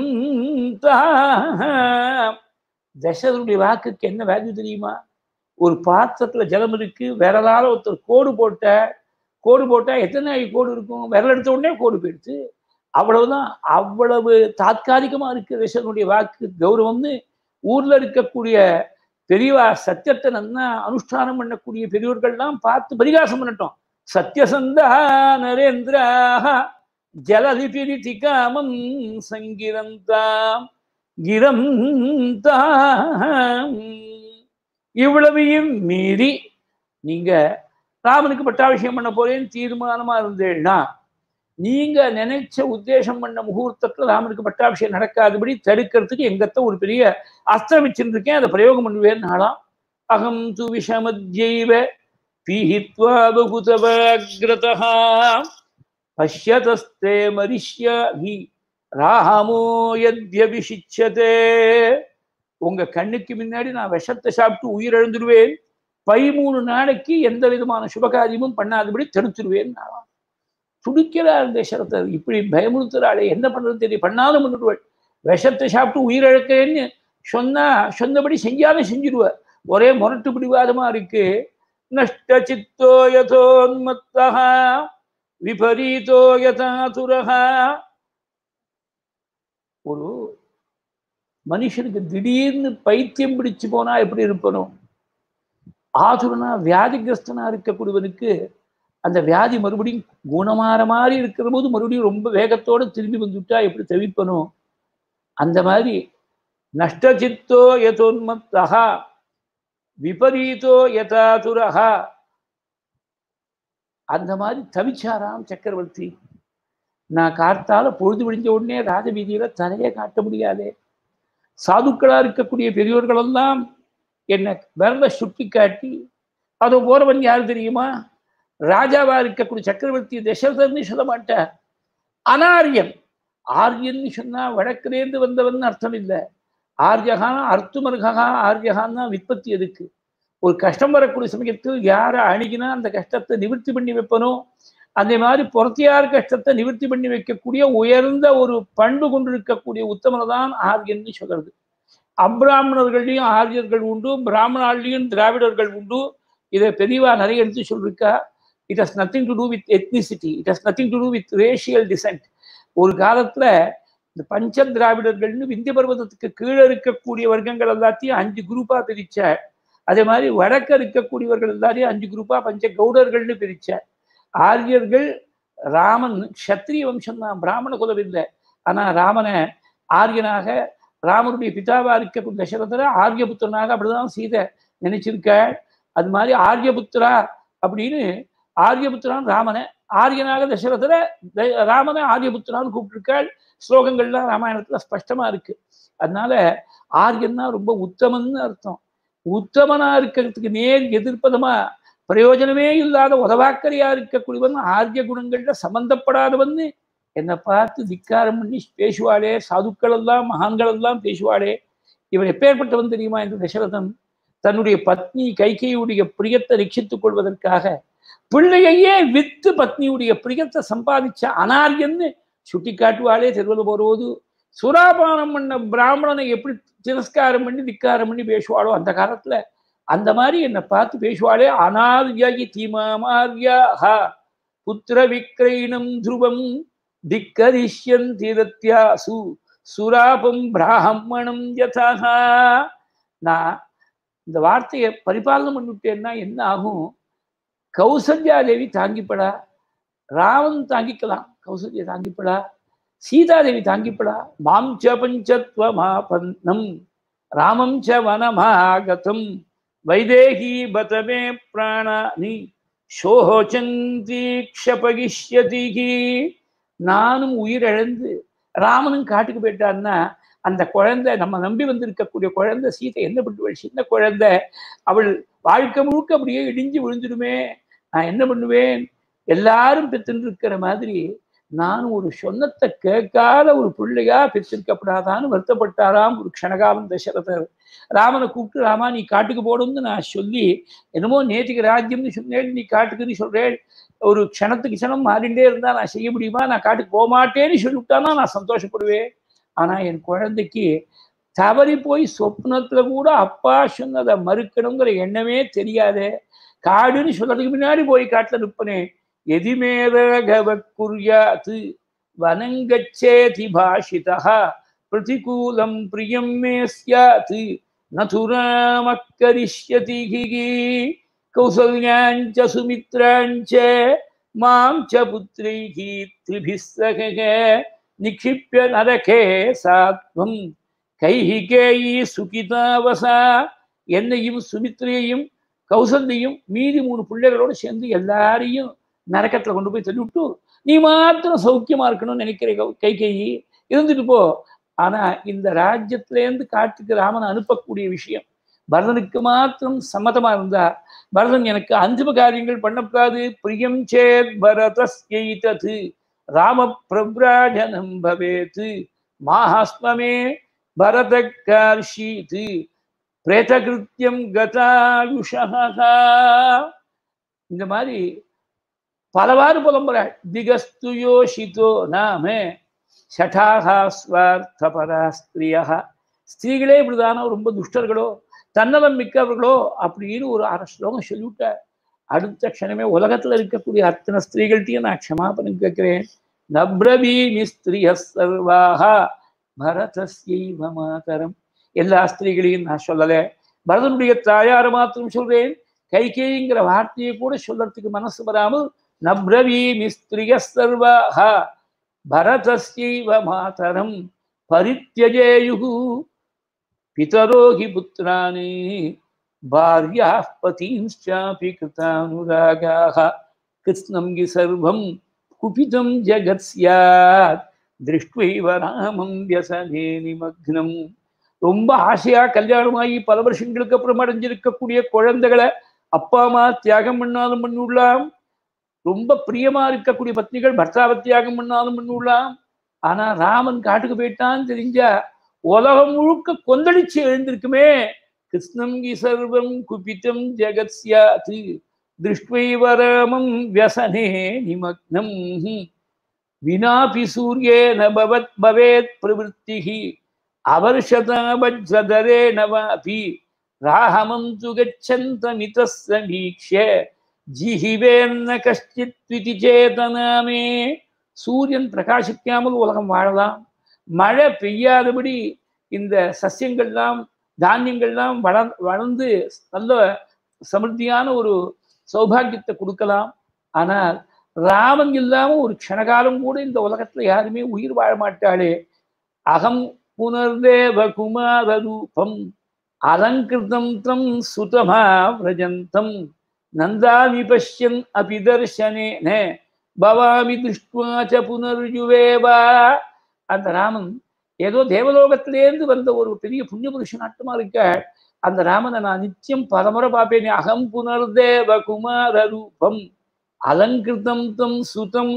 தாம் தசரனுடைய வாக்குக்கு என்ன வேல்யூ தெரியுமா ஒரு பாத்திரத்துல ஜலம் இருக்கு விரலால ஒருத்தர் கோடு போட்ட கோடு போட்டா எத்தனை கோடு இருக்கும் விரல் எடுத்த உடனே கோடு போயிடுச்சு அவ்வளவுதான் அவ்வளவு தாத்காலிகமா இருக்கு தசரனுடைய வாக்கு கௌரவம்னு ஊர்ல இருக்கக்கூடிய பெரியவா சத்தியத்தை நல்லா அனுஷ்டானம் பண்ணக்கூடிய பெரியவர்கள்லாம் பார்த்து பரிகாசம் பண்ணட்டும் சத்யசந்தா நரேந்திராக ஜலதிபிரிதி காமம் சங்கிரந்தாம் கிரம் தாம் இவ்வளவையும் மீறி நீங்க ராமனுக்கு பட்டாபிஷேகம் பண்ண போறேன்னு தீர்மானமா இருந்தேன்னா நீங்க நினைச்ச உத்தேசம் பண்ண முகூர்த்தத்துல ராமனுக்கு பட்டாபிஷேகம் நடக்காதபடி தடுக்கிறதுக்கு எங்கத்த ஒரு பெரிய அஸ்திரம் வச்சிருக்கேன் அதை பிரயோகம் பண்ணுவேன் நாளாம் அகம் து விஷமத்யைவ பீஹித்வா பகுதவக்ரதா பஷ்யதஸ்தே மரிஷ்யாகி ராமோ யத்யபிஷிச்சதே உங்க கண்ணுக்கு முன்னாடி நான் விஷத்தை சாப்பிட்டு உயிரிழந்துடுவேன் பதிமூணு நாளைக்கு எந்த விதமான சுபகாரியமும் பண்ணாதபடி தடுத்துடுவேன் நாளாம் துடிக்கிறார் தசரதர் இப்படி பயமுறுத்துறாளே என்ன பண்றது தெரியும் பண்ணாலும் பண்ணிடுவாள் விஷத்தை சாப்பிட்டு உயிரிழக்கேன்னு சொன்னா சொன்னபடி செஞ்சாலும் செஞ்சிடுவார் ஒரே முரட்டு பிடிவாதமா இருக்கு நஷ்ட சித்தோ யதோன்மத்தா விபரீதோ யதாதுரகா ஒரு மனுஷனுக்கு திடீர்னு பைத்தியம் பிடிச்சு போனா எப்படி இருப்பனும் ஆதுரனா வியாதிகிரஸ்தனா இருக்கக்கூடியவனுக்கு அந்த வியாதி மறுபடியும் குணமாற மாதிரி இருக்கிற போது மறுபடியும் ரொம்ப வேகத்தோட திரும்பி வந்துட்டா எப்படி தவிப்பனும் அந்த மாதிரி நஷ்டச்சித்தோ யதோன்மத்தா விபரீதோ யதாதுரகா அந்த மாதிரி தவிச்சாராம் சக்கரவர்த்தி நான் காத்தால பொழுது விடிஞ்ச உடனே ராஜவீதியில தலையை காட்ட முடியாதே சாதுக்களா இருக்கக்கூடிய பெரியோர்களெல்லாம் என்னை விரல சுட்டி காட்டி அதோ போறவன் யார் தெரியுமா ராஜாவா இருக்கக்கூடிய சக்கரவர்த்தி தசரதன்னு சொல்ல மாட்டார் அனாரியன் ஆரியன்னு சொன்னா வடக்கிலேருந்து வந்தவன் அர்த்தம் இல்லை ஆரியகான அர்த்துமர்கா ஆரியகான்னா விற்பத்தி எதுக்கு ஒரு கஷ்டம் வரக்கூடிய சமயத்தில் யாரை அணுகினா அந்த கஷ்டத்தை நிவர்த்தி பண்ணி வைப்பனோ அதே மாதிரி புறத்தியார் கஷ்டத்தை நிவர்த்தி பண்ணி வைக்கக்கூடிய உயர்ந்த ஒரு பண்பு கொண்டிருக்கக்கூடிய உத்தமனை தான் ஆரியன்னு சொல்றது அப்ராமணர்கள்லையும் ஆரியர்கள் உண்டு பிராமணாலையும் திராவிடர்கள் உண்டு இதை பெரியவா நிறைய எடுத்து சொல்லிருக்கா it has nothing to do with ethnicity it has nothing to do with racial descent ஒரு காலத்துல இந்த பஞ்ச திராவிடர்கள்னு விந்திய பர்வதத்துக்கு கீழே இருக்கக்கூடிய வர்க்கங்கள் எல்லாத்தையும் அஞ்சு குரூப்பா பிரிச்சார் அதே மாதிரி வடக்க இருக்கக்கூடியவர்கள் எல்லாரையும் அஞ்சு குரூப்பா பஞ்ச கவுடர்கள்னு பிரிச்சார் ஆரியர்கள் ராமன் சத்திரிய வம்சம் தான் பிராமண குலம் இல்லை ஆனா ராமனை ஆரியனாக ராமனுடைய பிதாவா இருக்கக்கூடிய தசரதரை ஆரியபுத்திரனாக அப்படிதான் சீதை நினைச்சிருக்க அது மாதிரி ஆரியபுத்திரா அப்படின்னு ஆரியபுத்திரான் ராமனை ஆரியனாக தசரதரை ராமனை ஆரியபுத்திரான்னு கூப்பிட்டுருக்காள் ஸ்லோகங்கள்லாம் ராமாயணத்துல ஸ்பஷ்டமா இருக்கு அதனால ஆரியன்னா ரொம்ப உத்தமன்னு அர்த்தம் உத்தமனா இருக்கிறதுக்கு நேர் எதிர்ப்பதமா பிரயோஜனமே இல்லாத உதவாக்கரையா இருக்கக்கூடியவன் ஆரிய குணங்கள்ல சம்பந்தப்படாதவன்னு என்னை பார்த்து திக்காரம் பண்ணி பேசுவாளே சாதுக்கள் எல்லாம் மகான்கள் எல்லாம் பேசுவாளே இவன் எப்பேற்பட்டவன் தெரியுமா என்று தசரதன் தன்னுடைய பத்னி கைகையுடைய பிரியத்தை ரட்சித்துக் கொள்வதற்காக பிள்ளையையே வித்து பத்னியுடைய பிரியத்தை சம்பாதிச்ச அனாரியன்னு சுட்டி காட்டுவாளே தெருவில் போடுவது சுராபானம் பண்ண பிராமணனை எப்படி திரஸ்காரம் பண்ணி திக்காரம் பண்ணி பேசுவாளோ அந்த காலத்துல அந்த மாதிரி என்னை பார்த்து பேசுவாளே அனார்யகி தீமாமார்யா புத்திர விக்ரைனம் துருவம் திக்கரிஷ்யன் தீரத்யாசு சுராபம் பிராமணம் யதா நான் இந்த வார்த்தையை பரிபாலனம் பண்ணிவிட்டேன்னா என்ன ஆகும் கௌசல்யா தேவி தாங்கிப்படா ராவன் தாங்கிக்கலாம் கௌசல்யா தாங்கிப்படா சீதாதேவி தாங்கிப்படா மாம் ச பஞ்சத்வமாபன்னம் ராமம் ச வனமாகதம் வைதேகி பதமே பிராணானி சோச்சந்தீக்ஷபகிஷ்யதிகி நானும் உயிரிழந்து ராமனும் காட்டுக்கு போயிட்டான்னா அந்த குழந்தை நம்ம நம்பி வந்திருக்கக்கூடிய குழந்தை சீதை என்ன பண்ணுவாள் சின்ன குழந்தை அவள் வாழ்க்கை முழுக்க அப்படியே இடிஞ்சு விழுந்துடுமே நான் என்ன பண்ணுவேன் எல்லாரும் பெற்றுன்னு இருக்கிற மாதிரி நானும் ஒரு சொன்னத்தை கேட்காத ஒரு பிள்ளையா பெற்றிருக்கப்படாதான்னு வருத்தப்பட்டாராம் ஒரு க்ஷணகாலம் தசரதர் ராமனை கூப்பிட்டு ராமா நீ காட்டுக்கு போடும்னு நான் சொல்லி என்னமோ நேற்றுக்கு ராஜ்யம்னு சொன்னேன் நீ காட்டுக்குன்னு சொல்றேன் ஒரு க்ஷணத்துக்கு க்ஷணம் மாறிண்டே இருந்தா நான் செய்ய முடியுமா நான் காட்டுக்கு போக மாட்டேன்னு சொல்லிவிட்டானா நான் சந்தோஷப்படுவேன் ஆனா என் குழந்தைக்கு தவறி போய் சொப்னத்துல கூட அப்பா சொன்னதை மறுக்கணுங்கிற எண்ணமே தெரியாதே காடுன்னு சொல்றதுக்கு முன்னாடி போய் காட்டுல நிற்பனே எதிமேதகவக்குரியாத்து வனங்கச்சேதி பாஷிதா பிரதிகூலம் பிரியம் மே ஸ்யாத் நதுராமக்கரிஷ்யதி கௌசல்யாஞ்ச சுமித்ராஞ்ச மாம் ச புத்ரைः त्रिभिः सह निक्षिप्य नरके சாத்வம் கைஹிகேயி சுகிதாவசா என்னையும் சுமித்ரையையும் கௌசல்யையும் மீதி மூணு பிள்ளைகளோடு சேர்ந்து எல்லாரையும் நரக்கத்துல கொண்டு போய் தள்ளிவிட்டு நீ மாத்திரம் சௌக்கியமா இருக்கணும்னு நினைக்கிற கைகேயி இருந்துட்டு போ ஆனா இந்த ராஜ்யத்திலேருந்து காட்டுக்கு ராமனை அனுப்பக்கூடிய விஷயம் பரதனுக்கு மாத்திரம் சம்மதமா இருந்தா பரதன் எனக்கு அஞ்சு காரியங்கள் பண்ணக்கூடாது பிரியம் சேத் பரதஸ்யைதது ராம பிரபிராஜனம் பவேத் மாஹாஸ்மமே பரத கார்ஷீத் பிரேதகிருத்தியம் கதாயுஷா இந்த மாதிரி பலவாறு புலம்புறாள் திகஸ்து யோஷிதோ நாம சட்டாகா ஸ்வார்த்தபரா ஸ்திரியா ஸ்திரீகளே இப்படிதானோ ரொம்ப துஷ்டர்களோ தன்னலம் மிக்கவர்களோ அப்படின்னு ஒரு அரை ஸ்லோகம் சொல்லிவிட்டார் அடுத்த க்ஷணமே உலகத்துல இருக்கக்கூடிய அத்தனை ஸ்திரீகள்கிட்டையும் நான் க்ஷமாபனம் கேட்கிறேன் நப்ரவீமி ஸ்திரிய சர்வாக பரதஸ்யைவ மாதரம் எல்லா ஸ்திரீகளையும் நான் சொல்லலை பரதனுடைய தாயாரை மாத்திரம் சொல்றேன் கைகேயிங்கிற வார்த்தையை கூட சொல்லறதுக்கு மனசு வராமல் நப்ரவீமி ஸ்திரிய சர்வாக பரதஸ்யைவ மாதரம் பரித்தியஜேயு பிதரோ ஹி புத்திராணி பாரியா பதீன்ச்சாபி கிருதானுராகாக கிருஷ்ணம் கி சர்வம் குபிதம் ஜகத் சியாத் திருஷ்டுவைவ ராமம் வியசனே நிமக்னம் ரொம்ப ஆசையா கல்யாணமாகி பல வருஷங்களுக்கு அப்புறம் அடைஞ்சிருக்கக்கூடிய குழந்தைகளை அப்பா அம்மா தியாகம் பண்ணாலும் பண்ணிவிடலாம் ரொம்ப பிரியமா இருக்கக்கூடிய பத்னிகள் பர்த்தாவை தியாகம் பண்ணாலும் பண்ணிவிடலாம் ஆனா ராமன் காட்டுக்கு போயிட்டான்னு தெரிஞ்சா உலகம் முழுக்க கொந்தளிச்சு எழுந்திருக்குமே கிருஷ்ணம் கி சர்வம் குபிதம் ஜெகத் சியாத் திருஷ்வைவரமம் வியசனே நிமக்னம் வினாபி சூரியேன பவத் பவேத் பிரவருத்திஹி அவர்ஷதாபஜ்ரதரேண வாபி ராஹமம் து கச்சந்தமித சமீக்ஷ்ய ஜிஹிவேன்ன கஷ்டித் விதி சேதனாமே சூரியன் பிரகாசிக்காமல் உலகம் வாழலாம் மழை பெய்யாதபடி இந்த சசியங்கள்லாம் தானியங்கள்லாம் வள வளர்ந்து நல்ல சமிருத்தியான ஒரு சௌபாகியத்தை கொடுக்கலாம் ஆனால் ராமன் இல்லாம ஒரு க்ஷணகாலம் கூட இந்த உலகத்துல யாருமே உயிர் வாழ மாட்டாளே அகம் புனர்தேவ குமார ரூபம் அலங்கிருதம் தம் சுதமா விரஜந்தம் நந்தாமி பஷ்யன் அபி தர்ஷனேன பவாமி திருஷ்டுவாச்ச புனர்யுவேவா அந்த ராமன் ஏதோ தேவலோகத்திலேருந்து வந்த ஒரு பெரிய புண்ணிய புருஷனாட்டமா இருக்க அந்த ராமனை நான் நித்தியம் பலமுறை பார்ப்பேனே அகம் புனர்தேவ குமார ரூபம் அலங்கிருதம் தம் சுதம்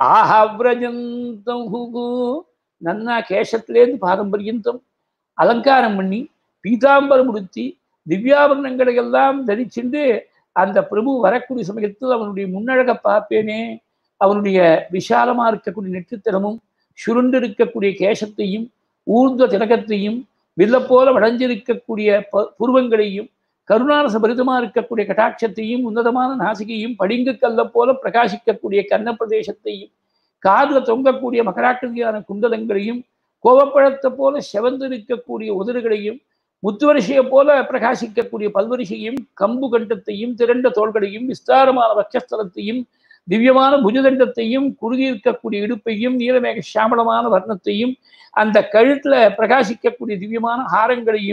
ஆஹவ்ரஜந்தம் ஹுகு நன்னா கேசத்திலேருந்து பாதம் பர்யந்தம் அலங்காரம் பண்ணி பீதாம்பரம் உடுத்தி திவ்யாபரணங்களை எல்லாம் தரிச்சுண்டு அந்த பிரபு வரக்கூடிய சமயத்தில் அவனுடைய முன்னழக பார்ப்பேனே அவனுடைய விசாலமா இருக்கக்கூடிய நெற்றித்தனமும் சுருண்டு இருக்கக்கூடிய கேசத்தையும் ஊர்ந்த திலகத்தையும் வில்ல போல வளைஞ்சிருக்கக்கூடிய புருவங்களையும் கருணாரச பரிதமா இருக்கக்கூடிய கட்டாட்சத்தையும் உன்னதமான நாசிகையும் படிங்கு கல்ல போல பிரகாசிக்கக்கூடிய கன்ன பிரதேசத்தையும் காதுல தொங்கக்கூடிய மகராக்கிருதியான குண்டலங்களையும் கோவப்பழத்தை போல செவந்து இருக்கக்கூடிய உதடுகளையும் முத்துவரிசையை போல பிரகாசிக்கக்கூடிய பல்வரிசையும் கம்பு கண்டத்தையும் திரண்ட தோள்களையும் விஸ்தாரமான வட்சஸ்தலத்தையும் திவ்யமான புஜதண்டத்தையும் குறுகி இருக்கக்கூடிய இடுப்பையும் நீலமேக சாமளமான வர்ணத்தையும் அந்த கழுத்துல பிரகாசிக்கக்கூடிய திவ்யமான ஹாரங்களையும்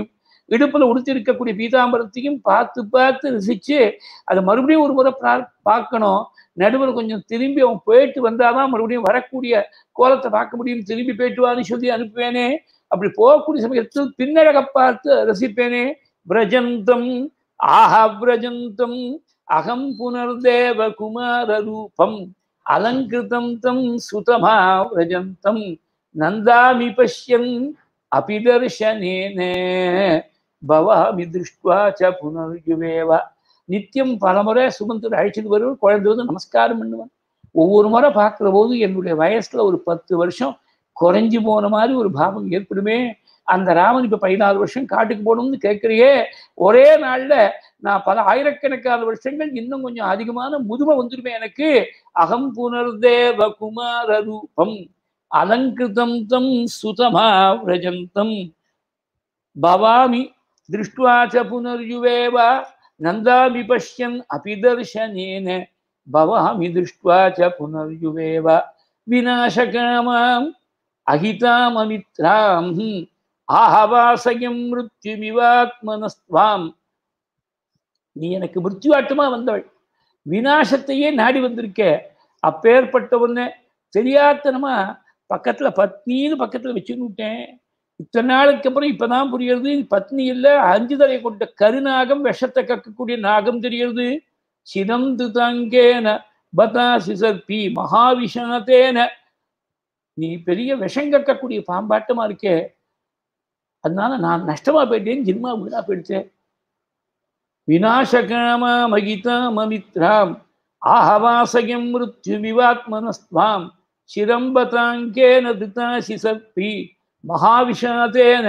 இடுப்புல உடுத்தி இருக்கக்கூடிய பீதாம்பரத்தையும் பார்த்து பார்த்து ரசிச்சு அதை மறுபடியும் ஒரு முறை பா- பார்க்கணும் நடுவில் கொஞ்சம் திரும்பி அவன் போயிட்டு வந்தாதான் மறுபடியும் வரக்கூடிய கோலத்தை பார்க்க முடியும் திரும்பி போயிட்டு வான்னு சொல்லி அனுப்புவேனே அப்படி போகக்கூடிய சமயத்தில் பின்னழக பார்த்து ரசிப்பேனே பிரஜந்தம் ஆஹா பிரஜந்தம் அகம் புனர்தேவ குமார ரூபம் அலங்கிருதம் தம் சுதமா விரஜந்தம் நந்தாமி பஷ்யன் அபி தர்ஷனேன பவாமி திருஷ்டுவா ச புனர்யுவேவ நித்தியம் பலமுறை சுமந்தர் அழைச்சிட்டு வருவார் குழந்தை வந்து நமஸ்காரம் பண்ணுவேன் ஒவ்வொரு முறை பார்க்குற போது என்னுடைய வயசுல ஒரு பத்து வருஷம் குறைஞ்சு போன மாதிரி ஒரு பாவம் ஏற்படுமே அந்த ராமன் இப்ப பதினாலு வருஷம் காட்டுக்கு போகணும்னு கேட்குறியே ஒரே நாள்ல நான் பல ஆயிரக்கணக்கான வருஷங்கள் இன்னும் கொஞ்சம் அதிகமான முதுமை வந்துருமே எனக்கு அகம் புனர்தேவ குமார ரூபம் அலங்கிருதம் தம் சுதமா விரஜந்தம் பவாமி திருஷ்டுவா ச புனர்யுவேவ நந்தாமி பஷ்யன் அபி தர்ஷனேன பவாமி திருஷ்டுவா ச புனர்யுவேவ விநாசகாமாம் அகிதாமமித்ராம் ஆஹவாசயம் மிருத்யுமிவாத்மனஸ்வாம் நீ எனக்கு மிருத்யுவாட்டமா வந்தவள் விநாசத்தையே நாடி வந்திருக்க அப்பேற்பட்டவன தெரியாத்தனமா பக்கத்துல பத்னின்னு பக்கத்துல வச்சுன்னு விட்டேன் இத்தனை நாளுக்கு அப்புறம் இப்பதான் புரியுறது இது பத்னி இல்ல அஞ்சு தலை கொண்ட கருநாகம் விஷத்தை கக்கக்கூடிய நாகம் தெரியுது சினந்து தங்கேன பதாசி சர்பி மகாவிஷணத்தேன நீ பெரிய விஷம் கக்கக்கூடிய பாம்பாட்டமா இருக்கே அதனால நான் நஷ்டமா போயிட்டேன் ஜின்மா வீணா போயிடுச்சேன் விநாசகாமா மகிதாமமித்ராம் ஆஹவாசயம் மிருத்யுமிவாத்மனஸ்வாம் சிரம்பதாங்கேன திருதாசி சப்பி மகாவிஷாதேன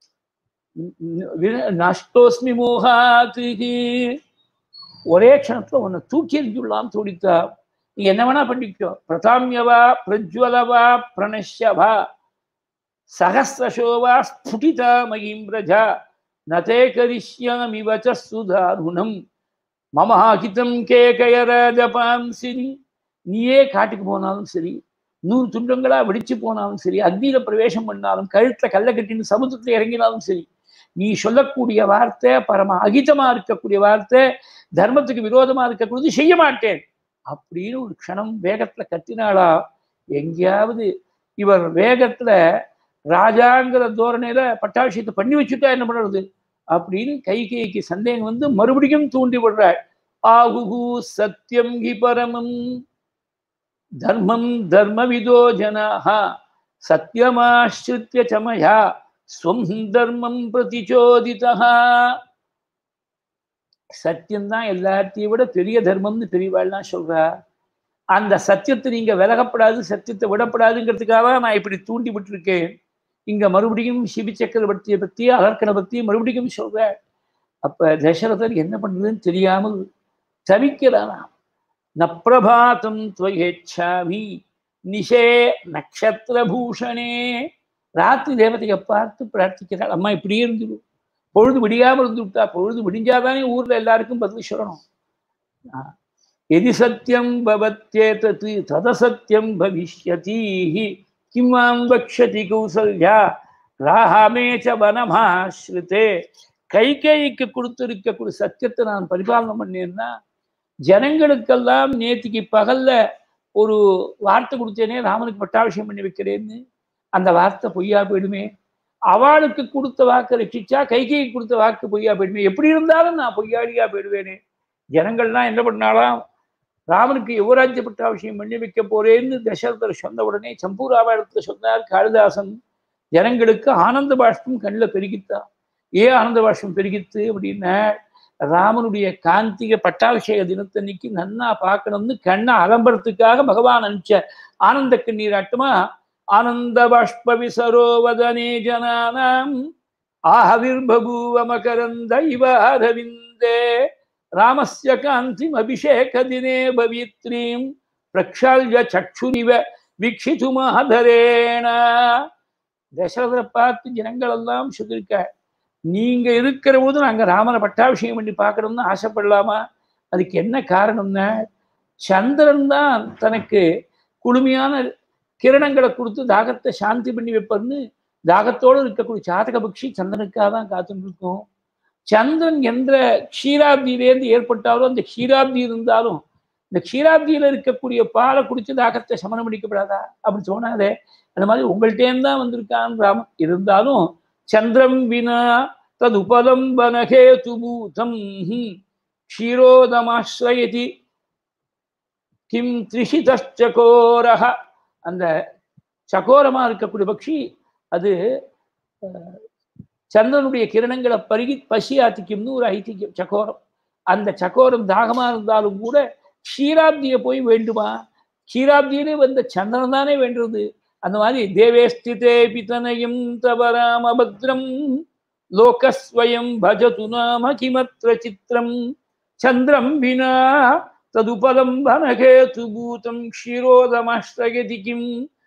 நஷ்டோஸ்மி மோகாத்துக்கு ஒரே க்ஷணத்துல உன்னை தூக்கி எறிஞ்சுள்ளாம் துடித்தா நீ என்ன வேணா பண்ணிக்கோ பிரதாமியவா பிரஜ்வலவா பிரணஷ்யவா சகசிரசோவா ஸ்புடிதா மகிம் பிரஜா நதே கரிஷ்யாமி வச்ச சுதாருணம் மமஹாகிதம் கேகயராஜபாம்சினி நீயே காட்டுக்கு போனாலும் சரி நூறு துண்டங்களா வெடிச்சு போனாலும் சரி அக்னியில பிரவேசம் பண்ணாலும் கழுத்துல கல்ல கட்டின்னு சமுத்திரத்துல இறங்கினாலும் சரி நீ சொல்லக்கூடிய வார்த்தை பரம அகிதமா இருக்கக்கூடிய வார்த்தை தர்மத்துக்கு விரோதமா இருக்கக்கூடியது செய்ய மாட்டேன் அப்படின்னு ஒரு க்ஷணம் வேகத்துல கத்தினாளா எங்கேயாவது இவர் வேகத்துல ராஜாங்கிற தோரணையில பட்டாபிஷேகத்தை பண்ணி வச்சுட்டா என்ன பண்றது அப்படின்னு கைகேயிக்கு சந்தேகம் வந்து மறுபடியும் தூண்டி விடுறாள் ஆகுகு சத்தியம் ஹி பரமம் தர்மம் தர்மவிதோ ஜனாக சத்தியமாஸ்ரித்ய சமயா ஸ்வம் தர்மம் பிரதிச்சோதிதா சத்தியம்தான் எல்லாத்தையும் விட பெரிய தர்மம்னு பெரியவாள்லாம் சொல்றா அந்த சத்தியத்தை நீங்க விலகப்படாது சத்தியத்தை விடப்படாதுங்கிறதுக்காக நான் இப்படி தூண்டி விட்டுருக்கேன் இங்க மறுபடியும் சிபி சக்கரவர்த்தியை பத்தி அலர்க்கனை பத்தி மறுபடியும் சொல்ற அப்ப தசரதர் என்ன பண்றதுன்னு தெரியாமல் தவிக்கிறானா நப்பிரபாத்தம் துவயேச்சாமி நிஷே நக்ஷத்திரபூஷணே ராத்திரி தேவதையை பார்த்து பிரார்த்திக்கிறாள் அம்மா இப்படியே இருந்துடும் பொழுது விடியாமல் இருந்து விட்டா பொழுது விடிஞ்சாதானே ஊர்ல எல்லாருக்கும் பதில் சொல்லணும் எதி சத்தியம் பவத்யேதத் ததசத்தியம் பவிஷ்யதீஹி கிம் மாம் வக்ஷதி கௌசல்யா ராஹாமே ச வனமாஸ்ருதே கைகேயிக்கு கொடுத்திருக்கக்கூடிய சத்தியத்தை நான் பரிபாலனம் பண்ணேன்னா ஜனங்களுக்கெல்லாம் நேத்திக்கு பகல்ல ஒரு வார்த்தை கொடுத்தேனே ராமனுக்கு பட்டாபிஷேகம் பண்ணி வைக்கிறேன்னு அந்த வார்த்தை பொய்யா போயிடுமே அவளுக்கு கொடுத்த வாக்கு ரட்சிச்சா கைகைக்கு கொடுத்த வாக்கு பொய்யா போயிடுமே எப்படி இருந்தாலும் நான் பொய்யாடியா போயிடுவேனே ஜனங்கள்லாம் என்ன பண்ணாலாம் ராமனுக்கு யுவராஜ்ய பட்டாபிஷேகம் பண்ணி வைக்க போறேன்னு தசரதர் சொன்ன உடனே சம்பூராமாயணத்துல சொன்னார் காளிதாசன் ஜனங்களுக்கு ஆனந்த பாஷ்பம் கண்ணில் பெருகித்தான் ஏன் ஆனந்த பாஷ்பம் பெருகித்து அப்படின்னா ராமனுடைய காந்திக பட்டாபிஷேக தினத்தன்னைக்கு நன்னா பார்க்கணும்னு கண்ணை அலம்பரத்துக்காக பகவான் அனுப்பிச்ச ஆனந்த கண்ணீராட்டமா ஆனந்த பாஷ்ப விசரோவதனே ஜனானாம் ஆஹவிர்பூவ மகரந்த இவ அரவிந்தே ராமஸ்ய காந்திம் அபிஷேக தினே பவித்ரீம் பிரக்ஷால்ய சக்ஷுரிவ வீக்ஷிதுமாதரேண தசரதரை பார்த்து ஜனங்கள் எல்லாம் சொல்லியிருக்க நீங்க இருக்கிற போது நாங்க ராமனை பட்டாபிஷேகம் பண்ணி பார்க்கணும்னு ஆசைப்படலாமா அதுக்கு என்ன காரணம்னா சந்திரன் தான் தனக்கு குளுமையான கிரணங்களை கொடுத்து தாகத்தை சாந்தி பண்ணி வைப்பதுன்னு தாகத்தோடு இருக்கக்கூடிய சாதக பக்ஷி சந்திரனுக்காக தான் காத்துட்டு இருக்கும் சந்திரன் என்ற க்ஷீராப்தியிலேருந்து ஏற்பட்டாலும் அந்த க்ஷீராப்தி இருந்தாலும் இந்த க்ஷீராப்தியில இருக்கக்கூடிய பாலை குடிச்சு தாகத்தை சமணம் பண்ணிக்கப்படாதா அப்படி சொன்னாதே அந்த மாதிரி உங்கள்கிட்டேருந்து தான் வந்திருக்கான் ராமன் இருந்தாலும் சந்திரம் வினா தது உபலம்பனகே துபூதம் க்ஷீரோதமாஸ்ரயதி கிம் திரிஷிதச்சகோரக அந்த சகோரமா இருக்கக்கூடிய பக்ஷி அது சந்திரனுடைய கிரணங்களை பருகி பசியாத்திக்கும்னு ஒரு ஐதிக்கியம் சக்கோரம் அந்த சக்கோரம் தாகமா இருந்தாலும் கூட க்ஷீராப்தியை போய் வேண்டுமா க்ஷீராப்தியிலே வந்த சந்திரன் தானே வேண்டுறது அந்த மாதிரி தேவேஸ்திதே பிதனயம் தவராம பத்ரம் லோகஸ்வயம் பஜது நாம கிமத்ர சித்திரம் சந்திரம் வினா ததுபலம்பனகேது பூதம் க்ஷீரோதமாஷ்டகதி கிம்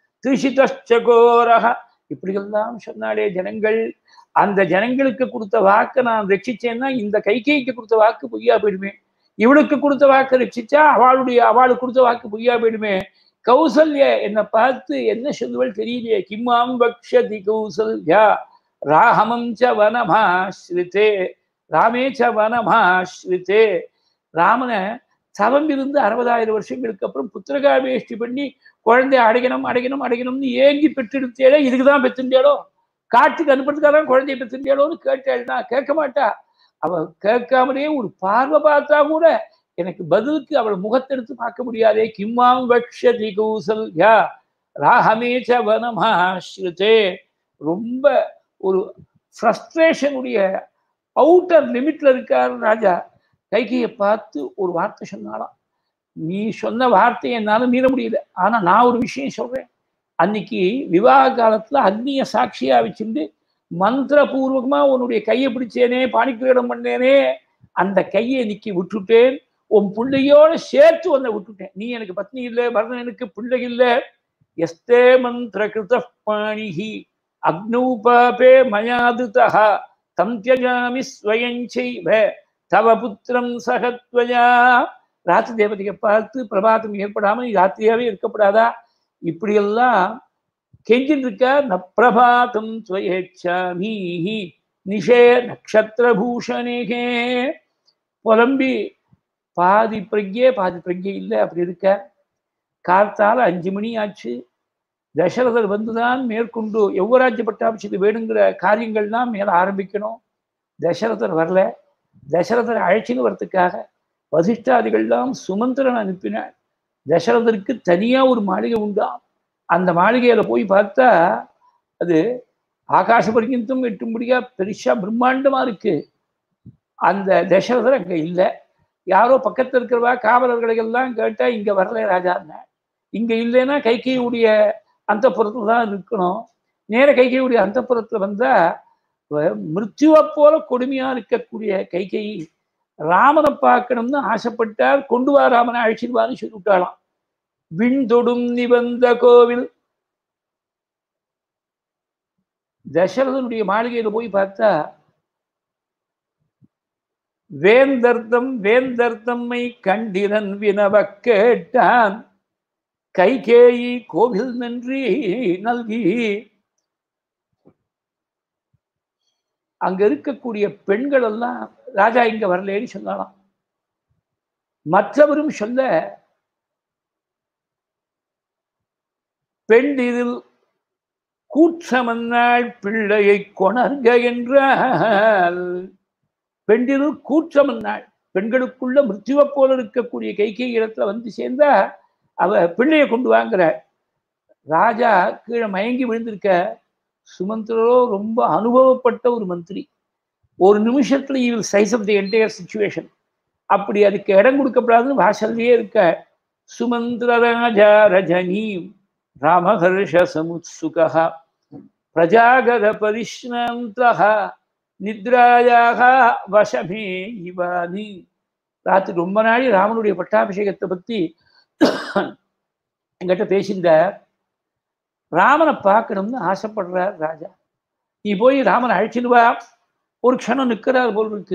திரிஷிதச்சகோரக இப்படியெல்லாம் சொன்னாலே ஜனங்கள் அந்த ஜனங்களுக்கு கொடுத்த வாக்கை நான் ரட்சிச்சேன்னா இந்த கைகைக்கு கொடுத்த வாக்கு பொய்யா போயிடுமே இவளுக்கு கொடுத்த வாக்கு ரட்சிச்சா அவளுடைய அவளுக்கு கொடுத்த வாக்கு பொய்யா போயிடுமே கௌசல்ய என்னை பார்த்து என்ன சொல்லுவள் தெரியலையே கிம்மாம் பக்ஷதி கௌசல்யா ராகமம் ச வனமாஸ்ரிதே ராமே ச வனமாஸ்ரிதே ராமனை தவம் இருந்து அறுபதாயிரம் வருஷங்களுக்கு அப்புறம் புத்திரகாவேஷ்டி பண்ணி குழந்தை அடைக்கணும் அடைக்கணும் அடைக்கணும்னு ஏங்கி பெற்றெடுத்தேடோ இதுக்கு தான் பெற்றுண்டியாலோ காட்டுக்கு அனுப்புறதுக்காக தான் குழந்தைய பெற்றுண்டியாலோன்னு கேட்டாள்னா கேட்க மாட்டா அவ கேட்காமலே ஒரு பார்வை பார்த்தா கூட எனக்கு பதிலுக்கு அவள் முகத்தெடுத்து பார்க்க முடியாதே கிம்மாம் வக்ஷதி கௌசல்யா ராகமேச்ச வனமாஸ்ருதே ரொம்ப ஒரு ஃப்ரஸ்ட்ரேஷனுடைய அவுட்டர் லிமிட்ல இருக்கார் ராஜா கைகையை பார்த்து ஒரு வார்த்தை சொன்னாலாம் நீ சொன்ன வார்த்தையை என்னால மீற முடியல ஆனா நான் ஒரு விஷயம் சொல்றேன் அன்னைக்கு விவாக காலத்துல அக்னிய சாட்சியா வச்சுட்டு மந்திரபூர்வகமா உன்னுடைய கையை பிடிச்சேனே பாணிக்கிரீடம் பண்ணேனே அந்த கையை இன்னைக்கு விட்டுட்டேன் உன் பிள்ளையோட சேர்த்து உன்னை விட்டுட்டேன் நீ எனக்கு பத்னி இல்லை பரதன் எனக்கு பிள்ளை இல்லை எஸ்தே மந்திர கிருத பாணிஹி அக்னூபாபே மயாதுதா தம் தியஜாமி ஸ்வயஞ்சைவ தவ புத்திரம் சகத்வயா ராத்திரி தேவதையை பார்த்து பிரபாதம் ஏற்படாமல் நீ ராத்திரியாவே இருக்கப்படாதா இப்படியெல்லாம் கெஞ்சின்னு இருக்க ந பிரபாதம் ஸ்வயேச்சாமி நிஷே நக்ஷத்திரபூஷணிகே புலம்பி பாதி பிரஜே பாதி பிரஜை இல்லை அப்படி இருக்க கார்த்தால அஞ்சு மணி ஆச்சு தசரதர் வந்துதான் மேற்கொண்டு யுவராஜ்ய பட்டாபிஷேகம் வேணுங்கிற காரியங்கள்லாம் மேல ஆரம்பிக்கணும் தசரதர் வரல தசரதர் அழைச்சின்னு வரத்துக்காக வசிஷ்டாதிகள்லாம் சுமந்திரன் அனுப்பினார் தசரதருக்கு தனியா ஒரு மாளிகை உண்டாம் அந்த மாளிகையில போய் பார்த்தா அது ஆகாச பர்யந்தம் எட்டும்படியா பெருசா பிரம்மாண்டமா இருக்கு அந்த தசரதர் அங்க இல்லை யாரோ பக்கத்துல இருக்கிறவா காவலர்களை எல்லாம் கேட்டா இங்க வரல ராஜான்னு இங்க இல்லைன்னா கைகையுடைய அந்த புறத்துல தான் இருக்கணும் நேர கைகையுடைய அந்த புறத்துல வந்தா மிருத்யுவை போல கொடுமையா இருக்கக்கூடிய கைகை ராமனை பார்க்கணும்னு ஆசைப்பட்டார் கொண்டு வா ராமனை அழைச்சிடுவான்னு சொல்லிவிட்டாளாம் விண்தொடும் நிபந்த கோவில் தசரதனுடைய மாளிகையில போய் பார்த்தா வேந்தர்த்தம் வேந்தர்த்தம்மை கண்டிரன் வினவ கேட்டான் கைகேயி கோவில் நன்றி நல்கி அங்க இருக்கக்கூடிய பெண்கள் எல்லாம் ராஜா இங்க வரலேன்னு சொல்லலாம் மற்றவரும் சொல்ல பெண்டிதில் கூற்றமன்னாள் பிள்ளையை கொணர்க என்றால் பெண்டிதில் கூற்றமன்னாள் பெண்களுக்குள்ள மிருத்யுவை போல இருக்கக்கூடிய கைகை இடத்துல வந்து சேர்ந்தா அவ பிள்ளையை கொண்டு வாங்குற ராஜா கீழே மயங்கி விழுந்திருக்க சுமந்திரோ ரொம்ப அனுபவப்பட்ட ஒரு மந்திரி ஒரு நிமிஷத்துல evil size of the entire situation அப்படி அதுக்கு இடம் கொடுக்கப்படாதுன்னு வாசல்லையே இருக்க சுமந்திர ராஜா ரஜனீ ராமஹர்ஷ சமுத்சுகா பிரஜாகர பரிஷ்ணாந்தः நித்ராயாக வசமே இவானி ராத்திரி ரொம்ப நாளி ராமனுடைய பட்டாபிஷேகத்தை பத்தி என்கிட்ட பேசியிருந்தார் ராமனை பார்க்கணும்னு ஆசைப்படுறார் ராஜா நீ போய் ராமனை அழைச்சிட்டு வா ஒரு க்ஷணம் நிற்கிறார் போல் இருக்கு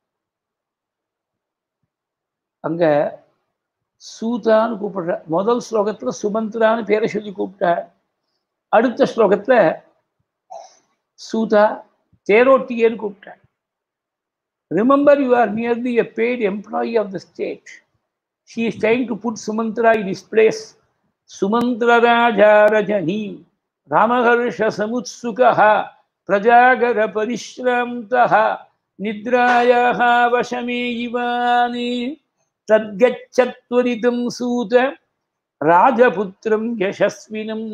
அங்க சூதான்னு கூப்பிடுற முதல் ஸ்லோகத்துல சுமந்திரான்னு பேரை சொல்லி கூப்பிட்டார் அடுத்த ஸ்லோகத்துல சூதா தேரோட்டியேன்னு கூப்பிட்டாள் remember you are nearly a paid employee of the state she is trying to put Sumantra in his place சுமந்திரராஜாரஜனி ராமஹர்ஷ சமுத்சுகः பிரஜாகர பரிஸ்ராந்தः நித்ராயாः வசமே இவானி தத்கச்சத்வரிதம் சூத ராஜபுத்திரம் யசஸ்வினம்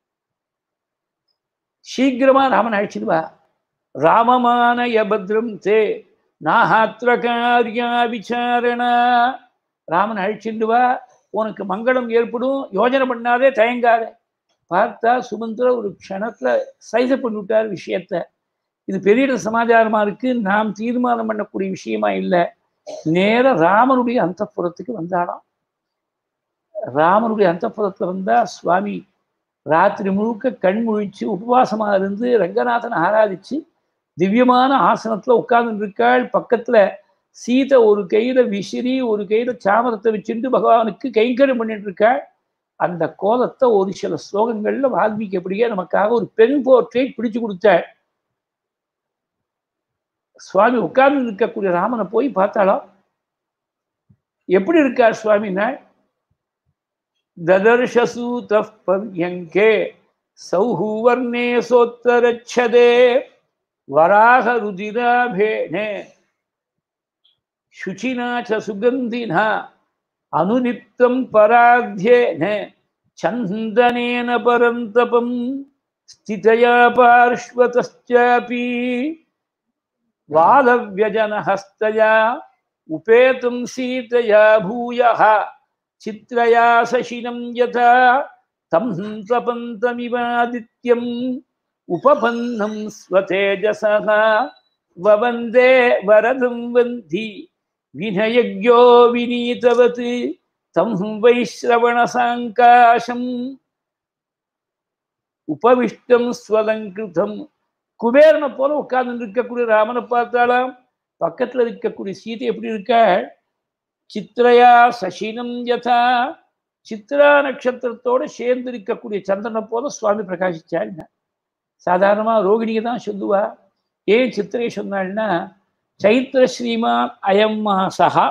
சீக்கிரமா ராமன் அழைச்சிட்டு வா ராமமானய பத்ரம் தே நாஹாத்திர காரியா விசாரணா ராமன் அழைச்சிட்டு வா உனக்கு மங்களம் ஏற்படும் யோஜனை பண்ணாதே தயங்காதே பார்த்தா சுமந்திர ஒரு க்ஷணத்துல சைஸ பண்ணிவிட்டார் விஷயத்த இது பெரிய சமாச்சாரமா இருக்கு நாம் தீர்மானம் பண்ணக்கூடிய விஷயமா இல்லை நேர ராமனுடைய அந்தப்புறத்துக்கு வந்தாடாம் ராமனுடைய அந்தப்புறத்துல வந்தா சுவாமி ராத்திரி முழுக்க கண் முழிச்சு உபவாசமா இருந்து ரங்கநாதன் ஆராதிச்சு திவ்யமான ஆசனத்துல உட்கார்ந்து இருக்காள் பக்கத்துல சீதை ஒரு கையில விசிறி ஒரு கையில சாமரத்தை வச்சுட்டு பகவானுக்கு கைங்கரம் பண்ணிட்டு இருக்காள் அந்த கோலத்தை ஒரு சில ஸ்லோகங்கள்ல வால்மீகி அப்படியே நமக்காக ஒரு பெண் போர்ட்ரேட் பிடிச்சு கொடுத்தாள் சுவாமி உட்கார்ந்து இருக்கக்கூடிய ராமனை போய் பார்த்தாலும் எப்படி இருக்கார் சுவாமின்னா ததர்ஷசூத பர்யங்கே சௌஹூவர்ணே சோத்தரச்சதே வராக ருதிராபேணே शुचिना च सुगन्धिना अनुनित्यं पराध्येन चन्दनेन परन्तपं स्थितया पार्श्वतश्चापि वालव्यजनहस्तया उपेतुं सीतया भूयः चित्रया शशिनं यथा तं तपन्तमिवादित्यम् उपपन्नं स्वतेजसः ववन्दे वरदं वन्धि विनयज्ञो विनीतवत् तं वैश्रवणसाङ्काशम् உபவிஷ்டம் ஸ்வலங்கிருதம் குபேரனை போல உட்கார்ந்து இருக்கக்கூடிய ராமனை பார்த்தாலாம் பக்கத்துல இருக்கக்கூடிய சீதை எப்படி இருக்கா சித்ரையா சசினம் யதா சித்ரா நட்சத்திரத்தோட சேர்ந்து இருக்கக்கூடிய சந்திரனை போல சுவாமி பிரகாசிச்சாள் சாதாரணமா ரோகிணியை தான் சொல்லுவா ஏன் சித்திரை சொன்னாள்னா சைத்திர ஸ்ரீமான் அயம் மாசா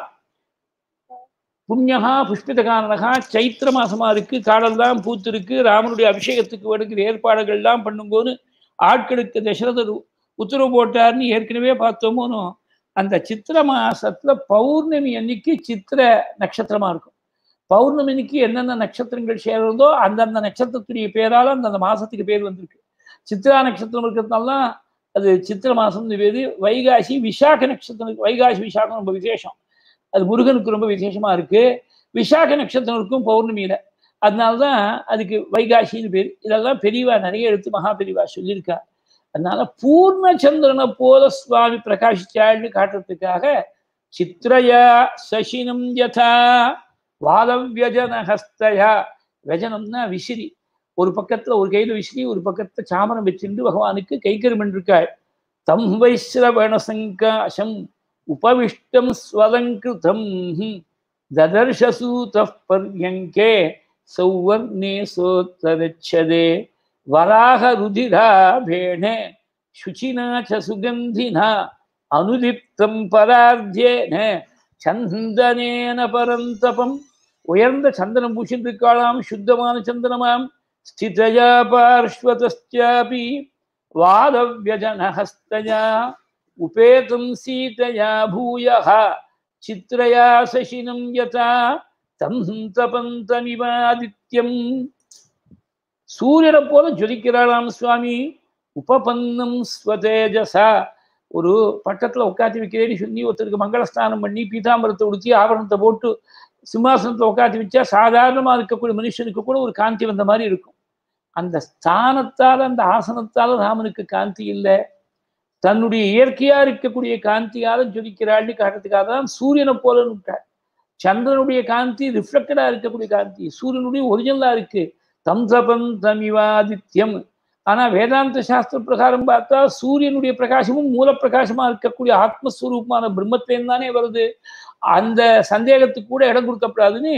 புண்ணியகா புஷ்பிதகானகா சைத்திர மாசமா இருக்கு காடெல்லாம் பூத்திருக்கு ராமனுடைய அபிஷேகத்துக்கு வருகிற ஏற்பாடுகள்லாம் பண்ணும்போது ஆட்களுக்கு தசரதர் உத்தரவு போட்டார்னு ஏற்கனவே பார்த்தோமோனோ அந்த சித்திர மாசத்துல பௌர்ணமி அன்னைக்கு சித்திர நட்சத்திரமா இருக்கும் பௌர்ணமி அன்னைக்கு என்னென்ன நட்சத்திரங்கள் சேர்றதோ அந்தந்த நட்சத்திரத்துடைய பேரால அந்தந்த மாசத்துக்கு பேர் வந்திருக்கு சித்ரா நட்சத்திரம் இருக்கிறதுனால அது சித்திர மாசம்னு பேரு வைகாசி விசாக நட்சத்திரம் வைகாசி விசாகம் ரொம்ப விசேஷம் அது முருகனுக்கு ரொம்ப விசேஷமா இருக்கு விசாக நட்சத்திரம் இருக்கும் பௌர்ணமியில அதனால்தான் அதுக்கு வைகாசின்னு பேர் இதெல்லாம் பெரியவா நிறைய எடுத்து மகா பெரியவா சொல்லியிருக்கா அதனால பூர்ண சந்திரனை போல சுவாமி பிரகாசிச்சாள்னு காட்டுறதுக்காக சித்ரயா சசினம் யதா வாதவியஜன ஹஸ்தயா வியஜனம்னா விசிறி ஒரு பக்கத்துல ஒரு கையில விசிறி ஒரு பக்கத்துல சாமரம் வச்சிருந்து பகவானுக்கு கைக்கறி பண்ணிருக்காள் தம் வைஸ்ரவண சங்காசம் உபவிஷ்டம் ஸ்வலங்கிருதம் ததர்ஷசூத பர்யங்கே சௌவர்ணே சோத்தரச்சதே வராக ருதிராபேணே சுச்சினா ச சுகந்தினா அனுதிப்தம் பரார்த்தியேன சந்தனேன பரந்தபம் உயர்ந்த சந்தனம் பூசின்றிருக்காளாம் சுத்தமான சந்தனமாம் ஸ்திதயா பார்ஸ்வதஸ்யாபி வாதவியஜனஹஸ்தயா உபேதும் சீதையா பூயः சித்ரயா சசினம் யதா தம் தபந்தமிவாதித்யம் சூரியனை போல ஜொலிக்கிறாளாம் சுவாமி உபபன்னம் ஸ்வதேஜசா ஒரு பட்டத்துல உட்காத்தி வைக்கிறேன்னு சொல்லி ஒருத்தருக்கு மங்களஸ்தானம் பண்ணி பீதாம்பரத்தை உடுத்தி ஆபரணத்தை போட்டு சிம்மாசனத்தை உட்காத்தி வச்சா சாதாரணமா இருக்கக்கூடிய மனுஷனுக்கு கூட ஒரு காந்தி வந்த மாதிரி இருக்கும் அந்த ஸ்தானத்தால் அந்த ஆசனத்தால ராமனுக்கு காந்தி இல்லை தன்னுடைய இயற்கையா இருக்கக்கூடிய காந்தியால ஜொலிக்கிறாள்னு காட்டுறதுக்காக தான் சூரியனை போலன்னு விட்டார் சந்திரனுடைய காந்தி ரிஃப்ளெக்டடா இருக்கக்கூடிய காந்தி சூரியனுடைய ஒரிஜினலா இருக்கு தம் தபம் தமிவாதித்யம் ஆனா வேதாந்த சாஸ்திர பிரகாரம் பார்த்தா சூரியனுடைய பிரகாசமும் மூல பிரகாசமா இருக்கக்கூடிய ஆத்மஸ்வரூபமான பிரம்மத்திலேருந்து தானே வருது அந்த சந்தேகத்துக்கு கூட இடம் கொடுக்கப்படாதுன்னு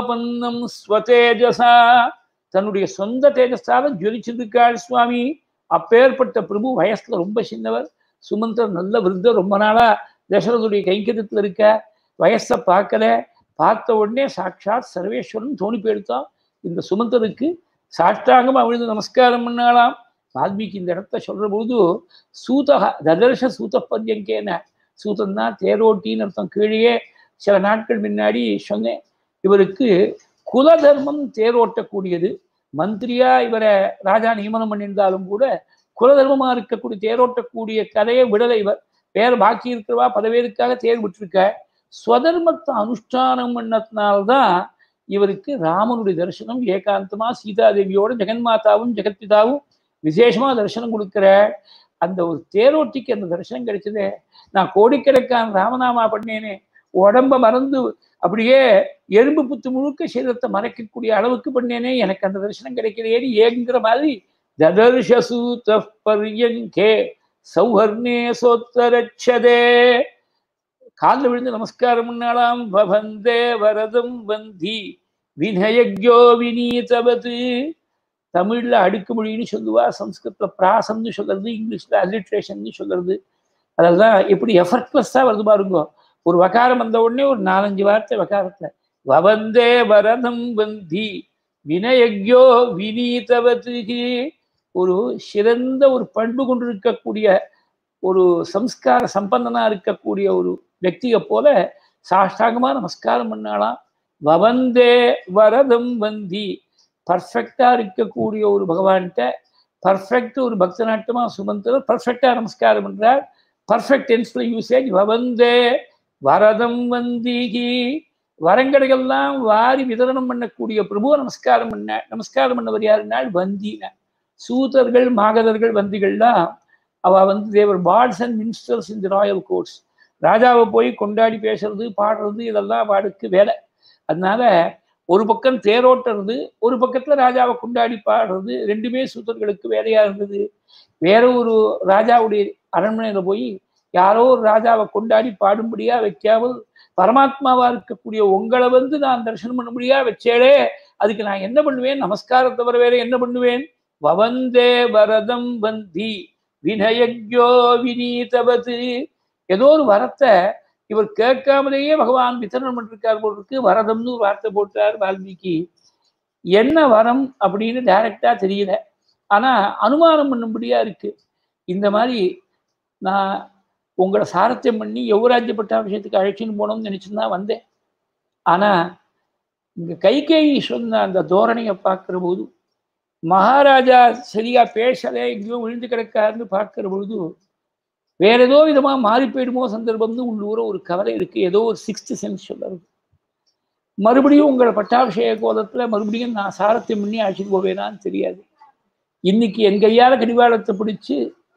உபபன்னம் ஸ்வதேஜசா தன்னுடைய சொந்த தேஜஸால ஜொலிச்சிருக்காள் சுவாமி அப்பேற்பட்ட பிரபு வயசுல ரொம்ப சின்னவர் சுமந்தர் நல்ல விருந்தர் ரொம்ப நாளா தசரதுடைய கைங்கரியத்தில் இருக்க வயசை பார்க்கல பார்த்த உடனே சாட்சாத் சர்வேஸ்வரன் தோணி போயிடுத்தான் இந்த சுமந்தருக்கு சாஷ்டாங்கமா விழுந்து நமஸ்காரம் பண்ணாலாம் வால்மீகி இந்த இடத்த சொல்ற பொழுது சூதக ததர்ஷ சூத பர்யங்கேன சூதன்னா தேரோட்டின்னு அர்த்தம் கீழே சில நாட்கள் முன்னாடி சொன்னேன் இவருக்கு குல தர்மம் தேரோட்டக்கூடியது மந்திரியா இவரை ராஜா நியமனம் பண்ணியிருந்தாலும் கூட குலதர்மமா இருக்கக்கூடிய தேரோட்டக்கூடிய கதையை விடலை இவர் பேர் பாக்கி இருக்கிறவா பதவியேற்காக தேர் விட்டுருக்க ஸ்வதர்மத்தை அனுஷ்டானம் பண்ணதுனால்தான் இவருக்கு ராமனுடைய தரிசனம் ஏகாந்தமா சீதாதேவியோட ஜெகன்மாதாவும் ஜெகத்பிதாவும் விசேஷமா தரிசனம் கொடுக்கிற அந்த ஒரு தேரோட்டிக்கு அந்த தரிசனம் கிடைச்சதே நான் கோடிக்கணக்கான ராமநாமா பண்ணேனே உடம்ப மறந்து அப்படியே எறும்பு புத்து முழுக்க சரீரத்தை மறைக்கக்கூடிய அளவுக்கு பண்ணேனே எனக்கு அந்த தரிசனம் கிடைக்கிறேன்னு ஏங்குற மாதிரி ததர்ஷசூத பர்யங்கே சௌஹர்ணே சோத்தரட்சதே காலில் விழுந்து நமஸ்காரம் பண்ணாலாம் வந்தே வரதம் வந்தி வினயக்யோ வினீதவது தமிழ்ல அடுக்குமொழின்னு சொல்லுவா சம்ஸ்கிருத்ல பிராசம்னு சொல்றது இங்கிலீஷ்ல அலிட்ரேஷன் சொல்றது அதெல்லாம் எப்படி எஃபர்ட்லெஸ்ஸா வருது பாருங்க ஒரு வகாரம் வந்த உடனே ஒரு நாலஞ்சு வார்த்தை வகாரத்துல வவந்தே வரதம் வந்தி வினயக்யோ வினீதவதுகி ஒரு சிறந்த ஒரு பண்பு கொண்டிருக்கக்கூடிய ஒரு சம்ஸ்கார சம்பந்தனா இருக்கக்கூடிய ஒரு వ్యక్తిயை போல சாஷ்டாங்கமா நமஸ்காரம் பண்ணாலாம் வவந்தே வரதம் வந்தி பர்ஃபெக்டா இருக்கக்கூடிய ஒரு பகவான்கிட்ட பர்ஃபெக்ட் ஒரு பக்த நாட்டமா சுமந்தர் பர்ஃபெக்டா நமஸ்காரம் பண்றார் பர்ஃபெக்ட் டென்ஸ்ல யூசேஜ் வவந்தே வரதம் வந்திகி வரங்கடைகள்லாம் வாரி விதரணம் பண்ணக்கூடிய பிரபு நமஸ்காரம் பண்ண நமஸ்காரம் பண்ணவர் யாருனால் வந்தின சூதர்கள் மாகதர்கள் வந்திகள்லாம் அவ வந்து they were bards and ministers in the royal courts ராஜாவை போய் கொண்டாடி பேசுறது பாடுறது இதெல்லாம் அவளுக்கு வேலை அதனால ஒரு பக்கம் தேரோட்டுறது ஒரு பக்கத்துல ராஜாவை கொண்டாடி பாடுறது ரெண்டுமே சூத்தர்களுக்கு வேலையா இருந்தது வேற ஒரு ராஜாவுடைய அரண்மனையில போய் யாரோ ஒரு ராஜாவை கொண்டாடி பாடும்படியா வைக்காமல் பரமாத்மாவா இருக்கக்கூடிய உங்களை வந்து நான் தரிசனம் பண்ணும்படியா வச்சேடே அதுக்கு நான் என்ன பண்ணுவேன் நமஸ்காரம் தவிர வேற என்ன பண்ணுவேன் வவந்தே வரதம் வந்தி வினயக்யோ வினீதவது ஏதோ ஒரு வரத்தை இவர் கேட்காமலேயே பகவான் வித்தரணம் பண்ணிருக்கார் போல் இருக்கு வரதம்னு ஒரு வார்த்தை போட்டார் வால்மீகி என்ன வரம் அப்படின்னு டைரக்டா தெரியல ஆனா அனுமானம் பண்ணும்படியா இருக்கு இந்த மாதிரி நான் உங்களை சாரத்தியம் பண்ணி யுவராஜ்ய பட்டாபிஷேகத்துக்கு அழைச்சின்னு போனோம்னு நினைச்சுன்னு தான் வந்தேன் ஆனா இங்க கைகேயி சொன்ன அந்த தோரணையை பார்க்கிற போது மகாராஜா சரியா பேசலை எங்கேயோ விழுந்து கிடக்காருன்னு பார்க்கிற பொழுது வேற ஏதோ விதமா மாறி போயிடுமோ சந்தர்ப்பம்னு உள்ளூர ஒரு கவலை இருக்கு ஏதோ ஒரு சிக்ஸ்த் சென்ஸ் சொல்றது மறுபடியும் உங்களை பட்டாபிஷேக கோலத்துல மறுபடியும் நான் சாரத்தியம் பண்ணி அழைச்சிட்டு போவேனான்னு தெரியாது இன்னைக்கு என் கையால கடிவாளத்தை பிடிச்சு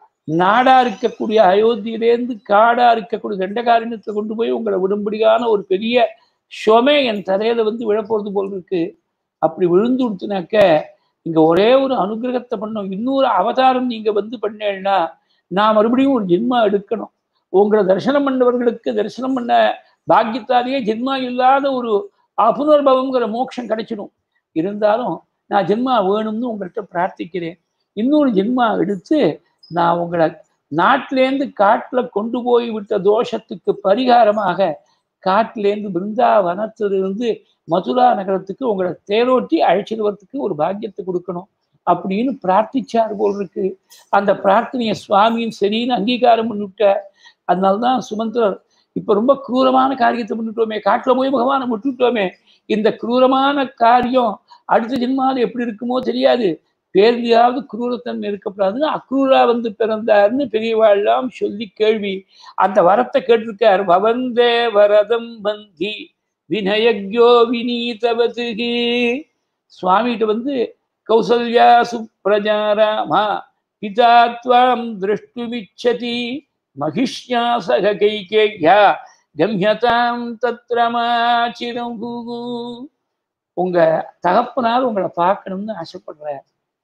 நாடா இருக்கக்கூடிய அயோத்தியிலேருந்து காடா இருக்கக்கூடிய தண்டகாரண்யத்தை கொண்டு போய் உங்களை விடும்படியான ஒரு பெரிய ஷொமே என் தலையில வந்து விழப்போறது போல் இருக்கு அப்படி விழுந்து கொடுத்துனாக்க இங்க ஒரே ஒரு அனுகிரகத்தை பண்ணோம் இன்னொரு அவதாரம் நீங்க வந்து பண்ணேன்னா நான் மறுபடியும் ஒரு ஜென்மா எடுக்கணும் உங்களை தரிசனம் பண்ணவர்களுக்கு தரிசனம் பண்ண பாக்கியத்தாலேயே ஜென்மா இல்லாத ஒரு அபுனர்பவங்கிற மோட்சம் கிடைச்சிடும் இருந்தாலும் நான் ஜென்மா வேணும்னு உங்கள்கிட்ட பிரார்த்திக்கிறேன் இன்னொரு ஜென்மா எடுத்து நான் உங்களை நாட்டிலேருந்து காட்டில் கொண்டு போய் விட்ட தோஷத்துக்கு பரிகாரமாக காட்டிலேருந்து பிருந்தாவனத்திலிருந்து மதுரா நகரத்துக்கு உங்களை தேரோட்டி அழைச்சிட்டு வரத்துக்கு ஒரு பாக்கியத்தை கொடுக்கணும் அப்படின்னு பிரார்த்திச்சார் போல் இருக்கு அந்த பிரார்த்தனையை சுவாமியும் சரின்னு அங்கீகாரம் பண்ணிவிட்டார் அதனால்தான் சுமந்திரர் இப்ப ரொம்ப கிரூரமான காரியத்தை பண்ணிட்டோமே காட்டுல போய் பகவானை விட்டுட்டோமே இந்த கிரூரமான காரியம் அடுத்த ஜென்மாவில் எப்படி இருக்குமோ தெரியாது பேர்லையாவது குரூரத்தன்மை இருக்கப்படாதுன்னு அக்ரூரா வந்து பிறந்தார்னு பெரியவாழ்லாம் சொல்லி கேள்வி அந்த வரத்தை கேட்டிருக்கார் வவந்தே வரதம் வந்தி வினயக்யோ வினீதவதுகி சுவாமிகிட்ட வந்து கௌசல்யா சுப்ரஜா ராமா பிதா துவாம் திருஷ்டுமிச்சதி மகிஷ்யா சக கைகேயா கம்யதாம் தத்ரமாச்சிரம் உங்க தகப்பனால் உங்களை பார்க்கணும்னு ஆசைப்படுறேன்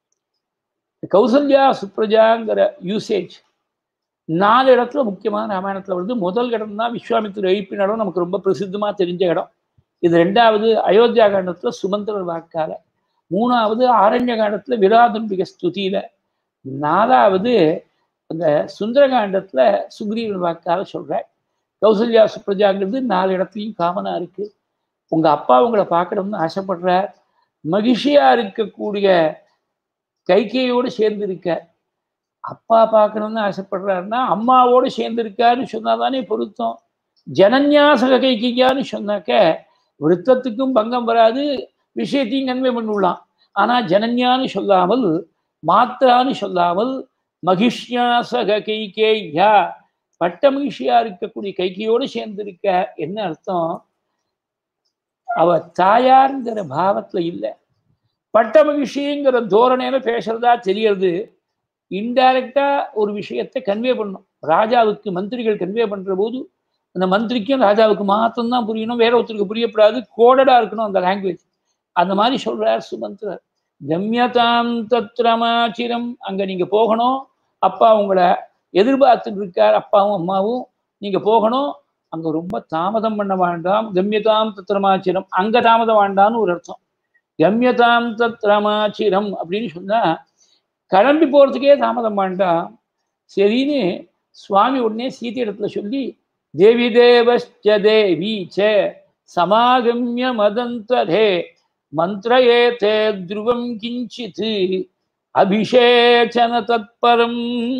கௌசல்யா சுப்ரஜாங்கிற யூசேஜ் நாலு இடத்துல முக்கியமான ராமாயணத்துல வருது முதல் இடம் தான் விஸ்வாமித்திர எழுப்பின இடம் நமக்கு ரொம்ப பிரசித்தமா தெரிஞ்ச இடம் இது ரெண்டாவது அயோத்தியா காண்டத்துல சுமந்திரர் வாக்கால மூணாவது ஆரண்ய காண்டத்துல விராதம்பிக ஸ்துதியில நாலாவது அந்த சுந்தரகாண்டத்துல சுக்ரீவன் வாக்காக சொல்றார் கௌசல்யா சுப்ரஜாங்கிறது நாலு இடத்துலையும் காமனா இருக்கு உங்க அப்பா உங்களை பார்க்கணும்னு ஆசைப்படுறார் மகிழ்ச்சியா இருக்கக்கூடிய கைகையோடு சேர்ந்து இருக்க அப்பா பார்க்கணும்னு ஆசைப்படுறாருன்னா அம்மாவோடு சேர்ந்து இருக்காருன்னு சொன்னாதானே பொருத்தம் ஜனன்யாசக கைகையான்னு சொன்னாக்க விருத்தத்துக்கும் பங்கம் வராது விஷயத்தையும் கன்வே பண்ணிவிடலாம் ஆனா ஜனன்யான்னு சொல்லாமல் மாத்திரான்னு சொல்லாமல் மகிஷ்யாசக கைகேயா பட்ட மகிழ்ச்சியா இருக்கக்கூடிய கைகையோடு சேர்ந்து இருக்க என்ன அர்த்தம் அவ தாயாருங்கிற பாவத்துல இல்லை பட்ட மகிழ்ச்சிங்கிற தோரணையில பேசுறதா தெரியறது இன்டைரக்டா ஒரு விஷயத்தை கன்வே பண்ணும் ராஜாவுக்கு மந்திரிகள் கன்வே பண்ற போது அந்த மந்திரிக்கும் ராஜாவுக்கு மாத்திரம்தான் புரியணும் வேற ஒருத்தருக்கு புரியப்படாது கோடடா இருக்கணும் அந்த லாங்குவேஜ் அந்த மாதிரி சொல்றார் சுமந்திரர் கம்யதாம் தத்ரமாச்சிரம் அங்க நீங்க போகணும் அப்பா உங்களை எதிர்பார்த்துட்டு இருக்கார் அப்பாவும் அம்மாவும் நீங்க போகணும் அங்க ரொம்ப தாமதம் பண்ண வேண்டாம் கம்யதாம் தத்ரமாச்சிரம் அங்க தாமதம் வேண்டாம்னு ஒரு அர்த்தம் கம்யதாம் தத்ரமாச்சிரம் அப்படின்னு சொன்னா கிளம்பி போறதுக்கே தாமதம் வேண்டாம் சரின்னு சுவாமி உடனே சீதை இடத்துல சொல்லி தேவி தேவஸ்ச தேவி ச சமாகமிய மதந்தரே மந்திரயே தே துருவம் கிஞ்சித் அபிஷேச்சன தத்பரம்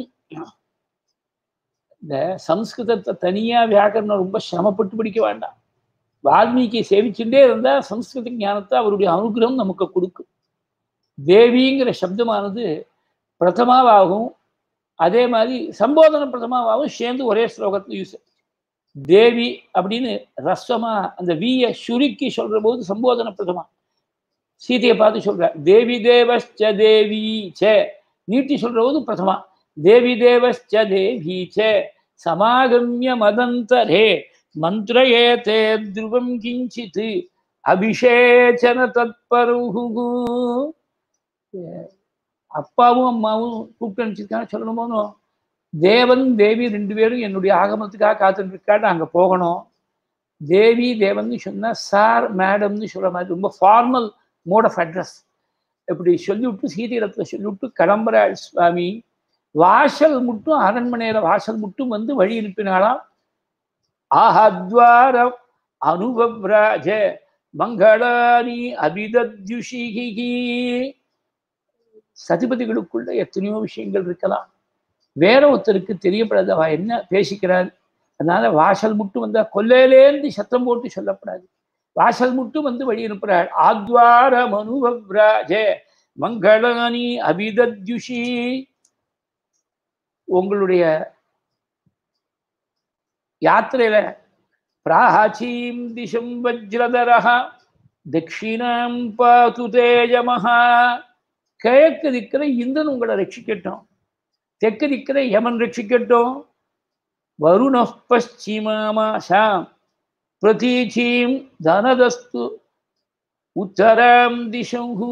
இந்த சம்ஸ்கிருதத்தை தனியா வியாக்கரணம் ரொம்ப சிரமப்பட்டு படிக்க வேண்டாம் வால்மீகி சேவிச்சுட்டே இருந்தா சம்ஸ்கிருத ஞானத்தை அவருடைய அனுகிரகம் நமக்கு கொடுக்கும் தேவிங்கிற சப்தமானது பிரதமாவாகும் அதே மாதிரி சம்போதன பிரதமாவாகவும் சேர்ந்து ஒரே ஸ்லோகத்தில் யூஸ் தேவி அப்படின்னு ரஸ்வமா அந்த வீய சுருக்கி சொல்ற போது சம்போதன பிரதமா சீதையை பார்த்து சொல்ற தேவி தேவஸ்ச தேவி சே நீட்டி சொல்ற போது பிரதமா தேவி தேவஸ்ச தேவி சே சமாகமிய மதந்தரே மந்திரயே தே துருவம் கிஞ்சித் அபிஷேச்சன தத்பருகு அப்பாவும் அம்மாவும் கூப்பிட்டு அனுப்பிச்சிருக்காங்க சொல்லணுமோனோ தேவன் தேவி ரெண்டு பேரும் என்னுடைய ஆகமத்துக்காக காத்துட்டு இருக்காட்டு அங்கே போகணும் தேவி தேவன் சொன்னா சார் மேடம்னு சொல்ற மாதிரி ரொம்ப ஃபார்மல் மோட் ஆஃப் அட்ரஸ் இப்படி சொல்லிவிட்டு சீதையிடத்துல சொல்லிவிட்டு கிளம்புறாள் சுவாமி வாசல் மட்டும் அரண்மனையில வாசல் மட்டும் வந்து வழி அனுப்பினாலாம் ஆஹத்வாரம் அனுபவ்ராஜ மங்களானி அபிதத்யுஷிகி சதிபதிகளுக்குள்ள எத்தனையோ விஷயங்கள் இருக்கலாம் வேற ஒருத்தருக்கு தெரியப்படாது அவ என்ன பேசிக்கிறார் அதனால வாசல் மட்டும் வந்தா கொல்லையிலேந்து சத்தம் போட்டு சொல்லப்படாது வாசல் மட்டும் வந்து வழி அனுப்புறாள் ஆத்வார மனுவவ்ராஜே மங்களானி அபிதத்யுஷி உங்களுடைய யாத்திரையில பிராச்சீம் திசம் வஜ்ரதரஹா தட்சிணாம் பாது தேஜமஹா கிழக்கு திக்கிற இந்திரன் உங்களை ரட்சிக்கட்டும் தெற்கு திக்கிற யமன் ரட்சிக்கட்டும் வருண பశ్చిமாமாஷாம் பிரதீச்சீம் தனதஸ்து உத்தராம் திசங்கு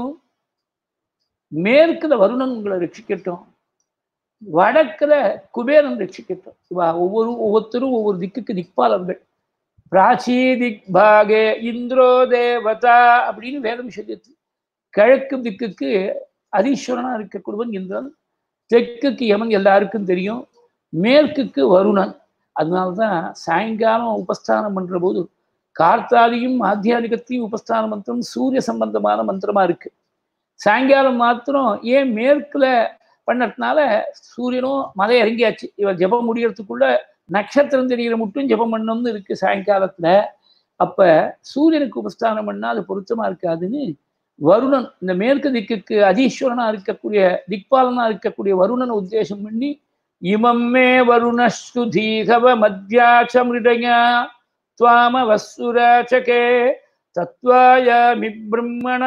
மேற்குல வருணன் உங்களை ரட்சிக்கட்டும் வடக்குல குபேரன் ரட்சிக்கட்டும் இவா ஒவ்வொரு ஒவ்வொருத்தரும் ஒவ்வொரு திக்குக்கு திக்பாலர்கள் பிராச்சி திக் பாகே இந்திரோ தேவதா அப்படின்னு வேதம் சொல்லியது கிழக்கு திக்குக்கு அதீஸ்வரனா இருக்கக்கூடியவன் இந்திரன் தெற்குக்கு யமன் எல்லாருக்கும் தெரியும் மேற்குக்கு வருணன் அதனால்தான் சாயங்காலம் உபஸ்தானம் பண்ற போது கார்த்தாலையும் ஆத்தியானிகத்தையும் உபஸ்தான மந்திரம் சூரிய சம்பந்தமான மந்திரமா இருக்கு சாயங்காலம் மாத்திரம் ஏன் மேற்குல பண்ணதுனால சூரியனும் மலை இறங்கியாச்சு இவர் ஜெபம் முடியறதுக்குள்ள நட்சத்திரம் தெரிகிற மட்டும் ஜெபம் பண்ணணும்னு இருக்கு சாயங்காலத்துல அப்ப சூரியனுக்கு உபஸ்தானம் பண்ணா அது பொருத்தமா இருக்காதுன்னு வருணன் இந்த மேற்கு திக்குக்கு அதீஸ்வரனா இருக்கக்கூடிய திக்பாலனா இருக்கக்கூடிய வருணனை உத்தேசம் பண்ணி இமம்மே வருணஸ்துதீகவ மத்தியாச்சமிருடயா துவாம வசுராச்சகே தத்வாயாமி பிரம்மண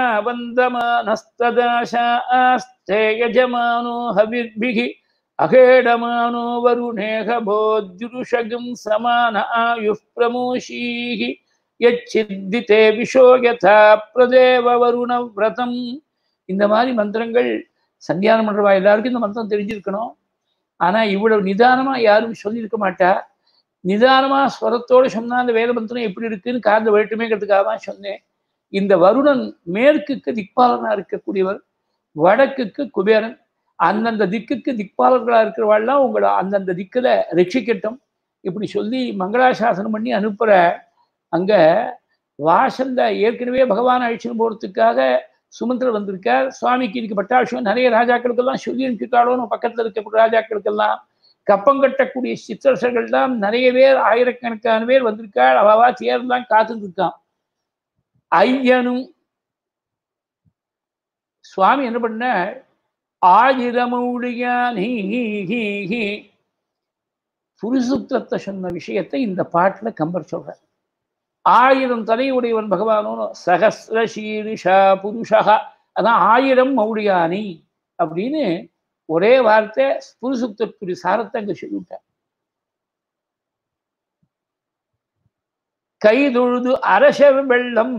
வந்தமானஸ்ததாசாஸ்தே யஜமானோ ஹவிர்பிகி அகேடமானோ வருணேக போத்யுருஷகம் சமான ஆயுः பிரமோஷீஹி யச்சித்திதே விஷோ யதா பிரதேவ வருண விரதம் இந்த மாதிரி மந்திரங்கள் சந்தியானம் பண்றவா எல்லாருக்கும் இந்த மந்திரம் தெரிஞ்சிருக்கணும் ஆனா இவ்வளவு நிதானமா யாரும் சொல்லியிருக்க மாட்டா நிதானமா ஸ்வரத்தோடு சொன்னா அந்த வேத மந்திரம் எப்படி இருக்குன்னு காந்த வேட்டுமேங்கிறதுக்காக தான் சொன்னேன் இந்த வருணன் மேற்குக்கு திக்பாலனா இருக்கக்கூடியவர் வடக்குக்கு குபேரன் அந்தந்த திக்குக்கு திக்பாலர்களாக இருக்கிறவாள்லாம் உங்களை அந்தந்த திக்கில் ரட்சிக்கட்டும் இப்படி சொல்லி மங்களாசாசனம் பண்ணி அனுப்புகிற அங்கே வாசல்ல ஏற்கனவே பகவான் அழிச்சுன்னு போகிறதுக்காக சுமந்திரர் வந்திருக்கார் சுவாமிக்கு இதுக்கு பட்டாபிஷேகம் நிறைய ராஜாக்களுக்கெல்லாம் சொல்லி அனுப்பிட்டாலும் பக்கத்தில் இருக்கக்கூடிய ராஜாக்களுக்கெல்லாம் கப்பம் கட்டக்கூடிய சித்தரசர்கள் தான் நிறைய பேர் ஆயிரக்கணக்கான பேர் வந்திருக்காள் அவாவா தேர்ந்தான் காத்துட்டு இருக்கான் ஐயனும் சுவாமி என்ன பண்ண ஆயிரமுடைய புரிசுத்தத்தை சொன்ன விஷயத்தை இந்த பாட்டுல கம்பர் சொல்றார் ஆயிரம் தலையுடையவன் பகவானோ சகசிர சீரிஷா புருஷா அதான் ஆயிரம் மௌடியானி அப்படின்னு ஒரே வார்த்தை புருசுத்திற்குரிய சாரத்தை அங்க சொல்லிவிட்டார் கைதொழுது அரசர் வெள்ளம்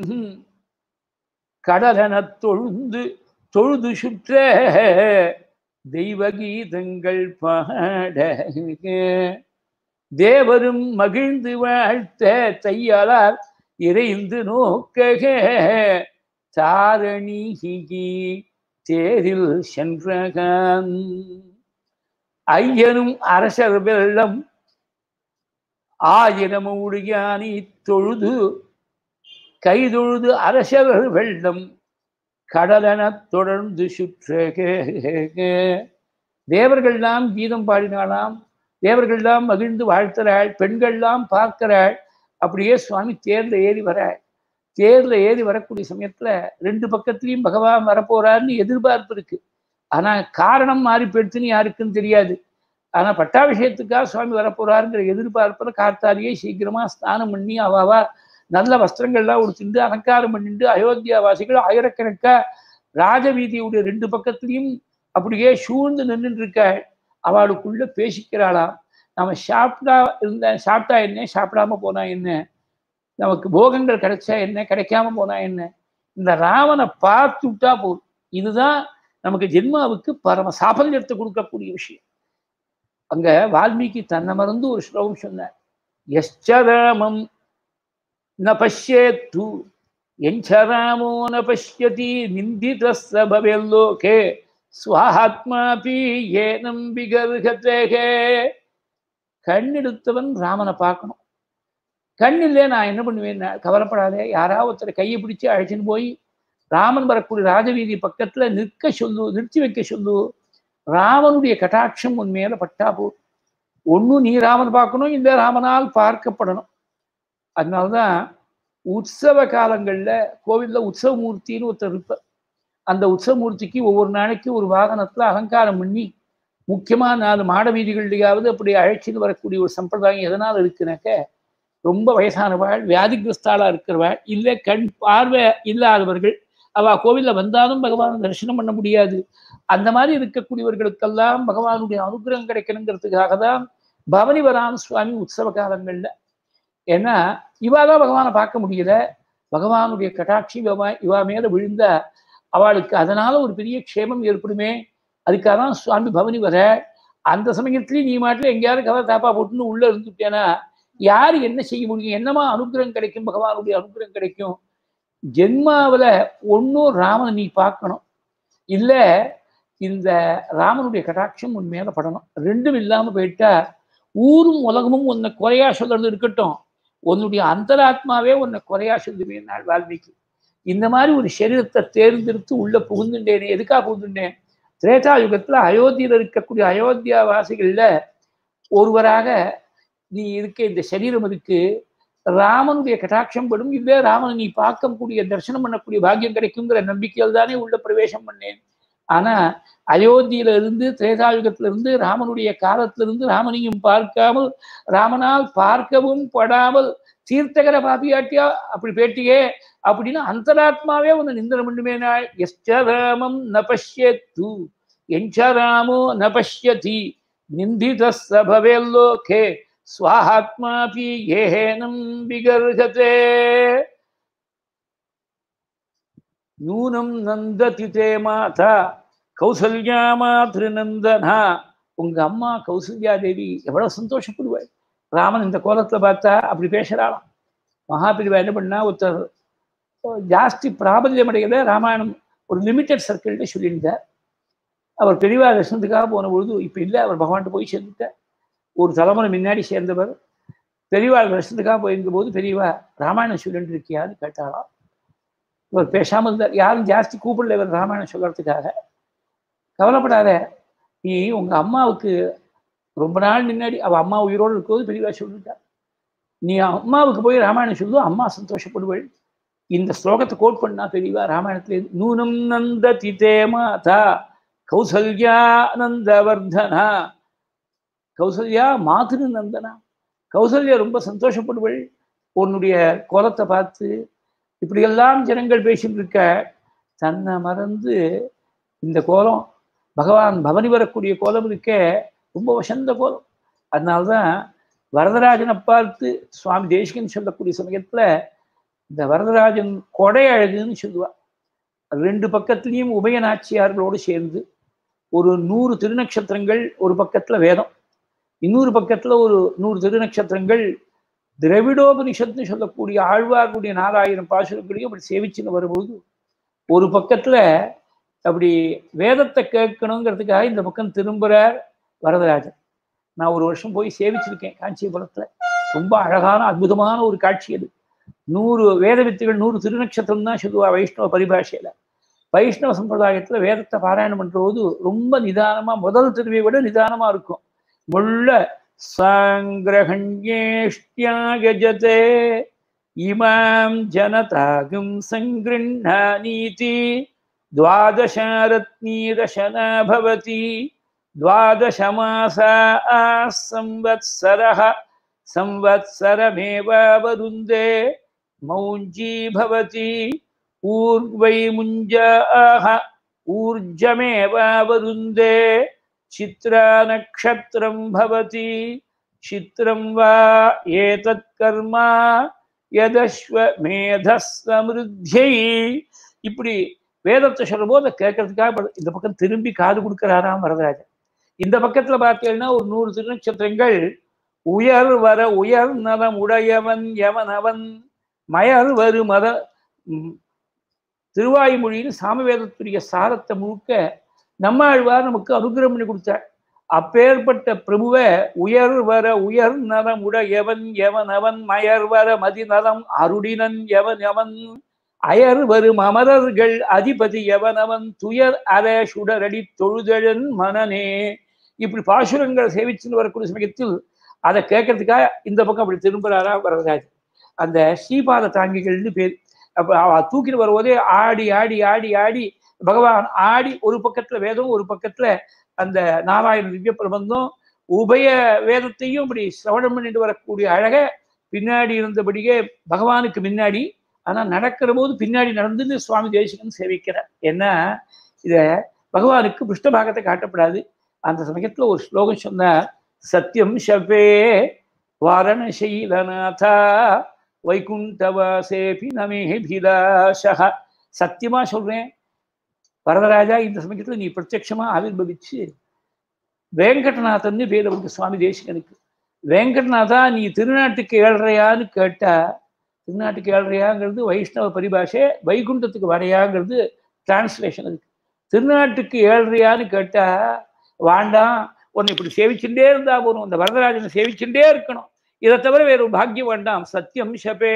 கடலென தொழுந்து தொழுது சுற்ற தெய்வ கீதங்கள் பாட தேவரும் மகிழ்ந்து வாழ்த்த தையாளார் இறைந்து நோக்க தாரணி தேரில் சென்றகான் ஐயனும் அரசர் வெள்ளம் ஆயிரம் உடையானி தொழுது கைதொழுது அரசர் வெள்ளம் கடலென தொடர்ந்து சுற்ற தேவர்கள்லாம் கீதம் பாடினாலாம் தேவர்கள்லாம் மகிழ்ந்து வாழ்த்துறாள் பெண்கள்லாம் பார்க்கிறாள் அப்படியே சுவாமி தேர்ல ஏறி வராள் தேர்ல ஏறி வரக்கூடிய சமயத்துல ரெண்டு பக்கத்துலயும் பகவான் வரப்போறாருன்னு எதிர்பார்ப்பு இருக்கு ஆனா காரணம் மாறி போயிடுச்சுன்னு யாருக்குன்னு தெரியாது ஆனா பட்டாபிஷேகத்துக்காக சுவாமி வரப்போறாருங்கிற எதிர்பார்ப்புல கார்த்தாலேயே சீக்கிரமா ஸ்நானம் பண்ணி அவாவா நல்ல வஸ்திரங்கள்லாம் உடுத்திண்டு அலங்காரம் பண்ணிட்டு அயோத்தியா வாசிகள் ஆயிரக்கணக்கா ராஜவீதியுடைய ரெண்டு பக்கத்துலையும் அப்படியே சூழ்ந்து நின்றுட்டு இருக்க அவளுக்குள்ள பேசிக்கிறாளாம் நம்ம சாப்பிட்டா இருந்த சாப்பிட்டா என்ன சாப்பிடாம போனா என்ன நமக்கு போகங்கள் கிடைச்சா என்ன கிடைக்காம போனா என்ன இந்த ராவனை பார்த்து விட்டா போதும் இதுதான் நமக்கு ஜென்மாவுக்கு பரம சாபல்யத்தை கொடுக்கக்கூடிய விஷயம் அங்க வால்மீகி தன்னை மறந்து ஒரு ஸ்லோகம் சொன்னார் எஸ்சராமம் ந பஷ்யேத்து எஞ்சராமோ ந பஷ்யதி நிந்திதஸ்ஸ பவேல்லோகே ஸ்வாத்மாபி ஏனம் விகர்கதேகே கண்ணெடுத்தவன் ராமனை பார்க்கணும் கண்ணில்லே நான் என்ன பண்ணுவேன் கவலைப்படாதே யாராவது ஒருத்தரை கையை பிடிச்சு அழைச்சின்னு போய் ராமன் வரக்கூடிய ராஜவீதி பக்கத்துல நிற்க சொல்லு நிறுத்தி வைக்க சொல்லு ராமனுடைய கட்டாட்சம் உன் மேல பட்டா போ ஒன்னும் நீ ராமன் பார்க்கணும் இந்த ராமனால் பார்க்கப்படணும் அதனால்தான் உற்சவ காலங்கள்ல கோவில்ல உற்சவமூர்த்தின்னு ஒருத்தர் இருப்பார் அந்த உற்சவமூர்த்திக்கு ஒவ்வொரு நாளைக்கு ஒரு வாகனத்துல அலங்காரம் பண்ணி முக்கியமா நாலு மாட வீதிகள்லையாவது அப்படி அழைச்சின்னு வரக்கூடிய ஒரு சம்பிரதாயம் எதனால் இருக்குனாக்க ரொம்ப வயசானவாள் வியாதிகிரஸ்தாளா இருக்கிறவாள் இல்லை கண் பார்வை இல்லாதவர்கள் அவ கோவில்ல வந்தாலும் பகவான் தரிசனம் பண்ண முடியாது அந்த மாதிரி இருக்கக்கூடியவர்களுக்கெல்லாம் பகவானுடைய அனுகிரகம் கிடைக்கணுங்கிறதுக்காக தான் பவனிவரான் சுவாமி உற்சவ காலங்கள்ல ஏன்னா இவாதான் பகவானை பார்க்க முடியல பகவானுடைய கட்டாட்சி இவா இவா மேல விழுந்த அவளுக்கு அதனால ஒரு பெரிய க்ஷேமம் ஏற்படுமே அதுக்காக தான் சுவாமி பவனி வர அந்த சமயத்துலயும் நீ மாட்டில் எங்கேயாவது கதை தாப்பா போட்டுன்னு உள்ள இருந்துட்டேன்னா யாரு என்ன செய்ய முடியும் என்னமா அனுகிரகம் கிடைக்கும் பகவானுடைய அனுகிரகம் கிடைக்கும் ஜென்மாவில் ஒன்றும் ராமனை நீ பார்க்கணும் இல்லை இந்த ராமனுடைய கட்டாட்சம் உன் மேல படணும் ரெண்டும் இல்லாமல் போயிட்டா ஊரும் உலகமும் உன்னை குறையா சொல்றது இருக்கட்டும் உன்னுடைய அந்தராத்மாவே உன்னை குறையா சொல்லுமே நாள் வால்மீகி இந்த மாதிரி ஒரு சரீரத்தை தேர்ந்தெடுத்து உள்ள புகுந்துட்டேனே எதுக்காக புகுந்துட்டேன் திரேதா யுகத்துல அயோத்தியில் இருக்கக்கூடிய அயோத்தியா வாசிகள்ல ஒருவராக நீ இருக்க இந்த சரீரம் இருக்கு ராமனுடைய கட்டாட்சம் படும் இல்லை ராமனை நீ பார்க்கக்கூடிய தரிசனம் பண்ணக்கூடிய பாக்கியம் கிடைக்குங்கிற நம்பிக்கையில் தானே உள்ள பிரவேசம் பண்ணேன் ஆனா அயோத்தியில இருந்து திரேதாயுகத்துல இருந்து ராமனுடைய காலத்துல இருந்து ராமனையும் பார்க்காமல் ராமனால் பார்க்கவும் படாமல் தீர்த்தகர பாபியாட்டியா அப்படி பேட்டியே அப்படின்னு அந்தராத்மாவே உன்னை நிந்தனம் பண்ணுமே நாள் எஸ்டராமம் ந பஷ்யத்து எஞ்சராமோ ந பஷ்யதி நிந்தித சபவேல்லோகே ஸ்வாத்மாபி ஏனம் விகர்கதே நூனம் நந்ததி தே மாதா கௌசல்யா மாத்ருநந்தனா உங்க அம்மா கௌசல்யா தேவி எவ்வளவு சந்தோஷப்படுவாள் ராமன் இந்த கோலத்துல பார்த்தா அப்படி பேசுறாளாம் மகாபிரிவா என்ன பண்ணா ஒருத்தர் ஜாஸ்தி பிராபல்யம் அடையல ராமாயணம் ஒரு லிமிட்டட் சர்க்கிள்ல சொல்லியிருந்தார் அவர் பெரியவா தரிசனத்துக்காக போன பொழுது இப்போ இல்லை அவர் பகவான்கிட்ட போய் சேர்ந்துட்டார் ஒரு தலைமுறை முன்னாடி சேர்ந்தவர் பெரியவா தரிசனத்துக்காக போயிருந்த போது பெரியவா ராமாயணம் சொல்லிட்டு இருக்கியான்னு கேட்டாலாம் இவர் பேசாமல் இருந்தார் யாரும் ஜாஸ்தி கூப்பிடல இவர் ராமாயணம் சொல்கிறதுக்காக கவலைப்படாத நீ உங்கள் அம்மாவுக்கு ரொம்ப நாள் முன்னாடி அவள் அம்மா உயிரோடு இருக்கும்போது பெரியவா சொல்லிட்டா நீ அம்மாவுக்கு போய் ராமாயணம் சொல்லு அம்மா சந்தோஷப்படுவள் இந்த ஸ்லோகத்தை கோட் பண்ணா பெரியவா ராமாயணத்துல நூனம் நந்த திதே மாதா கௌசல்யா நந்தவர்தனா கௌசல்யா மாதுரு நந்தனா கௌசல்யா ரொம்ப சந்தோஷப்படுவள் உன்னுடைய கோலத்தை பார்த்து இப்படியெல்லாம் ஜனங்கள் பேசிட்டு இருக்க தன்னை மறந்து இந்த கோலம் பகவான் பவனி வரக்கூடிய கோலம் இருக்க ரொம்ப வசந்த கோலம் அதனால்தான் வரதராஜனை பார்த்து சுவாமி தேசிகன் சொல்லக்கூடிய சமயத்துல இந்த வரதராஜன் கொடை அழகுன்னு சொல்லுவா ரெண்டு பக்கத்துலேயும் உபய நாச்சியார்களோடு சேர்ந்து ஒரு நூறு திருநக்ஷத்திரங்கள் ஒரு பக்கத்துல வேதம் இன்னொரு பக்கத்துல ஒரு நூறு திருநக்ஷத்திரங்கள் திரவிடோபனிஷத்துன்னு சொல்லக்கூடிய ஆழ்வார்களுடைய நாலாயிரம் பாசுரங்களையும் அப்படி சேவிச்சுன்னு வரும்போது ஒரு பக்கத்துல அப்படி வேதத்தை கேட்கணுங்கிறதுக்காக இந்த பக்கம் திரும்புகிறார் வரதராஜன் நான் ஒரு வருஷம் போய் சேவிச்சிருக்கேன் காஞ்சிபுரத்துல ரொம்ப அழகான அற்புதமான ஒரு காட்சி அது நூறு வேத வித்துகள் நூறு திருநக்ஷத்திரம் தான் சொல்லுவா வைஷ்ணவ பரிபாஷையில வைஷ்ணவ சம்பிரதாயத்துல வேதத்தை பாராயணம் பண்றது ரொம்ப நிதானமா முதல் திருவியை விட நிதானமா இருக்கும் முள்ள சாங்கிரகண்யேஷ்டியாகஜதே இமாம் ஜனதாகும் சங்கிருண்ணானீதி द्वादशारत्नीदशना भवति द्वादशमासा संवत्सरः संवत्सरमेवावरुन्धे मौञ्जी भवति ऊर्वै मुञ्जाः ऊर्जमेवावरुन्धे चित्रानक्षत्रं भवति चित्रं वा एतत्कर्म यदश्वमेधः समृद्ध्यै இப்படி வேதத்தை சொல்லும் போது கேட்கறதுக்காக இந்த பக்கம் திரும்பி காது கொடுக்கிறாராம் வரதராஜன் இந்த பக்கத்துல பார்த்தீங்கன்னா ஒரு நூறு திருநட்சத்திரங்கள் உயர் வர உயர் நலம் உடையவன் எவன் அவன் மயர் வரு மத திருவாய்மொழின்னு சாமவேதத்துடைய சாரத்தை முழுக்க நம்மாழ்வார் நமக்கு அனுகிரகம் பண்ணி கொடுத்தார் அப்பேற்பட்ட பிரபுவை உயர் வர உயர் நலம் உடையவன் எவன் அவன் மயர் வர மதிநலம் அருடினன் எவன் எவன் அயர் வரும் அமரர்கள் அதிபதி எவனவன் துயர் அற சுடரடி தொழுதழன் மனனே இப்படி பாசுரங்களை சேவிச்சுன்னு வரக்கூடிய சமயத்தில் அதை கேட்கறதுக்காக இந்த பக்கம் அப்படி திரும்புறாரா வரதராஜ் அந்த ஸ்ரீபாத தாங்கிகள்னு பேர் அப்ப அவ தூக்கிட்டு வரும்போதே ஆடி ஆடி ஆடி ஆடி பகவான் ஆடி ஒரு பக்கத்துல வேதம் ஒரு பக்கத்துல அந்த நாராயண திவ்ய பிரபந்தம் உபய வேதத்தையும் இப்படி சிரவணம் பண்ணிட்டு வரக்கூடிய அழக பின்னாடி இருந்தபடியே பகவானுக்கு முன்னாடி ஆனா நடக்கிற போது பின்னாடி நடந்து சுவாமி தேசிகன் சேவிக்கிறார் ஏன்னா இத பகவானுக்கு புஷ்டபாகத்தை காட்டப்படாது அந்த சமயத்துல ஒரு ஸ்லோகம் சொன்னார் சத்தியம் ஷபே வாரணசீலநாதா வைகுண்டவாசேபி நமே பிலாஷா சத்தியமா சொல்றேன் வரதராஜா இந்த சமயத்துல நீ பிரத்யட்சமா ஆவிர்வவிச்சு வேங்கடநாதன் பேர் அவருக்கு சுவாமி தேசிகனுக்கு வேங்கடநாதா நீ திருநாட்டுக்கு ஏழ்றையான்னு கேட்டா திருநாட்டுக்கு ஏழ்றையாங்கிறது வைஷ்ணவ பரிபாஷை வைகுண்டத்துக்கு வரையாங்கிறது டிரான்ஸ்லேஷன் அதுக்கு திருநாட்டுக்கு ஏழ்றையான்னு கேட்டா வாண்டாம் உன்னை இப்படி சேவிச்சுட்டே இருந்தா போதும் இந்த வரதராஜனை சேவிச்சுட்டே இருக்கணும் இதை தவிர வேறு பாக்கியம் வேண்டாம் சத்தியம் ஷபே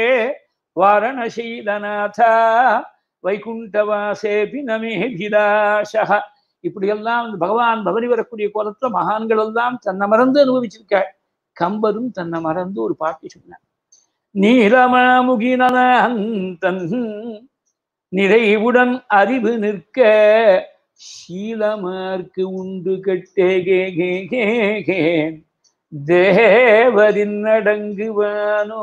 வாரணசீலநாதா வைகுண்டவாசேபி நமே பிலாஷா இப்படியெல்லாம் பகவான் பவனி வரக்கூடிய கோலத்துல மகான்கள் எல்லாம் தன்னை மறந்து அனுபவிச்சிருக்காள் கம்பரும் தன்னை மறந்து ஒரு பாட்டு சொன்னார் நீலமாமுகினந்தன் நிறைவுடன் அறிவு நிற்க சீலமார்க்கு உண்டு கட்டே கே கே கே கே தேவரின் அடங்குவானோ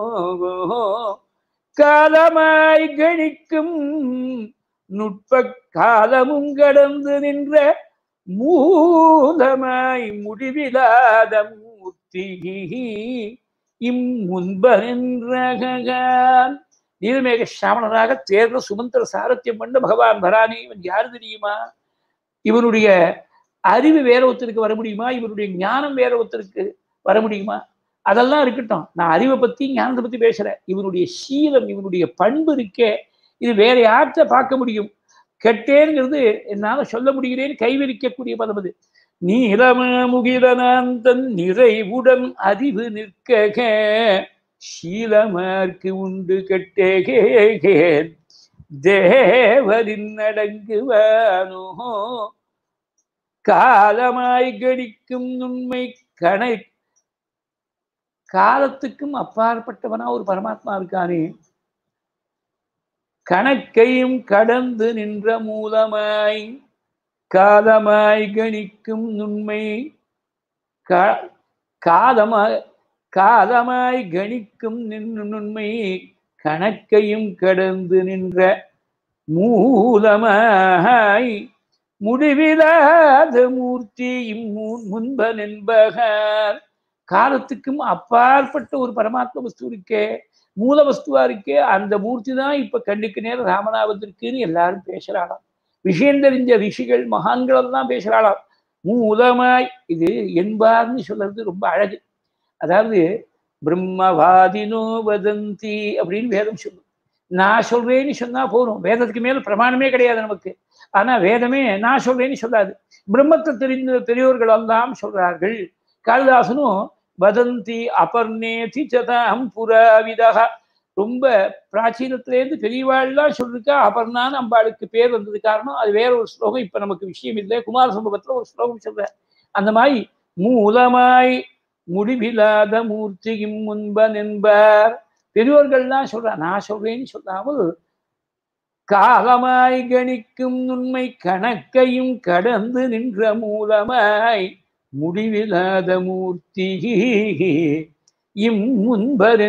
காலமாய் கணிக்கும் நுட்ப காலமும் கடந்து நின்ற மூலமாய் முடிவிலாத மூர்த்தி இம் முன்பனின்றகான் நீலமேக சாமணராக தேர்ந்த சுமந்திர சாரத்தியம் பண்ண பகவான் பராணி இவன் யாரு தெரியுமா இவனுடைய அறிவு வேற ஒருத்தருக்கு வர முடியுமா இவனுடைய ஞானம் வேற ஒருத்தருக்கு வர முடியுமா அதெல்லாம் இருக்கட்டும் நான் அறிவை பத்தி ஞானத்தை பத்தி பேசுறேன் இவனுடைய சீலம் இவனுடைய பண்பு இருக்கே இது வேற யார்கிட்ட பார்க்க முடியும் கெட்டேங்கிறது என்னால சொல்ல முடிகிறேன் கைவிரிக்கக்கூடிய பதம் அது நீலமுகிதனாந்தன் நிறைவுடன் அறிவு நிற்க சீலமார்க்கு உண்டு கெட்டேகேன் தேவரின் அடங்குவானோ காலமாய் கணிக்கும் உண்மை கணை காலத்துக்கும் அப்பாற்பட்டவனா ஒரு பரமாத்மா இருக்கானே கணக்கையும் கடந்து நின்ற மூலமாய் காலமாய் கணிக்கும் உண்மை காலமாய் காலமாய் கணிக்கும் நின்று நுண்மை கணக்கையும் கடந்து நின்ற மூலமாய் முடிவிலாத மூர்த்தியும் முன்பன் என்பகார் காலத்துக்கும் அப்பாற்பட்ட ஒரு பரமாத்ம வஸ்து இருக்கே மூல வஸ்துவா இருக்கே அந்த மூர்த்தி தான் இப்ப கண்ணுக்கு நேரம் ராமநாதத்திற்குன்னு எல்லாரும் பேசுறாளாம் விஷயம் தெரிஞ்ச ரிஷிகள் மகான்கள் எல்லாம் பேசுறாளாம் மூலமாய் இது என்பார்னு சொல்றது ரொம்ப அழகு அதாவது பிரம்மவாதினோ வதந்தி அப்படின்னு வேதம் சொல்லும் நான் சொல்றேன்னு சொன்னா போதும் வேதத்துக்கு மேல பிரமாணமே கிடையாது நமக்கு ஆனா வேதமே நான் சொல்றேன்னு சொல்லாது பிரம்மத்தை தெரிந்த பெரியோர்கள் எல்லாம் சொல்றார்கள் காளிதாசனும் வதந்தி அபர்ணேதி சதாம் புறாவிதக ரொம்ப பிராச்சீனத்திலேருந்து பெரியவாள்லாம் சொல்லிருக்கா அபர்ணான்னு அம்பாளுக்கு பேர் வந்தது காரணம் அது வேற ஒரு ஸ்லோகம் இப்ப நமக்கு விஷயம் இல்லை குமார சம்பவத்துல ஒரு ஸ்லோகம் சொல்ற அந்த மாதிரி மூலமாய் முடிவில்லாத மூர்த்தியும் முன்பன் என்பார் பெரியோர்கள்லாம் சொல்றா நான் சொல்றேன்னு சொல்லாமல் காலமாய் கணிக்கும் உண்மை கணக்கையும் கடந்து நின்ற மூலமாய் முடிவில்லாத மூர்த்தி இம் முன்பர்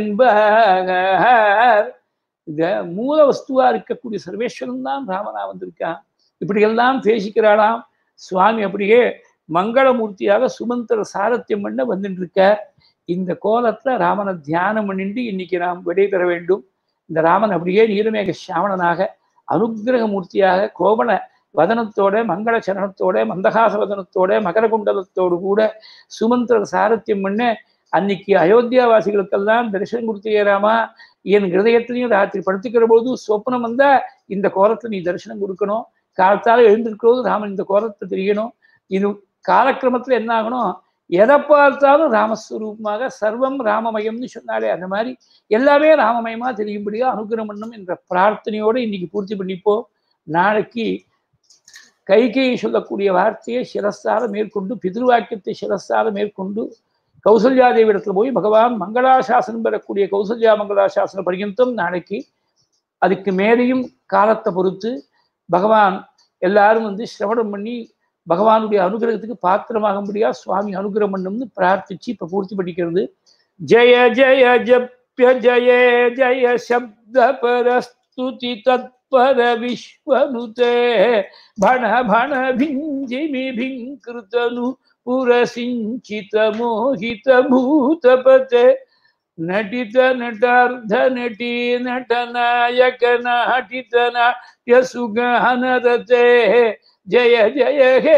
என்பார் இந்த மூல வஸ்துவா இருக்கக்கூடிய சர்வேஸ்வரன் தான் ராமனா வந்திருக்கான் இப்படியெல்லாம் பேசிக்கிறாளாம் சுவாமி அப்படியே மங்களமூர்த்தியாக சுமந்திர சாரத்தியம் பண்ண வந்துட்டு இருக்க இந்த கோலத்துல ராமனை தியானம் பண்ணிட்டு இன்னைக்கு நாம் விடை பெற வேண்டும் இந்த ராமன் அப்படியே நீலமேக சாமணனாக அனுகிரக மூர்த்தியாக கோபண வதனத்தோட மங்கள சரணத்தோட மந்தகாச வதனத்தோட மகர குண்டலத்தோடு கூட சுமந்திர சாரத்தியம் பண்ண அன்னைக்கு அயோத்தியாவாசிகளுக்கெல்லாம் தரிசனம் கொடுத்தே ராமா என் ஹிருதயத்திலையும் ராத்திரி படுத்துக்கிற போது சொப்னம் வந்தா இந்த கோலத்தை நீ தரிசனம் கொடுக்கணும் காலத்தால எழுந்திருக்கிறது ராமன் இந்த கோலத்தை தெரியணும் இது காலக்கிரமத்துல என்ன ஆகணும் எதை பார்த்தாலும் ராமஸ்வரூபமாக சர்வம் ராமமயம்னு சொன்னாலே அந்த மாதிரி எல்லாமே ராமமயமா தெரியும்படியா அனுகிரகம் பண்ணும் என்ற பிரார்த்தனையோட இன்னைக்கு பூர்த்தி பண்ணிப்போ நாளைக்கு கைகை சொல்லக்கூடிய வார்த்தையை சிரஸ்தால மேற்கொண்டு பிதிருவாக்கியத்தை சிரஸ்தால மேற்கொண்டு கௌசல்யாதேவிடத்துல போய் பகவான் மங்களாசாசனம் பெறக்கூடிய கௌசல்யா மங்களாசாசன பர்யந்தம் நாளைக்கு அதுக்கு மேலேயும் காலத்தை பொறுத்து பகவான் எல்லாரும் வந்து சிரவணம் பண்ணி பகவானுடைய அனுகிரகத்துக்கு பாத்திரமாகும்படியா சுவாமி அனுகிரகம் பண்ணும்னு பிரார்த்திச்சு இப்ப பூர்த்தி பண்ணிக்கிறது ஜெய ஜெய ஜப்ய ஜெய ஜெய சப்த பரஸ்துதி தத்பர விஸ்வனுதே பண பண भिञ्जिमि भिङ्कृतनु पुरसिञ्चित मोहित भूतपते नटित नटार्ध नटी नटनायक नाटित नाट्यसुगानरते जय जय हे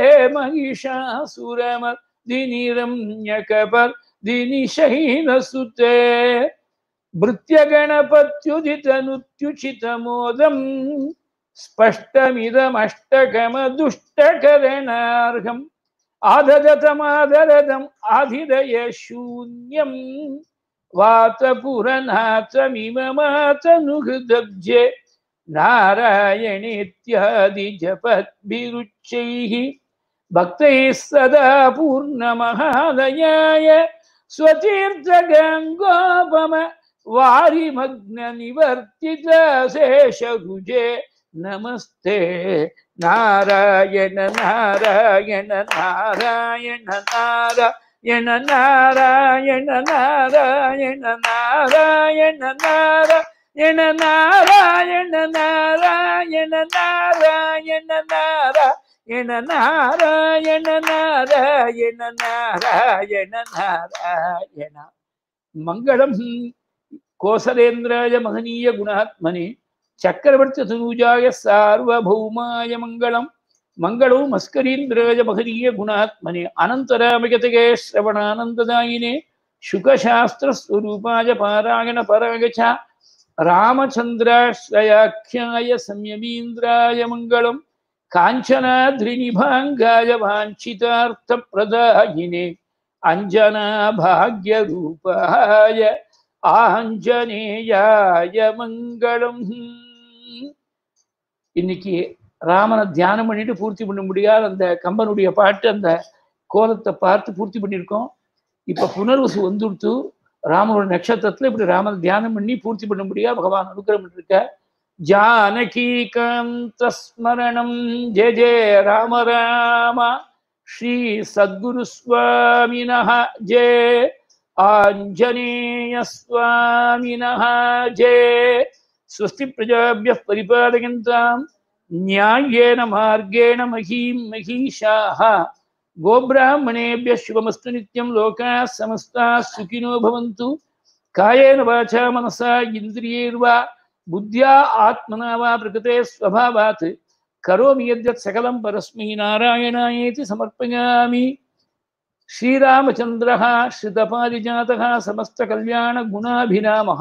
महिषासुरमर्दिनिरम्यकपर्दिनिशहीनसुते भृत्यगणपत्युदितनुत्युचितमोदम् स्पष्टमिदमष्टकमदुष्टकरणार्हम् आददतमादरदम् आधिदय शून्यम् वातपुरनाथमिममातनुहृदब्जे नारायणेत्यादिजपद्भिरुच्चैः भक्तैः सदा पूर्णमहादयाय स्वतीर्थगङ्गोपम वारिमग्ननिवर्तित शेषभुजे नमस्ते नारायण नारायण नारायण नारायण नारायण नारायण नारायण नारायण नारायण नारायण नारायण नारायण नारायण नारायण नारायण नारायण मङ्गलम् कोसलेन्द्राय महनीय गुणात्मने चक्रवर्ती तनूजाय सार्वभौमाय मङ्गलम् मङ्गलो मस्करीन्द्राय महनीय गुणात्मने अनन्तरामगतगे श्रवणानन्ददायिने शुकशास्त्रस्वरूपाय पारायण पराय च रामचन्द्राश्रयाख्याय संयमीन्द्राय मङ्गलम् काञ्चनाद्रिनिभाङ्गाय वाञ्छितार्थप्रदायिने अञ्जनाभाग्यरूपाय ஆஞ்சநேயாய மங்களம் இன்னைக்கு ராமனை தியானம் பண்ணிட்டு பூர்த்தி பண்ண முடியாத அந்த கம்பனுடைய பாட்டு அந்த கோலத்தை பார்த்து பூர்த்தி பண்ணியிருக்கோம் இப்ப புனர்வசு வந்துடுத்து ராமனோட நட்சத்திரத்துல இப்படி ராமனை தியானம் பண்ணி பூர்த்தி பண்ண முடியாது பகவான் அனுகிரகம் இருக்க ஜானகீகாந்த ஸ்மரணம் ஜெய ஜெய ராம ராம ஸ்ரீ சத்குரு சுவாமினஹ ஜெய आञ्जनेयस्वामिनः जय स्वस्ति प्रजाभ्यः परिपालयन्तां न्याय्येन मार्गेण महीं महीषाः गोब्राह्मणेभ्यः शुभमस्तु नित्यं लोकाः समस्ताः सुखिनो भवन्तु कायेन वाचा मनसा इन्द्रियैर्वा बुद्ध्या आत्मना वा प्रकृते स्वभावात् करोमि यद्यत् सकलं परस्मै नारायणायेति समर्पयामि श्रीरामचन्द्रः श्रितपारिजातः समस्तकल्याणगुणाभिरामः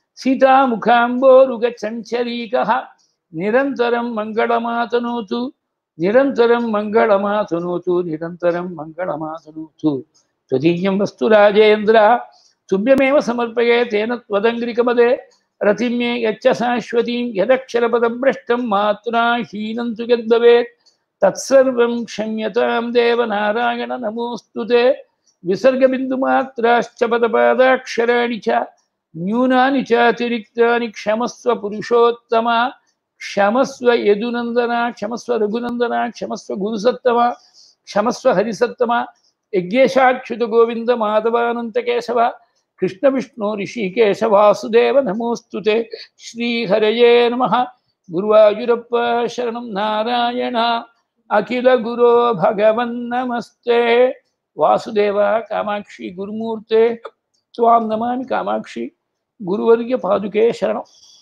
सीतामुखाम्बोरुगचञ्चरीकः निरन्तरं मङ्गलमातनोतु निरन्तरं मङ्गलमातनोतु निरन्तरं मङ्गलमातनोतु त्वदीयं वस्तु राजेन्द्र तुभ्यमेव समर्पये तेन त्वदङ्घ्रिकपदे रतिं मे यच्च शाश्वतीं यदक्षरपदभ्रष्टं मात्रा हीनं तु यद्भवेत् तत्सर्वं क्षम्यतां देवनारायण नमोऽस्तु ते विसर्गबिन्दुमात्राश्च पदपादाक्षराणि च न्यूनानि चातिरिक्तानि क्षमस्व पुरुषोत्तमा क्षमस्व यदुनन्दना क्षमस्व रघुनन्दना क्षमस्व गुरुसत्तमा क्षमस्व हरिसत्तमा यज्ञेशाच्युत गोविन्द माधवानन्तकेशव कृष्णविष्णु ऋषिकेश वासुदेव नमोऽस्तु ते श्रीहरये नमः गुरुवायुरप्प शरणं नारायण अखिल गुरो भगवन्नमस्ते वासुदेव कामाक्षी गुरुमूर्ते त्वां नमामि कामाक्षी गुरुवर्य पादुके शरणम्